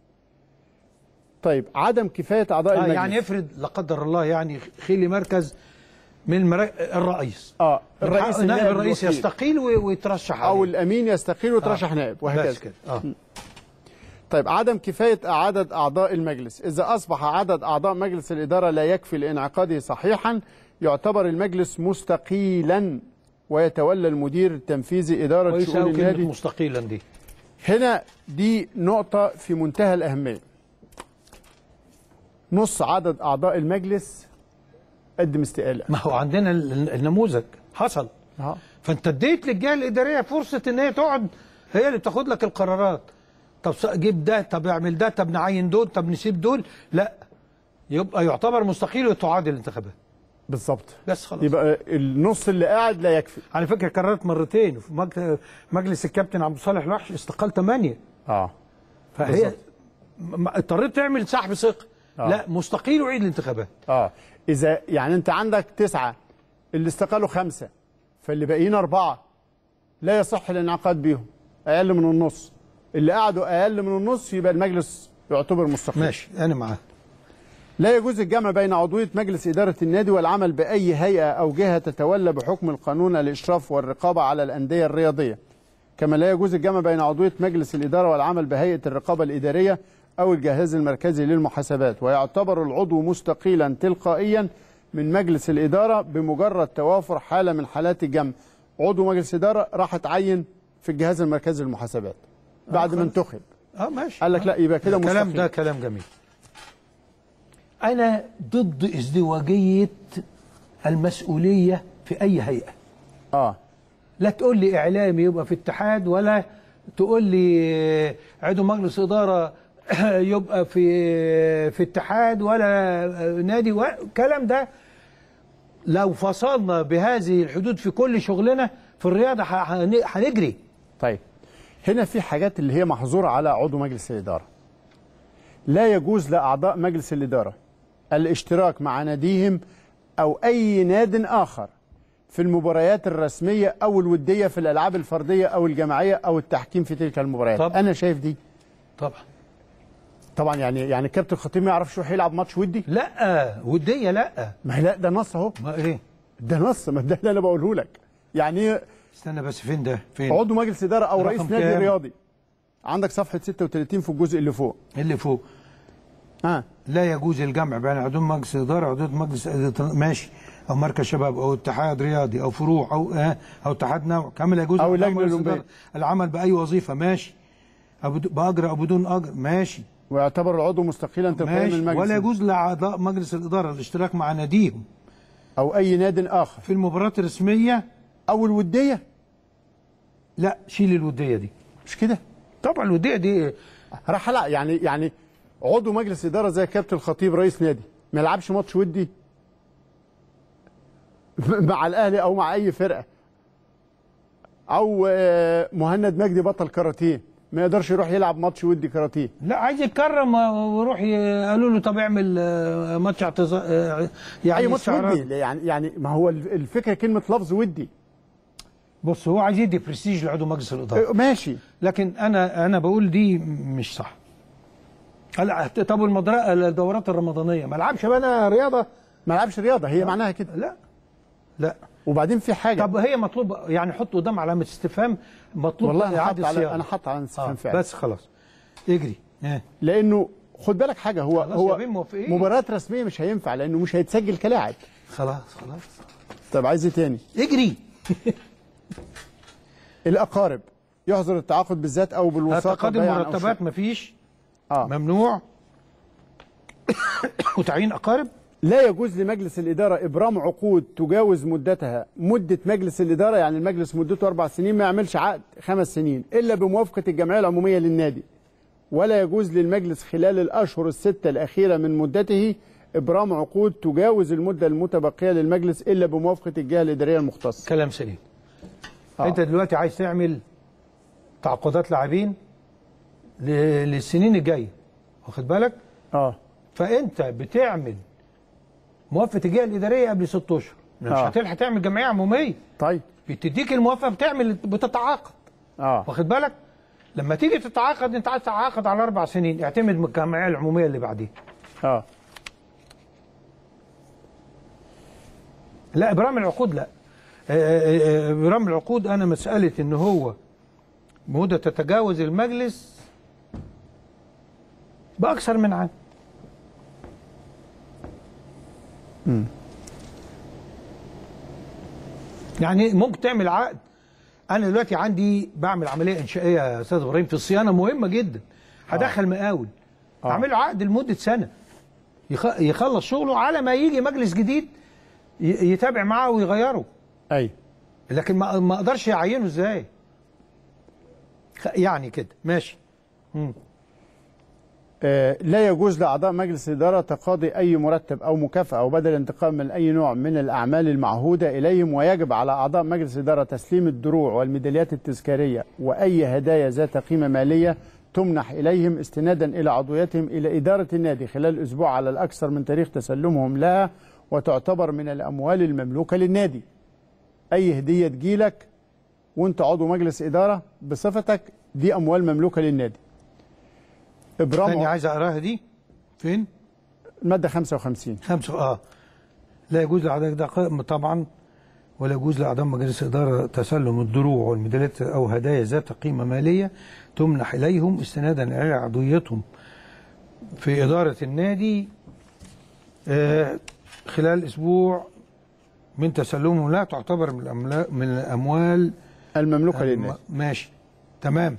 طيب عدم كفاية أعضاء آه المجلس يعني افرض لا قدر الله يعني خيلي مركز من المرا... الرئيس آه الرئيس نائب النائب الرئيس الوكيل. يستقيل و- ويترشح أو عليه. الأمين يستقيل ويترشح آه. نائب وهكذا بس كده اه طيب عدم كفاية عدد أعضاء المجلس إذا أصبح عدد أعضاء مجلس الإدارة لا يكفي لإنعقاده صحيحا يعتبر المجلس مستقيلا ويتولى المدير التنفيذي إدارة شؤون ويساوي كلمه النادي مستقيلا دي هنا دي نقطة في منتهى الأهمية نص عدد أعضاء المجلس قدم استقالة ما هو عندنا ال- النموذج حصل آه. فانت اديت للجهه الاداريه فرصه ان هي تقعد هي اللي بتاخد لك القرارات طب س- جيب ده طب اعمل ده طب نعين دول طب نسيب دول لا يبقى يعتبر مستقيل وتعاد الانتخابات بالظبط بس خلاص يبقى النص اللي قاعد لا يكفي على فكره قررت مرتين في مج- مجلس الكابتن عبد الصالح الوحش استقال ثمانيه اه فهي بالظبط. م- اضطريت تعمل سحب ثقه آه. لا مستقيل وعيد الانتخابات اه اذا يعني انت عندك تسعه اللي استقالوا خمسه فاللي باقيين اربعه لا يصح الانعقاد بيهم اقل من النص اللي قعدوا اقل من النص يبقى المجلس يعتبر مستقيل ماشي انا معاك لا يجوز الجمع بين عضويه مجلس اداره النادي والعمل باي هيئه او جهه تتولى بحكم القانون الاشراف والرقابه على الانديه الرياضيه كما لا يجوز الجمع بين عضويه مجلس الاداره والعمل بهيئه الرقابه الاداريه او الجهاز المركزي للمحاسبات ويعتبر العضو مستقيلا تلقائيا من مجلس الاداره بمجرد توافر حاله من حالات الجمع عضو مجلس اداره راح اتعين في الجهاز المركزي للمحاسبات بعد ما خلاص. انتخب اه ماشي قال لك لا يبقى كده الكلام مستقيل ده كلام جميل انا ضد ازدواجيه المسؤوليه في اي هيئه اه لا تقول لي اعلامي يبقى في اتحاد ولا تقول لي عضو مجلس اداره يبقى في في اتحاد ولا نادي الكلام ده لو فصلنا بهذه الحدود في كل شغلنا في الرياضه ح- هن- هنجري طيب هنا في حاجات اللي هي محظورة على عضو مجلس الإدارة لا يجوز لأعضاء مجلس الإدارة الاشتراك مع ناديهم أو أي ناد آخر في المباريات الرسمية أو الودية في الألعاب الفردية أو الجماعية أو التحكيم في تلك المباريات طب. أنا شايف دي طبعا طبعا يعني يعني كابتن الخطيب ما يعرفش يروح يلعب ماتش ودي لا وديه لا ما هي لا ده نص اهو ما ايه ده نص ما ده اللي انا بقوله لك يعني إيه استنى بس فين ده فين عضو مجلس اداره او رقم رئيس نادي كام؟ رياضي عندك صفحه 36 في الجزء اللي فوق اللي فوق ها لا يجوز الجمع بين عضو مجلس إدارة وعضو مجلس ماشي أو مركز شباب أو اتحاد رياضي أو فروع أو آه أو اتحاد نوع كما لا يجوز أو لأعضاء اللجنة مجلس الأولمبية. الإدارة العمل بأي وظيفة ماشي أو بد- بأجر أو بدون أجر ماشي ويعتبر العضو مستقيلا تلقائيا من ماشي المجلس ولا يجوز لاعضاء مجلس الاداره الاشتراك مع ناديهم او اي ناد اخر في المباريات الرسميه او الوديه لا شيل الوديه دي مش كده طبعا الوديه دي راح لا يعني يعني عضو مجلس اداره زي كابتن الخطيب رئيس نادي ما يلعبش ماتش ودي مع الاهلي او مع اي فرقه او آه، مهند مجدي بطل كاراتيه ما يقدرش يروح يلعب ماتش ودي كاراتيه لا عايز يتكرم ويروح ي- قالوا له طب اعمل آه، ماتش اعتذار آه، يعني اي ماتش استعراض. ودي يعني يعني ما هو الفكره كلمه لفظ ودي بص هو عايز يدي برستيج لعضو مجلس الاداره آه، ماشي لكن انا انا بقول دي مش صح هلا طب المدرسه الدورات الرمضانيه ما العبش بقى انا رياضه ما لعبش رياضه هي معناها كده لا لا وبعدين في حاجه طب هي مطلوب يعني حط قدام علامه استفهام مطلوب والله انا حاطط إعادة على صياغة. انا حاطط على آه استفهام فعلا بس خلاص اجري اه لانه خد بالك حاجه هو خلاص يا هو بيه، موافقين. مباراه رسميه مش هينفع لانه مش هيتسجل كلاعب خلاص خلاص طب عايز ايه تاني اجري الاقارب يحظر التعاقد بالذات او بالوساطه تقدم بيعاً أو مرتبات شراء. مفيش اه ممنوع وتعيين اقارب لا يجوز لمجلس الاداره ابرام عقود تجاوز مدتها مده مجلس الاداره يعني المجلس مدته اربع سنين ما يعملش عقد خمس سنين الا بموافقه الجمعيه العموميه للنادي ولا يجوز للمجلس خلال الاشهر السته الاخيره من مدته ابرام عقود تجاوز المده المتبقيه للمجلس الا بموافقه الجهه الاداريه المختصه كلام سليم آه. انت دلوقتي عايز تعمل تعاقدات لاعبين ل- للسنين الجايه واخد بالك اه فانت بتعمل موافقه الجهه الاداريه قبل ست اشهر مش آه. هتلحق تعمل جمعيه عموميه طيب بتديك الموافقه بتعمل بتتعاقد اه واخد بالك لما تيجي تتعاقد انت عايز تتعاقد على اربع سنين اعتمد من الجمعيه العموميه اللي بعديها اه لا ابرام العقود لا آه، آه، آه، ابرام العقود انا مساله ان هو مده تتجاوز المجلس باكثر من عام يعني ممكن تعمل عقد انا دلوقتي عندي بعمل عمليه انشائيه يا استاذ ابراهيم في الصيانه مهمه جدا هدخل مقاول اعمل له عقد لمده سنه يخ- يخلص شغله على ما يجي مجلس جديد ي- يتابع معاه ويغيره اي لكن ما ما اقدرش يعينه ازاي خ- يعني كده ماشي آه، لا يجوز لأعضاء مجلس الإدارة تقاضي أي مرتب أو مكافأة أو بدل انتقام من أي نوع من الأعمال المعهودة إليهم ويجب على أعضاء مجلس الإدارة تسليم الدروع والميداليات التذكارية وأي هدايا ذات قيمة مالية تمنح إليهم استنادا إلى عضويتهم إلى إدارة النادي خلال أسبوع على الأكثر من تاريخ تسلمهم لها وتعتبر من الأموال المملوكة للنادي أي هدية تجيلك وأنت عضو مجلس إدارة بصفتك دي أموال مملوكة للنادي إبرام ثانية عايز اقراها دي فين؟ المادة 55 خمسة اه لا يجوز لأعضاء ده ق- طبعا ولا يجوز لأعضاء مجلس الإدارة تسلم الدروع والميداليات أو هدايا ذات قيمة مالية تمنح إليهم استنادا إلى عضويتهم في إدارة النادي آه خلال أسبوع من تسلمهم لا تعتبر من الأملا- من الأموال المملوكة للنادي الم- ماشي تمام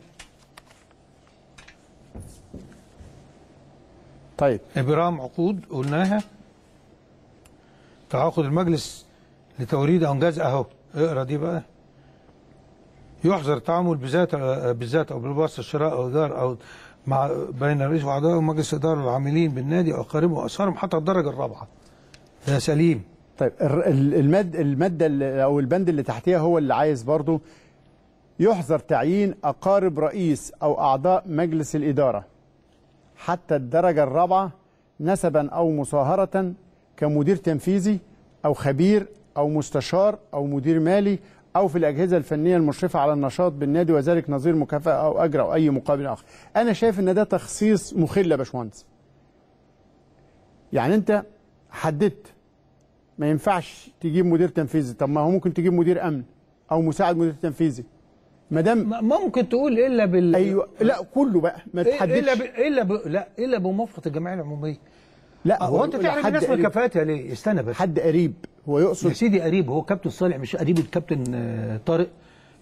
طيب إبرام عقود قلناها تعاقد المجلس لتوريد أو إنجاز أهو اقرا دي بقى يحظر التعامل بذات بالذات أو بالواسطة الشراء أو إيجار أو مع بين الرئيس وأعضاء مجلس الإدارة والعاملين بالنادي وأقاربه وأسرهم حتى الدرجة الرابعة ده سليم طيب الر- ال- الماد المادة اللي- أو البند اللي تحتيها هو اللي عايز برضو يحظر تعيين أقارب رئيس أو أعضاء مجلس الإدارة حتى الدرجة الرابعة نسبا أو مصاهرة كمدير تنفيذي أو خبير أو مستشار أو مدير مالي أو في الأجهزة الفنية المشرفة على النشاط بالنادي وذلك نظير مكافأة أو أجر أو أي مقابل آخر أنا شايف إن ده تخصيص مخل يا باشمهندس يعني أنت حددت ما ينفعش تجيب مدير تنفيذي طب ما هو ممكن تجيب مدير امن او مساعد مدير تنفيذي ما دام م- ممكن تقول إلا بال ايوه لا كله بقى ما إلا تحددش ب... إلا ب... لا إلا بموافقة الجمعية العمومية لا هو أنت يقول تعرف حد الناس من قريب. كفاءتها ليه؟ استنى بس حد قريب هو يا يقصد سيدي قريب هو كابتن صالح مش قريب الكابتن آه، طارق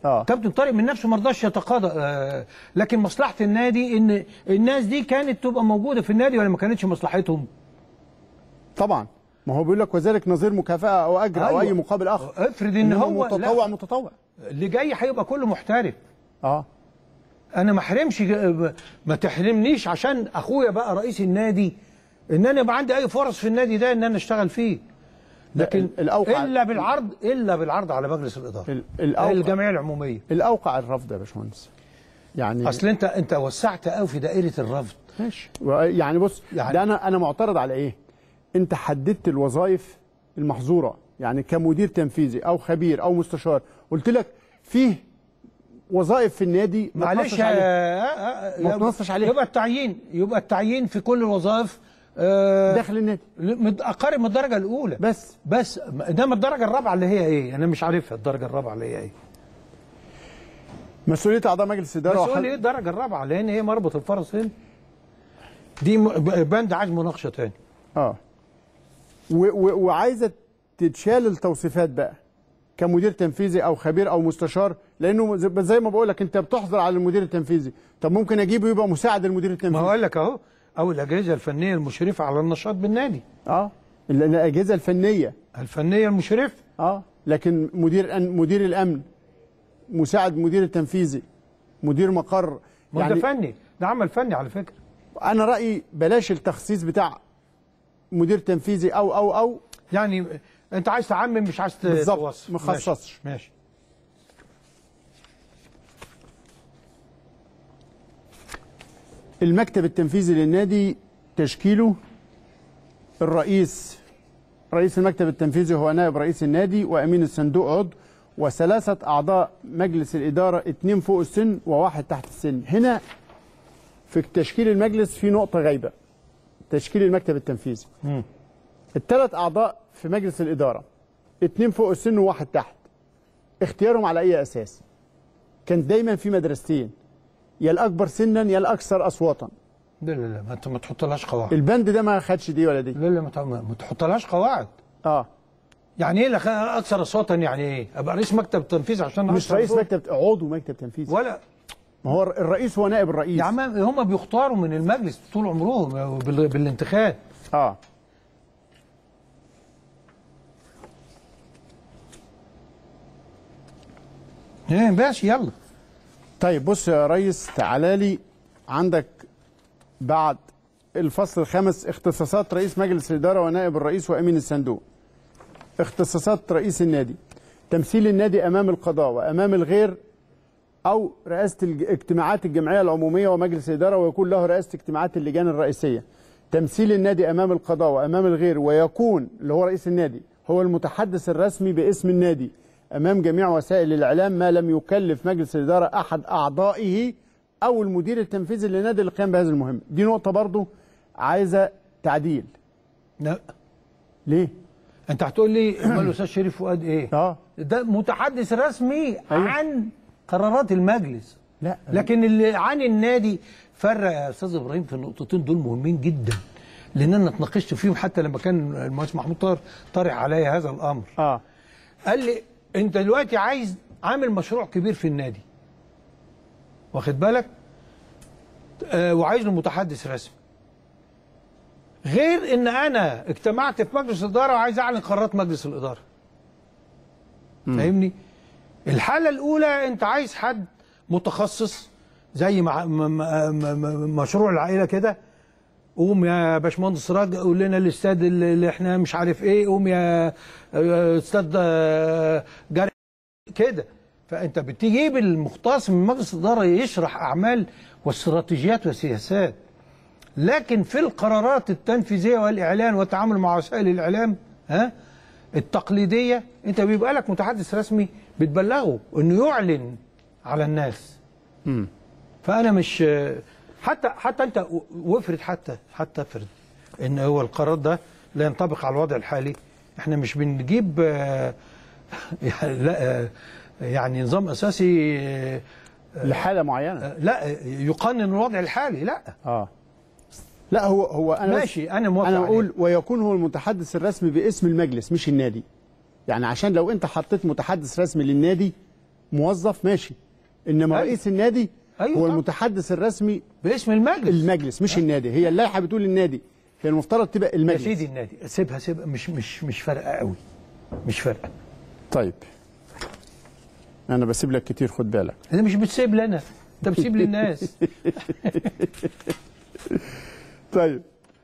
آه. كابتن طارق من نفسه ما رضاش يتقاضى آه لكن مصلحه النادي ان الناس دي كانت تبقى موجوده في النادي ولا ما كانتش مصلحتهم طبعا ما هو بيقول لك وذلك نظير مكافاه او اجر او أيوة. اي مقابل اخر افرض ان إنما هو متطوع لا، متطوع اللي جاي هيبقى كله محترف اه انا ما احرمش ما تحرمنيش عشان اخويا بقى رئيس النادي ان انا يبقى عندي اي فرص في النادي ده ان انا اشتغل فيه لكن ال- الأوقع- الا بالعرض الا بالعرض على مجلس الاداره ال- الأوقع- الجمعيه العموميه الاوقع الرفض يا باشمهندس يعني اصل انت انت وسعت قوي في دائره الرفض ماشي يعني بص يعني- يعني ده انا انا معترض على ايه؟ انت حددت الوظائف المحظوره يعني كمدير تنفيذي او خبير او مستشار قلت لك فيه وظائف في النادي ما معلش تنصش عليها. آه، آه، ما يبقى- تنصش عليها. يبقى التعيين يبقى التعيين في كل الوظائف آه، داخل النادي مد- اقارب من الدرجه الاولى بس بس انما الدرجه الرابعه اللي هي ايه انا مش عارفها الدرجه الرابعه اللي هي ايه مسؤوليه اعضاء مجلس اداره بس قول وحل- لي ايه الدرجه الرابعه لان هي مربط الفرس هنا دي م- ب- بند عايز مناقشه تاني اه و- و- وعايزه تتشال التوصيفات بقى كمدير تنفيذي او خبير او مستشار لانه زي- زي ما بقول لك انت بتحظر على المدير التنفيذي طب ممكن اجيبه يبقى مساعد المدير ما هو التنفيذي قال لك اهو او الاجهزه الفنيه المشرفه على النشاط بالنادي اه ال- الاجهزه الفنيه الفنيه المشرفه اه لكن مدير أن- مدير الامن مساعد مدير التنفيذي مدير مقر ما يعني يعني ده فني ده عمل فني على فكره انا رايي بلاش التخصيص بتاع مدير تنفيذي او او او يعني انت عايز تعمم مش عايز ت- بالظبط، توصف. ما خصصش. ماشي, ماشي. المكتب التنفيذي للنادي تشكيله الرئيس رئيس المكتب التنفيذي هو نائب رئيس النادي وامين الصندوق عضو وثلاثه اعضاء مجلس الاداره اثنين فوق السن وواحد تحت السن هنا في تشكيل المجلس في نقطه غايبه تشكيل المكتب التنفيذي الثلاث اعضاء في مجلس الاداره اثنين فوق السن وواحد تحت اختيارهم على اي اساس كان دايما في مدرستين يا الاكبر سنا يا الاكثر اصواتا لا لا لا ما انت ما تحطلهاش قواعد البند ده ما خدش دي ولا دي لا لا ما ت- ما تحطلهاش قواعد اه يعني ايه لخ- اكثر اصواتا يعني ايه ابقى رئيس مكتب تنفيذي عشان مش أكثر رئيس صوت؟ مكتب عضو مكتب تنفيذي ولا ما هو الرئيس هو نائب الرئيس يا عم هم بيختاروا من المجلس طول عمرهم بال- بالانتخاب اه ايه ماشي يلا طيب بص يا ريس تعالى لي عندك بعد الفصل الخامس اختصاصات رئيس مجلس الإدارة ونائب الرئيس وأمين الصندوق اختصاصات رئيس النادي تمثيل النادي أمام القضاء وأمام الغير أو رئاسة الج- اجتماعات الجمعية العمومية ومجلس الإدارة ويكون له رئاسة اجتماعات اللجان الرئيسية تمثيل النادي أمام القضاء وأمام الغير ويكون اللي هو رئيس النادي هو المتحدث الرسمي باسم النادي أمام جميع وسائل الإعلام ما لم يكلف مجلس الإدارة أحد أعضائه أو المدير التنفيذي للنادي للقيام بهذه المهمة دي نقطة برضو عايزة تعديل لا ليه؟ انت هتقول لي امال الاستاذ شريف فؤاد ايه اه ده متحدث رسمي أيوه. عن قرارات المجلس لا لكن اللي عن النادي فرق يا استاذ ابراهيم في النقطتين دول مهمين جدا لان انا اتناقشت فيهم حتى لما كان المهندس محمود طاهر طارح عليا هذا الامر اه قال لي انت دلوقتي عايز عامل مشروع كبير في النادي واخد بالك آه وعايز له متحدث رسمي غير ان انا اجتمعت في مجلس الاداره وعايز اعلن قرارات مجلس الاداره فاهمني الحاله الاولى انت عايز حد متخصص زي مع م م م م مشروع العائله كده قوم يا باشمهندس راج قول لنا الاستاد اللي اللي احنا مش عارف ايه قوم يا آه، استاد آه، جري كده فانت بتجيب المختص من مجلس الاداره يشرح اعمال واستراتيجيات وسياسات لكن في القرارات التنفيذيه والاعلان والتعامل مع وسائل الاعلام ها التقليديه انت بيبقى لك متحدث رسمي بتبلغه انه يعلن على الناس فانا مش حتى حتى انت وافرض حتى حتى افرض ان هو القرار ده لا ينطبق على الوضع الحالي احنا مش بنجيب آه، يعني لا آه، يعني نظام اساسي آه، لحالة معينة آه، لا آه، يقنن الوضع الحالي لا اه لا هو هو انا بس- ماشي انا موافق انا عليه. اقول ويكون هو المتحدث الرسمي باسم المجلس مش النادي يعني عشان لو انت حطيت متحدث رسمي للنادي موظف ماشي انما أيوة. رئيس النادي أيوة هو طبعا. المتحدث الرسمي باسم المجلس المجلس مش النادي هي اللائحه بتقول النادي هي المفترض تبقى يا المجلس سيدي النادي سيبها سيبها مش مش مش فارقه قوي مش فارقه طيب انا بسيب لك كتير خد بالك انا مش بتسيب لنا انت بتسيب للناس طيب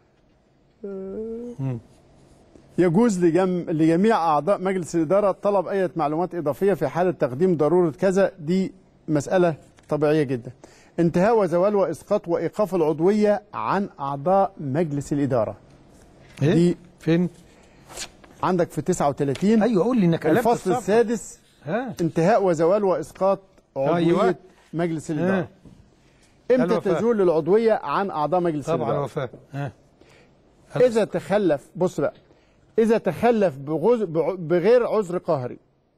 يجوز لجم... لجميع اعضاء مجلس الاداره طلب اي معلومات اضافيه في حاله تقديم ضروره كذا دي مساله طبيعيه جدا انتهاء وزوال واسقاط وايقاف العضويه عن اعضاء مجلس الاداره إيه؟ دي فين عندك في 39 ايوه قول لي انك قلبت الفصل الصفحة. السادس ها انتهاء وزوال واسقاط عضويه أيوة. مجلس الاداره ها. امتى الوفاة. تزول العضويه عن اعضاء مجلس طبعا الاداره وفاه ها إذا تخلف بص بقى إذا تخلف بغز... بع- بغير عذر قهري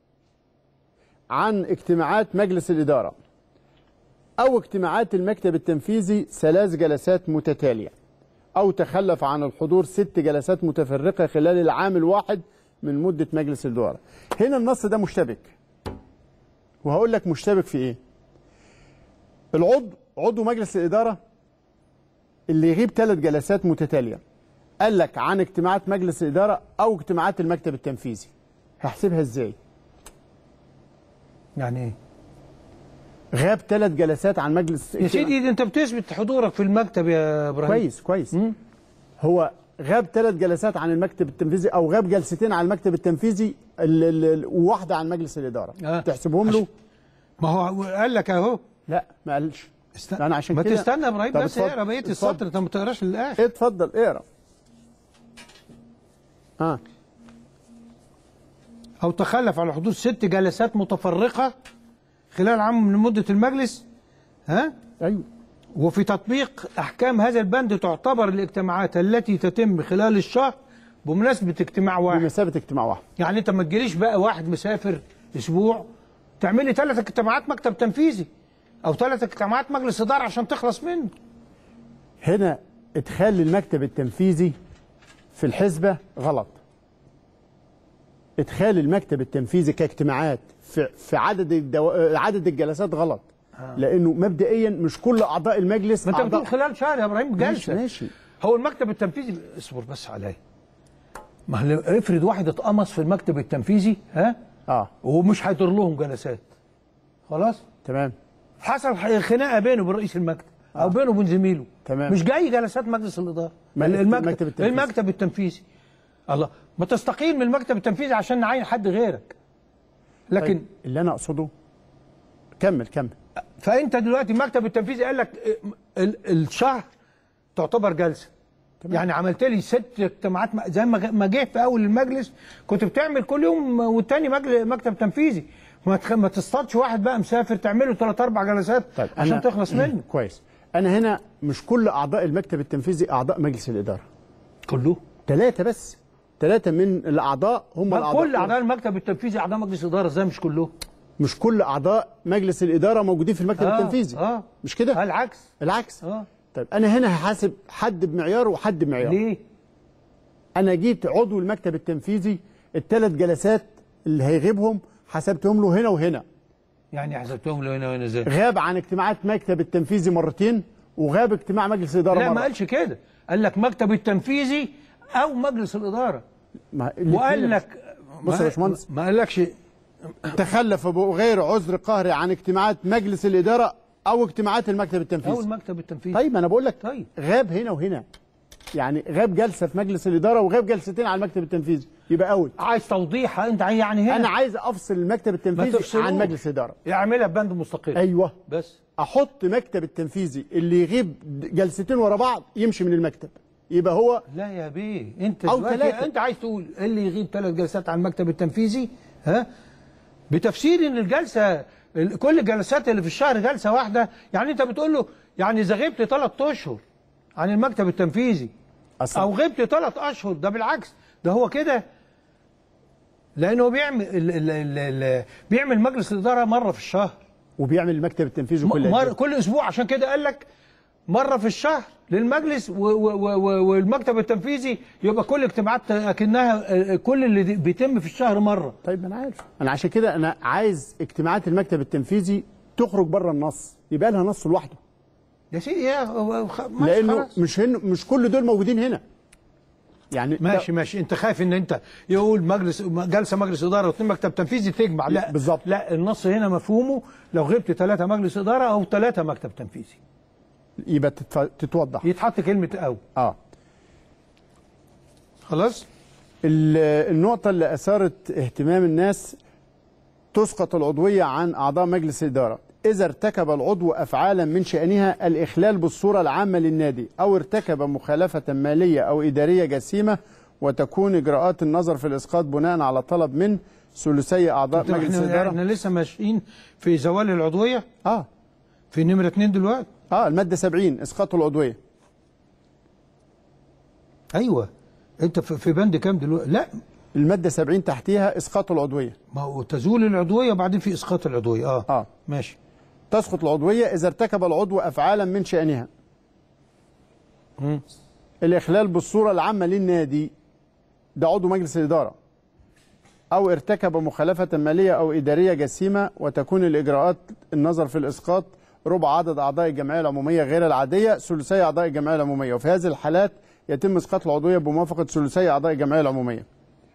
عن اجتماعات مجلس الإدارة أو اجتماعات المكتب التنفيذي ثلاث جلسات متتالية أو تخلف عن الحضور ست جلسات متفرقة خلال العام الواحد من مدة مجلس الإدارة هنا النص ده مشتبك وهقول لك مشتبك في إيه العضو عضو مجلس الإدارة اللي يغيب ثلاث جلسات متتالية قال لك عن اجتماعات مجلس الإدارة أو اجتماعات المكتب التنفيذي هحسبها إزاي يعني ايه غاب ثلاث جلسات عن مجلس يا سيدي ده انت بتثبت حضورك في المكتب يا ابراهيم كويس كويس هو غاب ثلاث جلسات عن المكتب التنفيذي او غاب جلستين عن المكتب التنفيذي ال- ال- ال- وواحده عن مجلس الاداره آه. تحسبهم له ما هو قال لك اهو لا ما قالش است... انا عشان ما كده تستنى يا ابراهيم طب بس اتفضل. اقرا بقيه اتفضل. السطر انت ما تقراش للاخر اتفضل اقرا اه او تخلف على حدود ست جلسات متفرقه خلال عام من مده المجلس ها ايوه وفي تطبيق احكام هذا البند تعتبر الاجتماعات التي تتم خلال الشهر بمناسبه اجتماع واحد بمثابه اجتماع واحد يعني انت ما تجيليش بقى واحد مسافر اسبوع تعمل لي ثلاث اجتماعات مكتب تنفيذي او ثلاث اجتماعات مجلس اداره عشان تخلص منه هنا ادخال المكتب التنفيذي في الحسبه غلط ادخال المكتب التنفيذي كاجتماعات في في عدد الدو... عدد الجلسات غلط لانه مبدئيا مش كل اعضاء المجلس ما انت أعضاء... بتقول خلال شهر يا ابراهيم ماشي جلسه ماشي هو المكتب التنفيذي اصبر بس عليا ما هو افرض واحد اتقمص في المكتب التنفيذي ها اه ومش هيدور لهم جلسات خلاص تمام حصل خناقه بينه وبين رئيس المكتب او بينه وبين زميله تمام. مش جاي جلسات مجلس الاداره ما- المكتب المكتب التنفيذي. المكتب التنفيذي الله ما تستقيل من المكتب التنفيذي عشان نعين حد غيرك لكن طيب اللي انا اقصده كمل كمل فانت دلوقتي المكتب التنفيذي قال لك ال- الشهر تعتبر جلسه تمام. يعني عملت لي ست اجتماعات م- زي ما غ- ما جه في اول المجلس كنت بتعمل كل يوم والتاني مجل- مكتب تنفيذي ما تخ- ما تصطادش واحد بقى مسافر تعمله ثلاث اربع جلسات طيب عشان تخلص منه كويس انا هنا مش كل اعضاء المكتب التنفيذي اعضاء مجلس الاداره كله ثلاثه بس ثلاثه من الاعضاء هم ما الاعضاء كل اعضاء المكتب التنفيذي اعضاء مجلس اداره ازاي مش كلهم مش كل اعضاء مجلس الاداره موجودين في المكتب آه، التنفيذي اه مش كده آه، العكس العكس اه طيب انا هنا هحاسب حد بمعيار وحد بمعيار ليه انا جيت عضو المكتب التنفيذي الثلاث جلسات اللي هيغيبهم حسبتهم له هنا وهنا يعني حسبتهم له هنا وهنا ازاي غاب عن اجتماعات مكتب التنفيذي مرتين وغاب اجتماع مجلس الاداره لا مرة. ما قالش كده قال لك مكتب التنفيذي او مجلس الاداره ما الاتنين وقال بس. لك بص يا ما- باشمهندس. ما قالكش تخلف بغير عذر قهري عن اجتماعات مجلس الاداره او اجتماعات المكتب او التنفيذي المكتب التنفيذي طيب انا بقول لك طيب. غاب هنا وهنا يعني غاب جلسه في مجلس الاداره وغاب جلستين على المكتب التنفيذي يبقى اول عايز توضيح انت عاي- يعني هنا انا عايز افصل المكتب التنفيذي تفصلوش. عن مجلس الاداره يعملها ببند مستقل ايوه بس احط مكتب التنفيذي اللي يغيب جلستين ورا بعض يمشي من المكتب يبقى هو لا يا بيه انت أو دلوقتي ثلاثة. انت عايز تقول اللي يغيب ثلاث جلسات عن المكتب التنفيذي ها بتفسير ان الجلسه ال- كل الجلسات اللي في الشهر جلسه واحده يعني انت بتقول له يعني اذا غبت ثلاث اشهر عن المكتب التنفيذي أصلاً. او غبت ثلاث اشهر ده بالعكس ده هو كده لانه بيعمل ال ال ال ال بيعمل مجلس الاداره مره في الشهر وبيعمل المكتب التنفيذي م- كل مر قد كل اسبوع عشان كده قال لك مره في الشهر للمجلس و و و و والمكتب التنفيذي يبقى كل اجتماعات اكنها آه، كل اللي دي- بيتم في الشهر مره طيب ما انا عارف انا عشان كده انا عايز اجتماعات المكتب التنفيذي تخرج بره النص يبقى لها نص لوحده يا سيدي يا هو- خ- ماشي لانه خلاص. مش هن مش كل دول موجودين هنا يعني ماشي ماشي انت خايف ان انت يقول مجلس جلسه مجلس اداره واثنين مكتب تنفيذي تجمع لا بالظبط. لا النص هنا مفهومه لو غبت ثلاثه مجلس اداره او ثلاثه مكتب تنفيذي يبقى تتف- تتوضح يتحط كلمه او اه خلاص ال- النقطة اللي أثارت اهتمام الناس تسقط العضوية عن أعضاء مجلس الإدارة إذا ارتكب العضو أفعالا من شأنها الإخلال بالصورة العامة للنادي أو ارتكب مخالفة مالية أو إدارية جسيمة وتكون إجراءات النظر في الإسقاط بناء على طلب من ثلثي أعضاء مجلس احنا, الإدارة احنا لسه ماشيين في زوال العضويه آه في نمره اثنين دلوقتي آه المادة 70 إسقاط العضوية ايوه انت في في بند كام دلوقتي لا المادة 70 تحتيها إسقاط العضوية ما هو تزول العضويه وبعدين في اسقاط العضويه اه آه. ماشي تسقط العضوية إذا ارتكب العضو أفعالا من شأنها الإخلال بالصورة العامة للنادي ده عضو مجلس الإدارة أو ارتكب مخالفة مالية أو إدارية جسيمة وتكون الإجراءات النظر في الإسقاط ربع عدد أعضاء الجمعية العمومية غير العادية ثلثي أعضاء الجمعية العمومية وفي هذه الحالات يتم إسقاط العضوية بموافقة ثلثي أعضاء الجمعية العمومية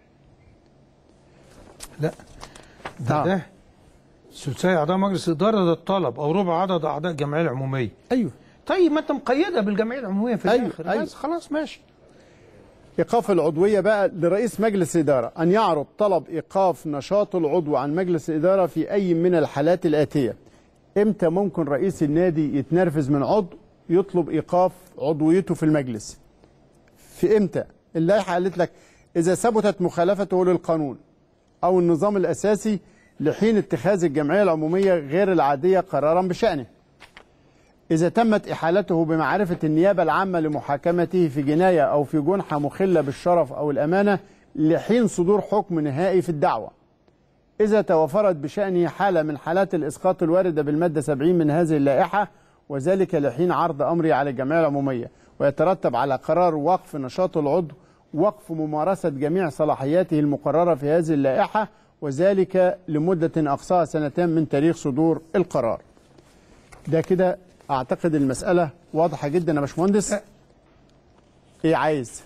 لا ده آه. ده ثلثي اعضاء مجلس الاداره ده الطلب او ربع عدد اعضاء الجمعيه العموميه أيوه طيب ما انت مقيدها بالجمعيه العموميه في أيوة، الاخر أيوة. بس خلاص ماشي إيقاف العضوية بقى لرئيس مجلس الإدارة أن يعرض طلب إيقاف نشاط العضو عن مجلس الإدارة في أي من الحالات الآتية إمتى ممكن رئيس النادي يتنرفز من عضو يطلب إيقاف عضويته في المجلس في إمتى اللائحة قالت لك إذا ثبتت مخالفته للقانون أو النظام الأساسي لحين اتخاذ الجمعية العمومية غير العادية قرارا بشأنه إذا تمت إحالته بمعرفة النيابة العامة لمحاكمته في جناية أو في جنحة مخلة بالشرف أو الأمانة لحين صدور حكم نهائي في الدعوة إذا توفرت بشأنه حالة من حالات الإسقاط الواردة بالمادة 70 من هذه اللائحة وذلك لحين عرض أمره على الجمعية العمومية ويترتب على قرار وقف نشاط العضو وقف ممارسة جميع صلاحياته المقررة في هذه اللائحة وذلك لمدة أقصاها سنتين من تاريخ صدور القرار ده كده اعتقد المساله واضحه جدا يا باشمهندس ايه عايز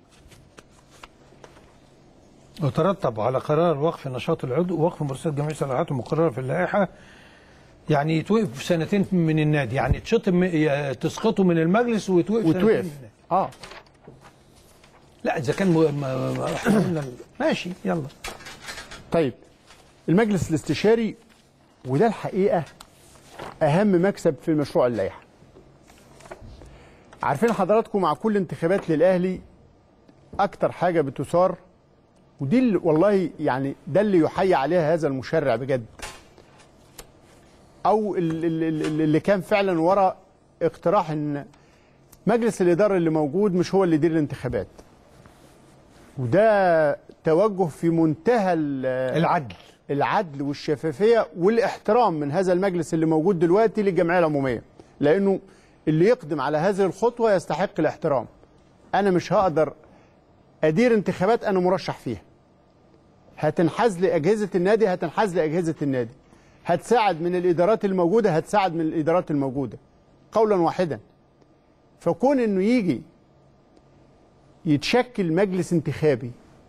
وترتب على قرار وقف نشاط العضو ووقف ممارسات جميع صلاحياته المقرره في اللائحه يعني يتوقف سنتين من النادي يعني تشطب م- ي- تسقطه من المجلس ويتوقف سنتين من وتوقف النادي. اه لا اذا كان م... م... م... إحنا قلنا- ماشي يلا طيب المجلس الاستشاري وده الحقيقه اهم مكسب في مشروع اللائحه عارفين حضراتكم مع كل انتخابات للاهلي اكتر حاجه بتثار ودي اللي والله يعني ده اللي يحيى عليها هذا المشرع بجد او ال- ال- ال- اللي كان فعلا ورا اقتراح ان مجلس الاداره اللي موجود مش هو اللي يدير الانتخابات وده توجه في منتهى ال- العدل العدل والشفافيه والاحترام من هذا المجلس اللي موجود دلوقتي للجمعيه العموميه لانه اللي يقدم على هذه الخطوه يستحق الاحترام انا مش هقدر ادير انتخابات انا مرشح فيها هتنحاز لاجهزه النادي هتنحاز لاجهزه النادي هتساعد من الادارات الموجوده هتساعد من الادارات الموجوده قولا واحدا فكون انه يجي يتشكل مجلس انتخابي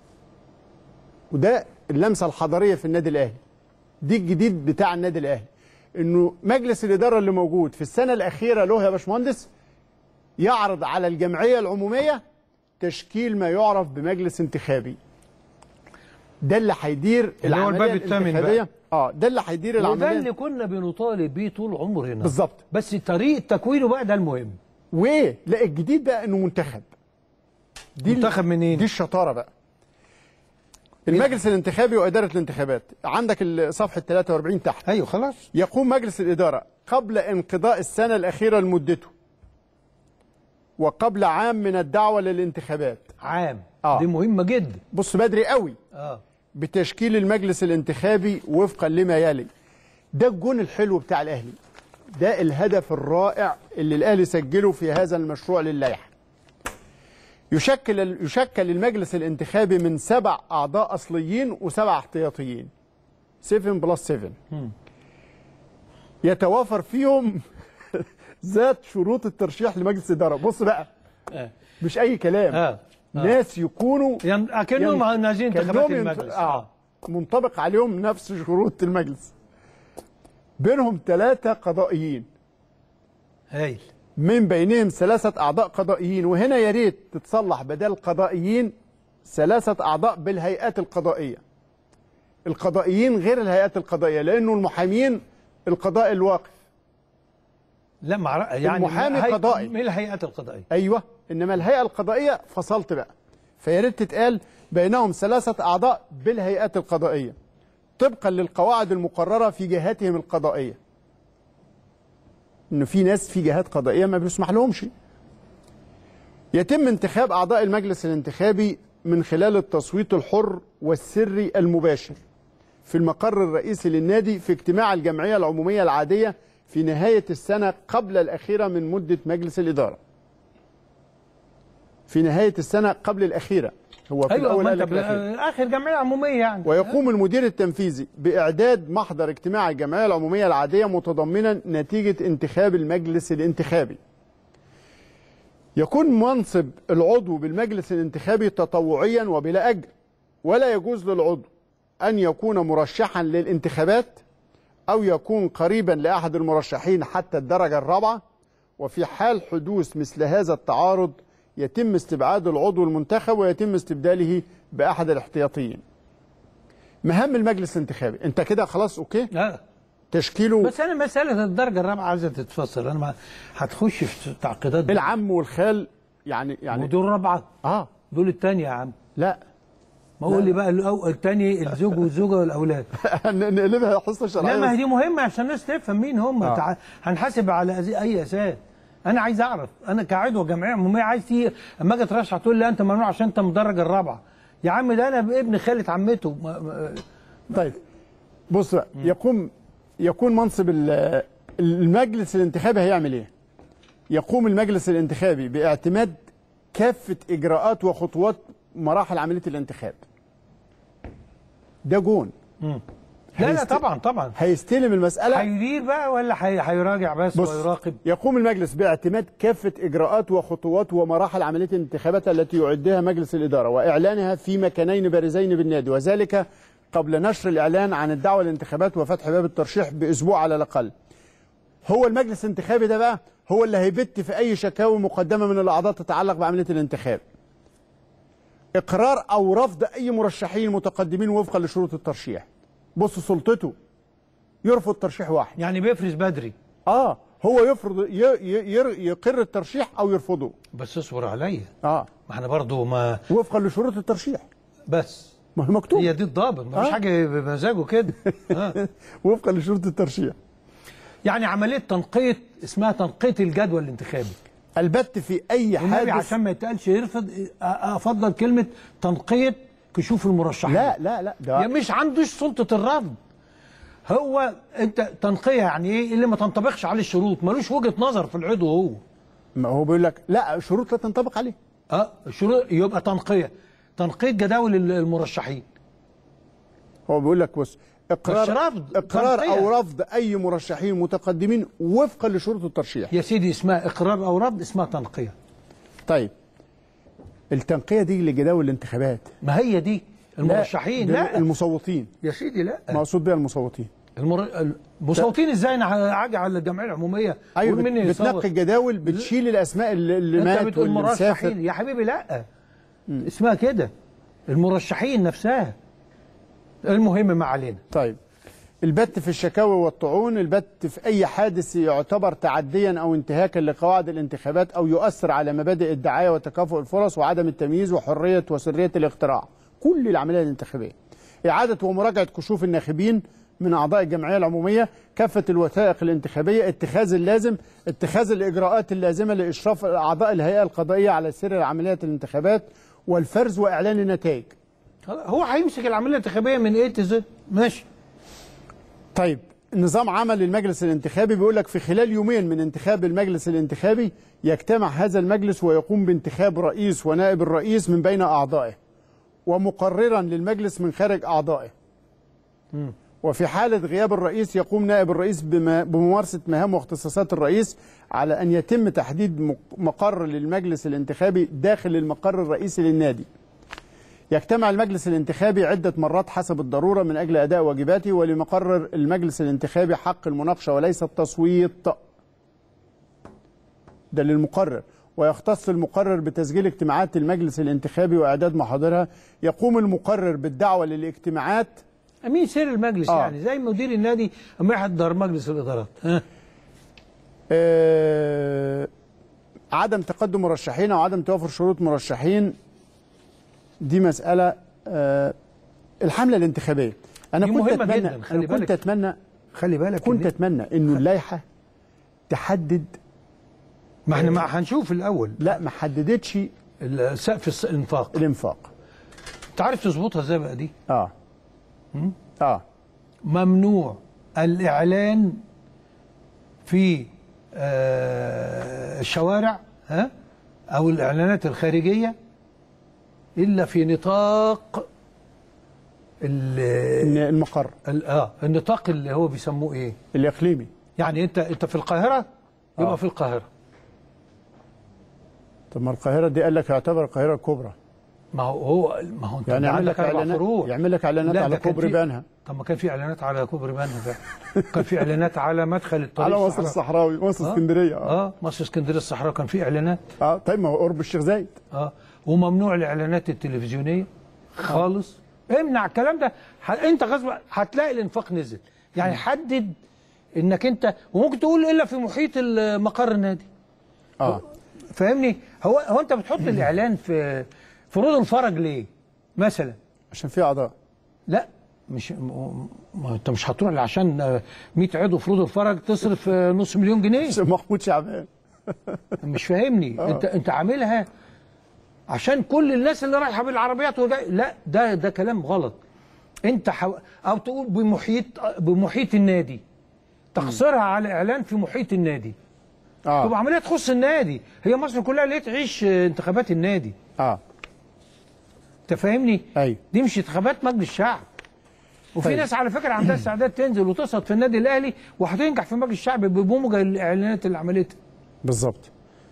وده اللمسه الحضاريه في النادي الاهلي دي الجديد بتاع النادي الاهلي انه مجلس الاداره اللي موجود في السنه الاخيره له يا باشمهندس يعرض على الجمعيه العموميه تشكيل ما يعرف بمجلس انتخابي ده اللي هيدير اللي هو العمليه الباب الثامن الانتخابيه اه ده اللي هيدير وده العمليه اللي كنا بنطالب بيه طول عمرنا بالظبط. بس طريقه تكوينه بقى ده المهم وايه لا الجديد بقى انه منتخب دي ال- منتخب منين؟ دي الشطاره بقى المجلس الانتخابي واداره الانتخابات عندك ال- صفحه 43 تحت ايوه خلاص يقوم مجلس الإدارة قبل انقضاء السنة الأخيرة لمدته وقبل عام من الدعوة للانتخابات عام آه. دي مهمه جدا بص بدري قوي اه بتشكيل المجلس الانتخابي وفقا لما يلي ده الجون الحلو بتاع الأهلي ده الهدف الرائع اللي الاهلي سجله في هذا المشروع للائحه يشكل يشكل المجلس الانتخابي من سبع اعضاء اصليين وسبع احتياطيين 7 بلس 7 يتوافر فيهم ذات شروط الترشيح لمجلس الاداره بص بقى مش اي كلام آه. ناس يكونوا يعني اكنهم يعني نازلين انتخابات كأنهم ينت- المجلس آه. منطبق عليهم نفس شروط المجلس بينهم ثلاثة قضائيين هايل من بينهم ثلاثة أعضاء قضائيين وهنا يا ريت تتصلح بدل قضائيين ثلاثة أعضاء بالهيئات القضائية القضائيين غير الهيئات القضائية لأنه المحامين القضاء الواقف لا مع يعني المحامي هي- قضائي. من الهيئات القضائيه أيوة إنما الهيئة القضائية فصلت بقى فيا ريت تتقال بينهم ثلاثة أعضاء بالهيئات القضائية طبقا للقواعد المقررة في جهاتهم القضائية إنه في ناس في جهات قضائية ما بيسمح لهمش يتم انتخاب أعضاء المجلس الانتخابي من خلال التصويت الحر والسري المباشر في المقر الرئيسي للنادي في اجتماع الجمعية العمومية العادية في نهاية السنة قبل الأخيرة من مدة مجلس الإدارة في نهاية السنة قبل الأخيرة هو في ايوه الأول ما قال انت لك الأخيرة. بل- اخر جمعيه عموميه يعني ويقوم المدير التنفيذي بإعداد محضر اجتماع الجمعية العمومية العادية متضمنا نتيجة انتخاب المجلس الانتخابي يكون منصب العضو بالمجلس الانتخابي تطوعيا وبلا أجر ولا يجوز للعضو أن يكون مرشحا للانتخابات أو يكون قريبا لأحد المرشحين حتى الدرجة الرابعة وفي حال حدوث مثل هذا التعارض يتم استبعاد العضو المنتخب ويتم استبداله بأحد الاحتياطيين مهام المجلس الانتخابي انت كده خلاص اوكي لا تشكيله بس انا مساله الدرجه الرابعه عايزه تتفصل انا ما هتخش في تعقيدات العم والخال يعني يعني ودول رابعه اه دول الثانيه يا عم لا ما قول لي بقى الأو- الثاني الزوج والزوجه والاولاد نقلبها حصه شرعيه لا ما هي بس. دي مهمه عشان الناس تفهم مين هم آه. تع... هنحاسب على أز- اي اساس انا عايز اعرف انا كعضو جمعيه عموميه عايز تيجي اما اجي اترشح تقول لي انت ممنوع عشان انت من الدرجه الرابعه يا عم ده انا ابن خاله عمته ما... ما... طيب بص بقى يقوم يكون منصب ال- المجلس الانتخابي هيعمل ايه؟ يقوم المجلس الانتخابي باعتماد كافه اجراءات وخطوات مراحل عمليه الانتخاب. ده جون لا لا هيست- طبعا طبعا هيستلم المساله هيدير بقى ولا هي... هيراجع بس بص ويراقب يقوم المجلس باعتماد كافة إجراءات وخطوات ومراحل عملية الانتخابات التي يعدها مجلس الإدارة وإعلانها في مكانين بارزين بالنادي وذلك قبل نشر الإعلان عن الدعوة للانتخابات وفتح باب الترشيح بأسبوع على الأقل هو المجلس الانتخابي ده بقى هو اللي هيبت في أي شكاوي مقدمة من الأعضاء تتعلق بعملية الانتخاب إقرار أو رفض أي مرشحين متقدمين وفقا لشروط الترشيح بص سلطته يرفض ترشيح واحد يعني بيفرز بدري اه هو يفرض ي- ي- ير- يقر الترشيح او يرفضه بس اصبر عليا اه ما احنا برضو ما وفقا لشروط الترشيح بس ما هو مكتوب هي دي الضابط ما فيش آه. حاجه بمزاجه كده آه. وفقا لشروط الترشيح يعني عمليه تنقيه اسمها تنقيه الجدول الانتخابي البت في اي النبي حادث عشان ما يتقالش يرفض أ- افضل كلمه تنقيه كشوف المرشحين لا لا لا ده يعني مش عندوش سلطه الرفض هو انت تنقيه يعني ايه اللي ما تنطبقش عليه الشروط ملوش وجهه نظر في العضو هو ما هو بيقول لك لا شروط لا تنطبق عليه اه الشروط يبقى تنقيه تنقيه جداول المرشحين هو بيقول لك بص بس اقرار رفض، اقرار تنقية. او رفض اي مرشحين متقدمين وفقا لشروط الترشيح يا سيدي اسمها اقرار او رفض اسمها تنقيه طيب التنقيه دي لجداول الانتخابات ما هي دي المرشحين ده لا المصوتين يا سيدي لا مقصود بها المصوتين المر... المصوتين ازاي انا هاجي على الجمعيه العموميه ايوه قول بت- مين اللي يصوت؟ بتنقي الجداول بتشيل الاسماء اللي, اللي انت مات بتقول واللي مسافر مرشحين يا حبيبي لا اسمها كده المرشحين نفسها المهم ما علينا طيب البت في الشكاوى والطعون البت في أي حادث يعتبر تعديا أو انتهاكا لقواعد الانتخابات أو يؤثر على مبادئ الدعاية وتكافؤ الفرص وعدم التمييز وحرية وسرية الاختراع كل العملية الانتخابية إعادة ومراجعة كشوف الناخبين من أعضاء الجمعية العمومية كافة الوثائق الانتخابية اتخاذ اللازم اتخاذ الإجراءات اللازمة لإشراف أعضاء الهيئة القضائية على سير عملية الانتخابات والفرز وإعلان النتائج هو هيمسك العمليه الانتخابيه من ايه تزد ماشي طيب نظام عمل المجلس الانتخابي بيقول لك في خلال يومين من انتخاب المجلس الانتخابي يجتمع هذا المجلس ويقوم بانتخاب رئيس ونائب الرئيس من بين أعضائه ومقررا للمجلس من خارج أعضائه وفي حالة غياب الرئيس يقوم نائب الرئيس بما- بممارسة مهام واختصاصات الرئيس على أن يتم تحديد مق- مقر للمجلس الانتخابي داخل المقر الرئيسي للنادي يجتمع المجلس الانتخابي عدة مرات حسب الضرورة من أجل أداء واجباته ولمقرر المجلس الانتخابي حق المناقشة وليس التصويت ده للمقرر ويختص المقرر بتسجيل اجتماعات المجلس الانتخابي وإعداد محاضرها يقوم المقرر بالدعوة للاجتماعات مين سير المجلس آه. يعني زي مدير النادي اما يحضر مجلس الادارات ها آه، عدم تقدم مرشحين او عدم توافر شروط مرشحين دي مساله آه، الحمله الانتخابيه انا دي كنت مهمة اتمنى جداً، خلي انا كنت بالك. اتمنى خلي بالك كنت إن- اتمنى انه اللائحه تحدد ما احنا ما هنشوف الاول لا ما حددتش ال- سقف الس- الانفاق الانفاق انت عارف تظبطها ازاي بقى دي اه اه ممنوع الاعلان في آه، الشوارع ها او الاعلانات الخارجيه الا في نطاق ال ان المقر ال- اه النطاق اللي هو بيسموه ايه الاقليمي يعني انت انت في القاهره يبقى آه. في القاهره طب ما القاهره دي قال لك يعتبر القاهره الكبرى ما هو هو ما هو انت يعني يعمل عندك لك اربع اعلانات فروع يعمل لك اعلانات لا، على ده كان كوبري في- بنها طب ما كان في اعلانات على كوبري بنها فعلا كان في اعلانات على مدخل الطريق على مصر الصحراوي. الصحراوي مصر آه. اسكندريه اه اه مصر اسكندريه الصحراء كان في اعلانات اه طيب ما هو قرب الشيخ زايد اه وممنوع الاعلانات التلفزيونيه خالص امنع الكلام ده ح... انت غصب هتلاقي الانفاق نزل يعني حدد انك انت وممكن تقول الا في محيط ال- مقر النادي اه فاهمني هو هو انت بتحط الاعلان في فروض الفرج ليه مثلا عشان في اعضاء لا مش م- ما انت مش هتروح عشان آه، 100 عضو فروض الفرج تصرف آه، نص مليون جنيه عشان محمود شعبان مش فاهمني انت انت عاملها عشان كل الناس اللي رايحه بالعربيات وجاي لا ده ده كلام غلط انت حو... او تقول بمحيط بمحيط النادي تقصرها على اعلان في محيط النادي اه تبقى عمليه تخص النادي هي مصر كلها ليه تعيش آه، انتخابات النادي اه انت فاهمني ايوه دي مش انتخابات مجلس الشعب وفي طيب. ناس على فكره عندها استعداد تنزل وتصعد في النادي الاهلي وهتنجح في مجلس الشعب بموجب الاعلانات اللي عملتها بالظبط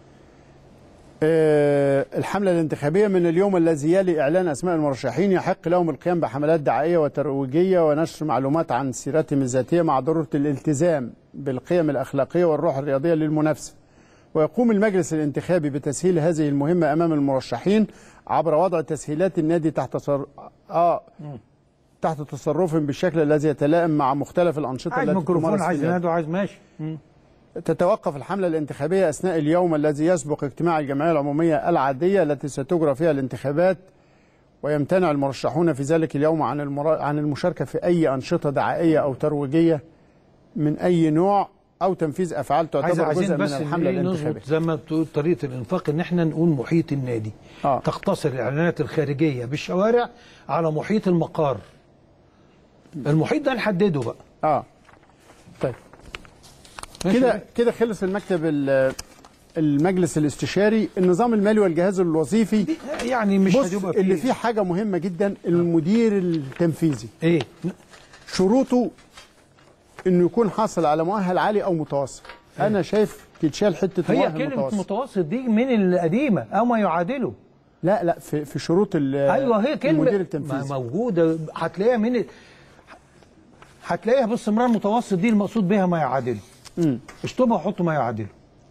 آه الحملة الانتخابية من اليوم الذي يلي إعلان أسماء المرشحين يحق لهم القيام بحملات دعائية وترويجية ونشر معلومات عن سيرتهم الذاتية مع ضرورة الالتزام بالقيم الأخلاقية والروح الرياضية للمنافسة ويقوم المجلس الانتخابي بتسهيل هذه المهمة أمام المرشحين عبر وضع تسهيلات النادي تحت صر... آه تحت تصرفهم بالشكل الذي يتلائم مع مختلف الأنشطة عايز التي ميكروفون تمارس في عايز النادي. نادي وعايز ماشي تتوقف الحملة الانتخابية أثناء اليوم الذي يسبق اجتماع الجمعية العمومية العادية التي ستجرى فيها الانتخابات ويمتنع المرشحون في ذلك اليوم عن المرا... عن المشاركة في أي أنشطة دعائية أو ترويجية من أي نوع أو تنفيذ أفعال عايز تعتبر عايزين جزء من بس الحملة إيه الانتخابية نظبط زي ما بتقول طريقه الانفاق ان احنا نقول محيط النادي آه. تقتصر الاعلانات الخارجيه بالشوارع على محيط المقار المحيط ده نحدده بقى آه طيب ماشي كده كده خلص المكتب ال- المجلس الاستشاري النظام المالي والجهاز الوظيفي يعني مش بص هتبقى اللي فيه حاجة مهمة جدا المدير التنفيذي ايه شروطه انه يكون حاصل على مؤهل عالي او متوسط انا شايف تتشال حته هي مؤهل كلمه متوسط متوسط دي من القديمه او ما يعادله لا لا في في شروط ال- ايوه هي كلمه المدير ما التنفيذي موجوده هتلاقيها من ال- هتلاقيها باستمرار متوسط دي المقصود بها ما يعادله مم. اشطبها وحط ما يعادله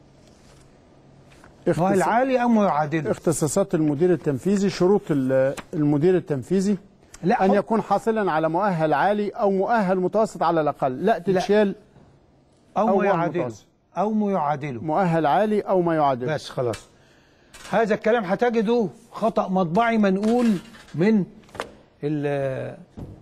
مؤهل اختص- عالي او ما يعادله اختصاصات المدير التنفيذي شروط ال- المدير التنفيذي لا ان حط- يكون حاصلا على مؤهل عالي او مؤهل متوسط على الاقل لا تتشال او, أو ما ما يعادله متوسط. او ما يعادله مؤهل عالي او ما يعادل بس خلاص هذا الكلام هتجده خطأ مطبعي منقول من ال-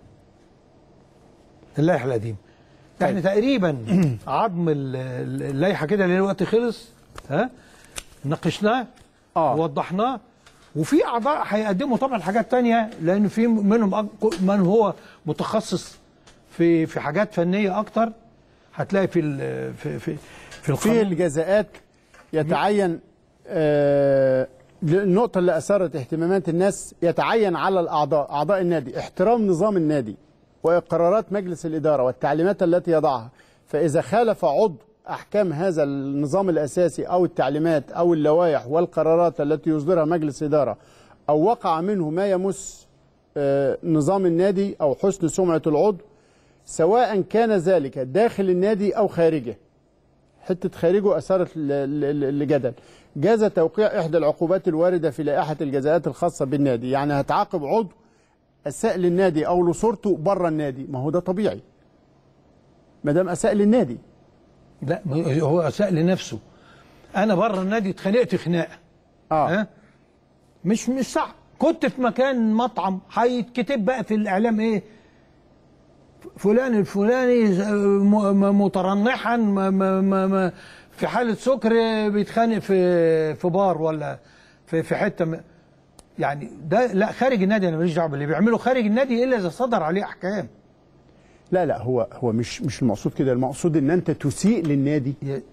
اللائحة القديمة احنا تقريبا عظم ال- ال- اللائحة كده اللي الوقت خلص ها ناقشناه آه. ووضحناه وفي اعضاء هيقدموا طبعا حاجات تانية لان في منهم أك- من هو متخصص في في حاجات فنية اكتر هتلاقي في ال- في في في في القانون الجزاءات يتعين آه النقطة اللي أثارت اهتمامات الناس يتعين على الأعضاء أعضاء النادي احترام نظام النادي وقرارات مجلس الإدارة والتعليمات التي يضعها فإذا خالف عضو أحكام هذا النظام الأساسي أو التعليمات أو اللوائح والقرارات التي يصدرها مجلس إدارة أو وقع منه ما يمس آه نظام النادي أو حسن سمعة العضو سواء كان ذلك داخل النادي أو خارجه حته خارجه اثارت ل- ل- لجدل جاز توقيع احدى العقوبات الوارده في لائحه الجزاءات الخاصه بالنادي يعني هتعاقب عضو اساء للنادي او لصورته بره النادي ما هو ده طبيعي ما دام اساء للنادي لا هو اساء لنفسه انا بره النادي اتخانقت خناقه اه ها مش مش صح كنت في مكان مطعم هيتكتب بقى في الاعلام ايه فلان الفلاني م- م- مترنحا م- م- م- م- في حاله سكر بيتخانق في في بار ولا في في حته م- يعني ده لا خارج النادي انا ماليش دعوه باللي بيعمله خارج النادي الا اذا صدر عليه احكام لا لا هو هو مش مش المقصود كده المقصود ان انت تسيء للنادي ي-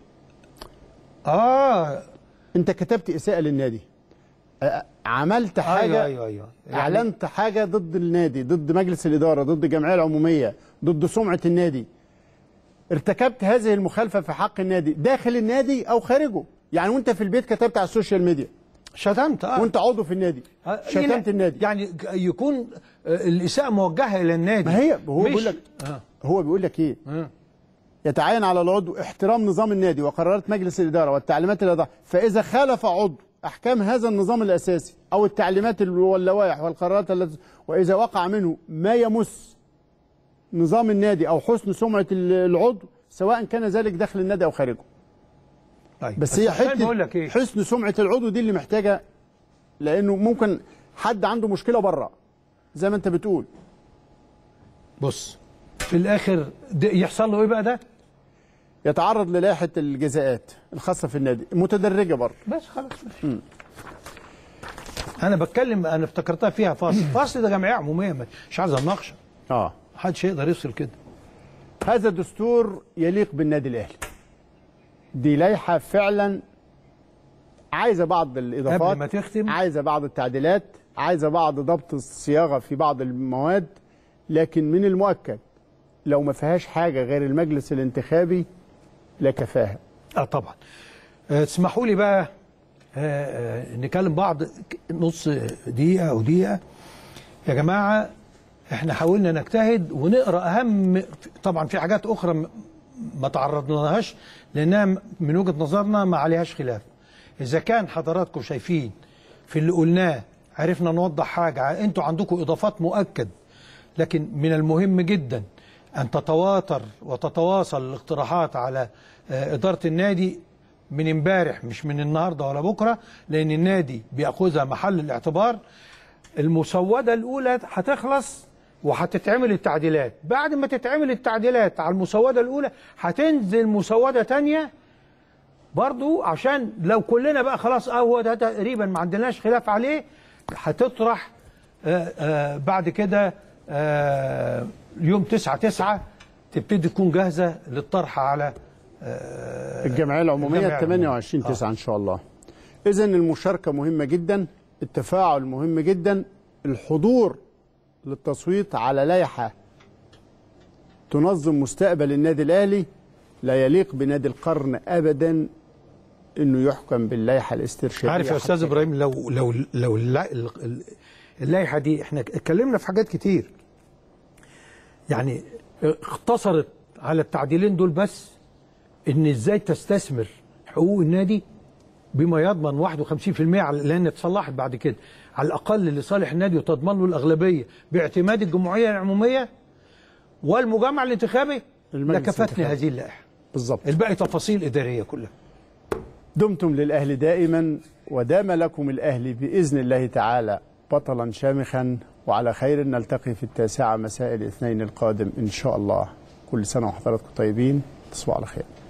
اه انت كتبت اساءه للنادي آه، عملت حاجه ايوه ايوه ايوه يعني اعلنت حاجه ضد النادي ضد مجلس الاداره ضد الجمعيه العموميه ضد سمعه النادي ارتكبت هذه المخالفه في حق النادي داخل النادي او خارجه يعني وانت في البيت كتبت على السوشيال ميديا شتمت اه وانت عضو في النادي آه، شتمت يعني- النادي يعني ج- يكون آه، الاساءه موجهه الى النادي ما هي هو مش- بيقول لك آه. هو بيقول لك ايه آه. يتعين على العضو احترام نظام النادي وقرارات مجلس الاداره والتعليمات اللي وضعها فاذا خالف عضو احكام هذا النظام الاساسي او التعليمات ال- واللوائح والقرارات التي واذا وقع منه ما يمس نظام النادي او حسن سمعه ال- العضو سواء كان ذلك داخل النادي او خارجه طيب. بس هي عشان بقول لك حته ايه حسن سمعه العضو دي اللي محتاجه لانه ممكن حد عنده مشكله بره زي ما انت بتقول بص في الاخر ده يحصل له ايه بقى ده يتعرض للائحه الجزاءات الخاصه في النادي متدرجه برضه بس خلاص ماشي. انا بتكلم انا افتكرتها فيها فاصل فاصل ده جمعيه عموميه مش عايز اناقشه اه محدش يقدر يفصل كده هذا الدستور يليق بالنادي الاهلي دي لائحه فعلا عايزه بعض الاضافات قبل ما تختم. عايزه بعض التعديلات عايزه بعض ضبط الصياغه في بعض المواد لكن من المؤكد لو ما فيهاش حاجه غير المجلس الانتخابي لكفاها اه طبعا آه، تسمحوا لي بقى آه، آه، نكلم بعض ك- نص دقيقه او دقيقه يا جماعه احنا حاولنا نجتهد ونقرا اهم طبعا في حاجات اخرى م- ما تعرضناهاش لانها م- من وجهه نظرنا ما عليهاش خلاف اذا كان حضراتكم شايفين في اللي قلناه عرفنا نوضح حاجه ع- انتوا عندكم اضافات مؤكد لكن من المهم جدا ان تتواتر وتتواصل الاقتراحات على آه، اداره النادي من امبارح مش من النهارده ولا بكره لان النادي بياخذها محل الاعتبار المسوده الاولى هتخلص وهتتعمل التعديلات بعد ما تتعمل التعديلات على المسوده الاولى هتنزل مسوده تانية برضو عشان لو كلنا بقى خلاص اه هو ده تقريبا ما عندناش خلاف عليه هتطرح آه آه بعد كده آه يوم 9 9 تبتدي تكون جاهزه للطرح على الجمعيه العموميه الجمعية 28 العمومية. 9 ان شاء الله اذا المشاركه مهمه جدا التفاعل مهم جدا الحضور للتصويت على لائحه تنظم مستقبل النادي الاهلي لا يليق بنادي القرن ابدا انه يحكم باللائحه الاسترشاديه عارف يا استاذ حتى. ابراهيم لو لو لو اللا- ال- ال- اللائحه دي احنا اتكلمنا في حاجات كتير يعني اختصرت على التعديلين دول بس ان ازاي تستثمر حقوق النادي بما يضمن 51% على لان اتصلحت بعد كده على الاقل لصالح النادي وتضمن له الاغلبيه باعتماد الجمعيه العموميه والمجمع الانتخابي المجلس لكفتني الانتخابي. هذه اللائحه بالظبط الباقي تفاصيل اداريه كلها دمتم للأهل دائما ودام لكم الأهل بإذن الله تعالى بطلا شامخا وعلى خير نلتقي في التاسعة مساء الاثنين القادم إن شاء الله كل سنة وحضراتكم طيبين تصبحوا على خير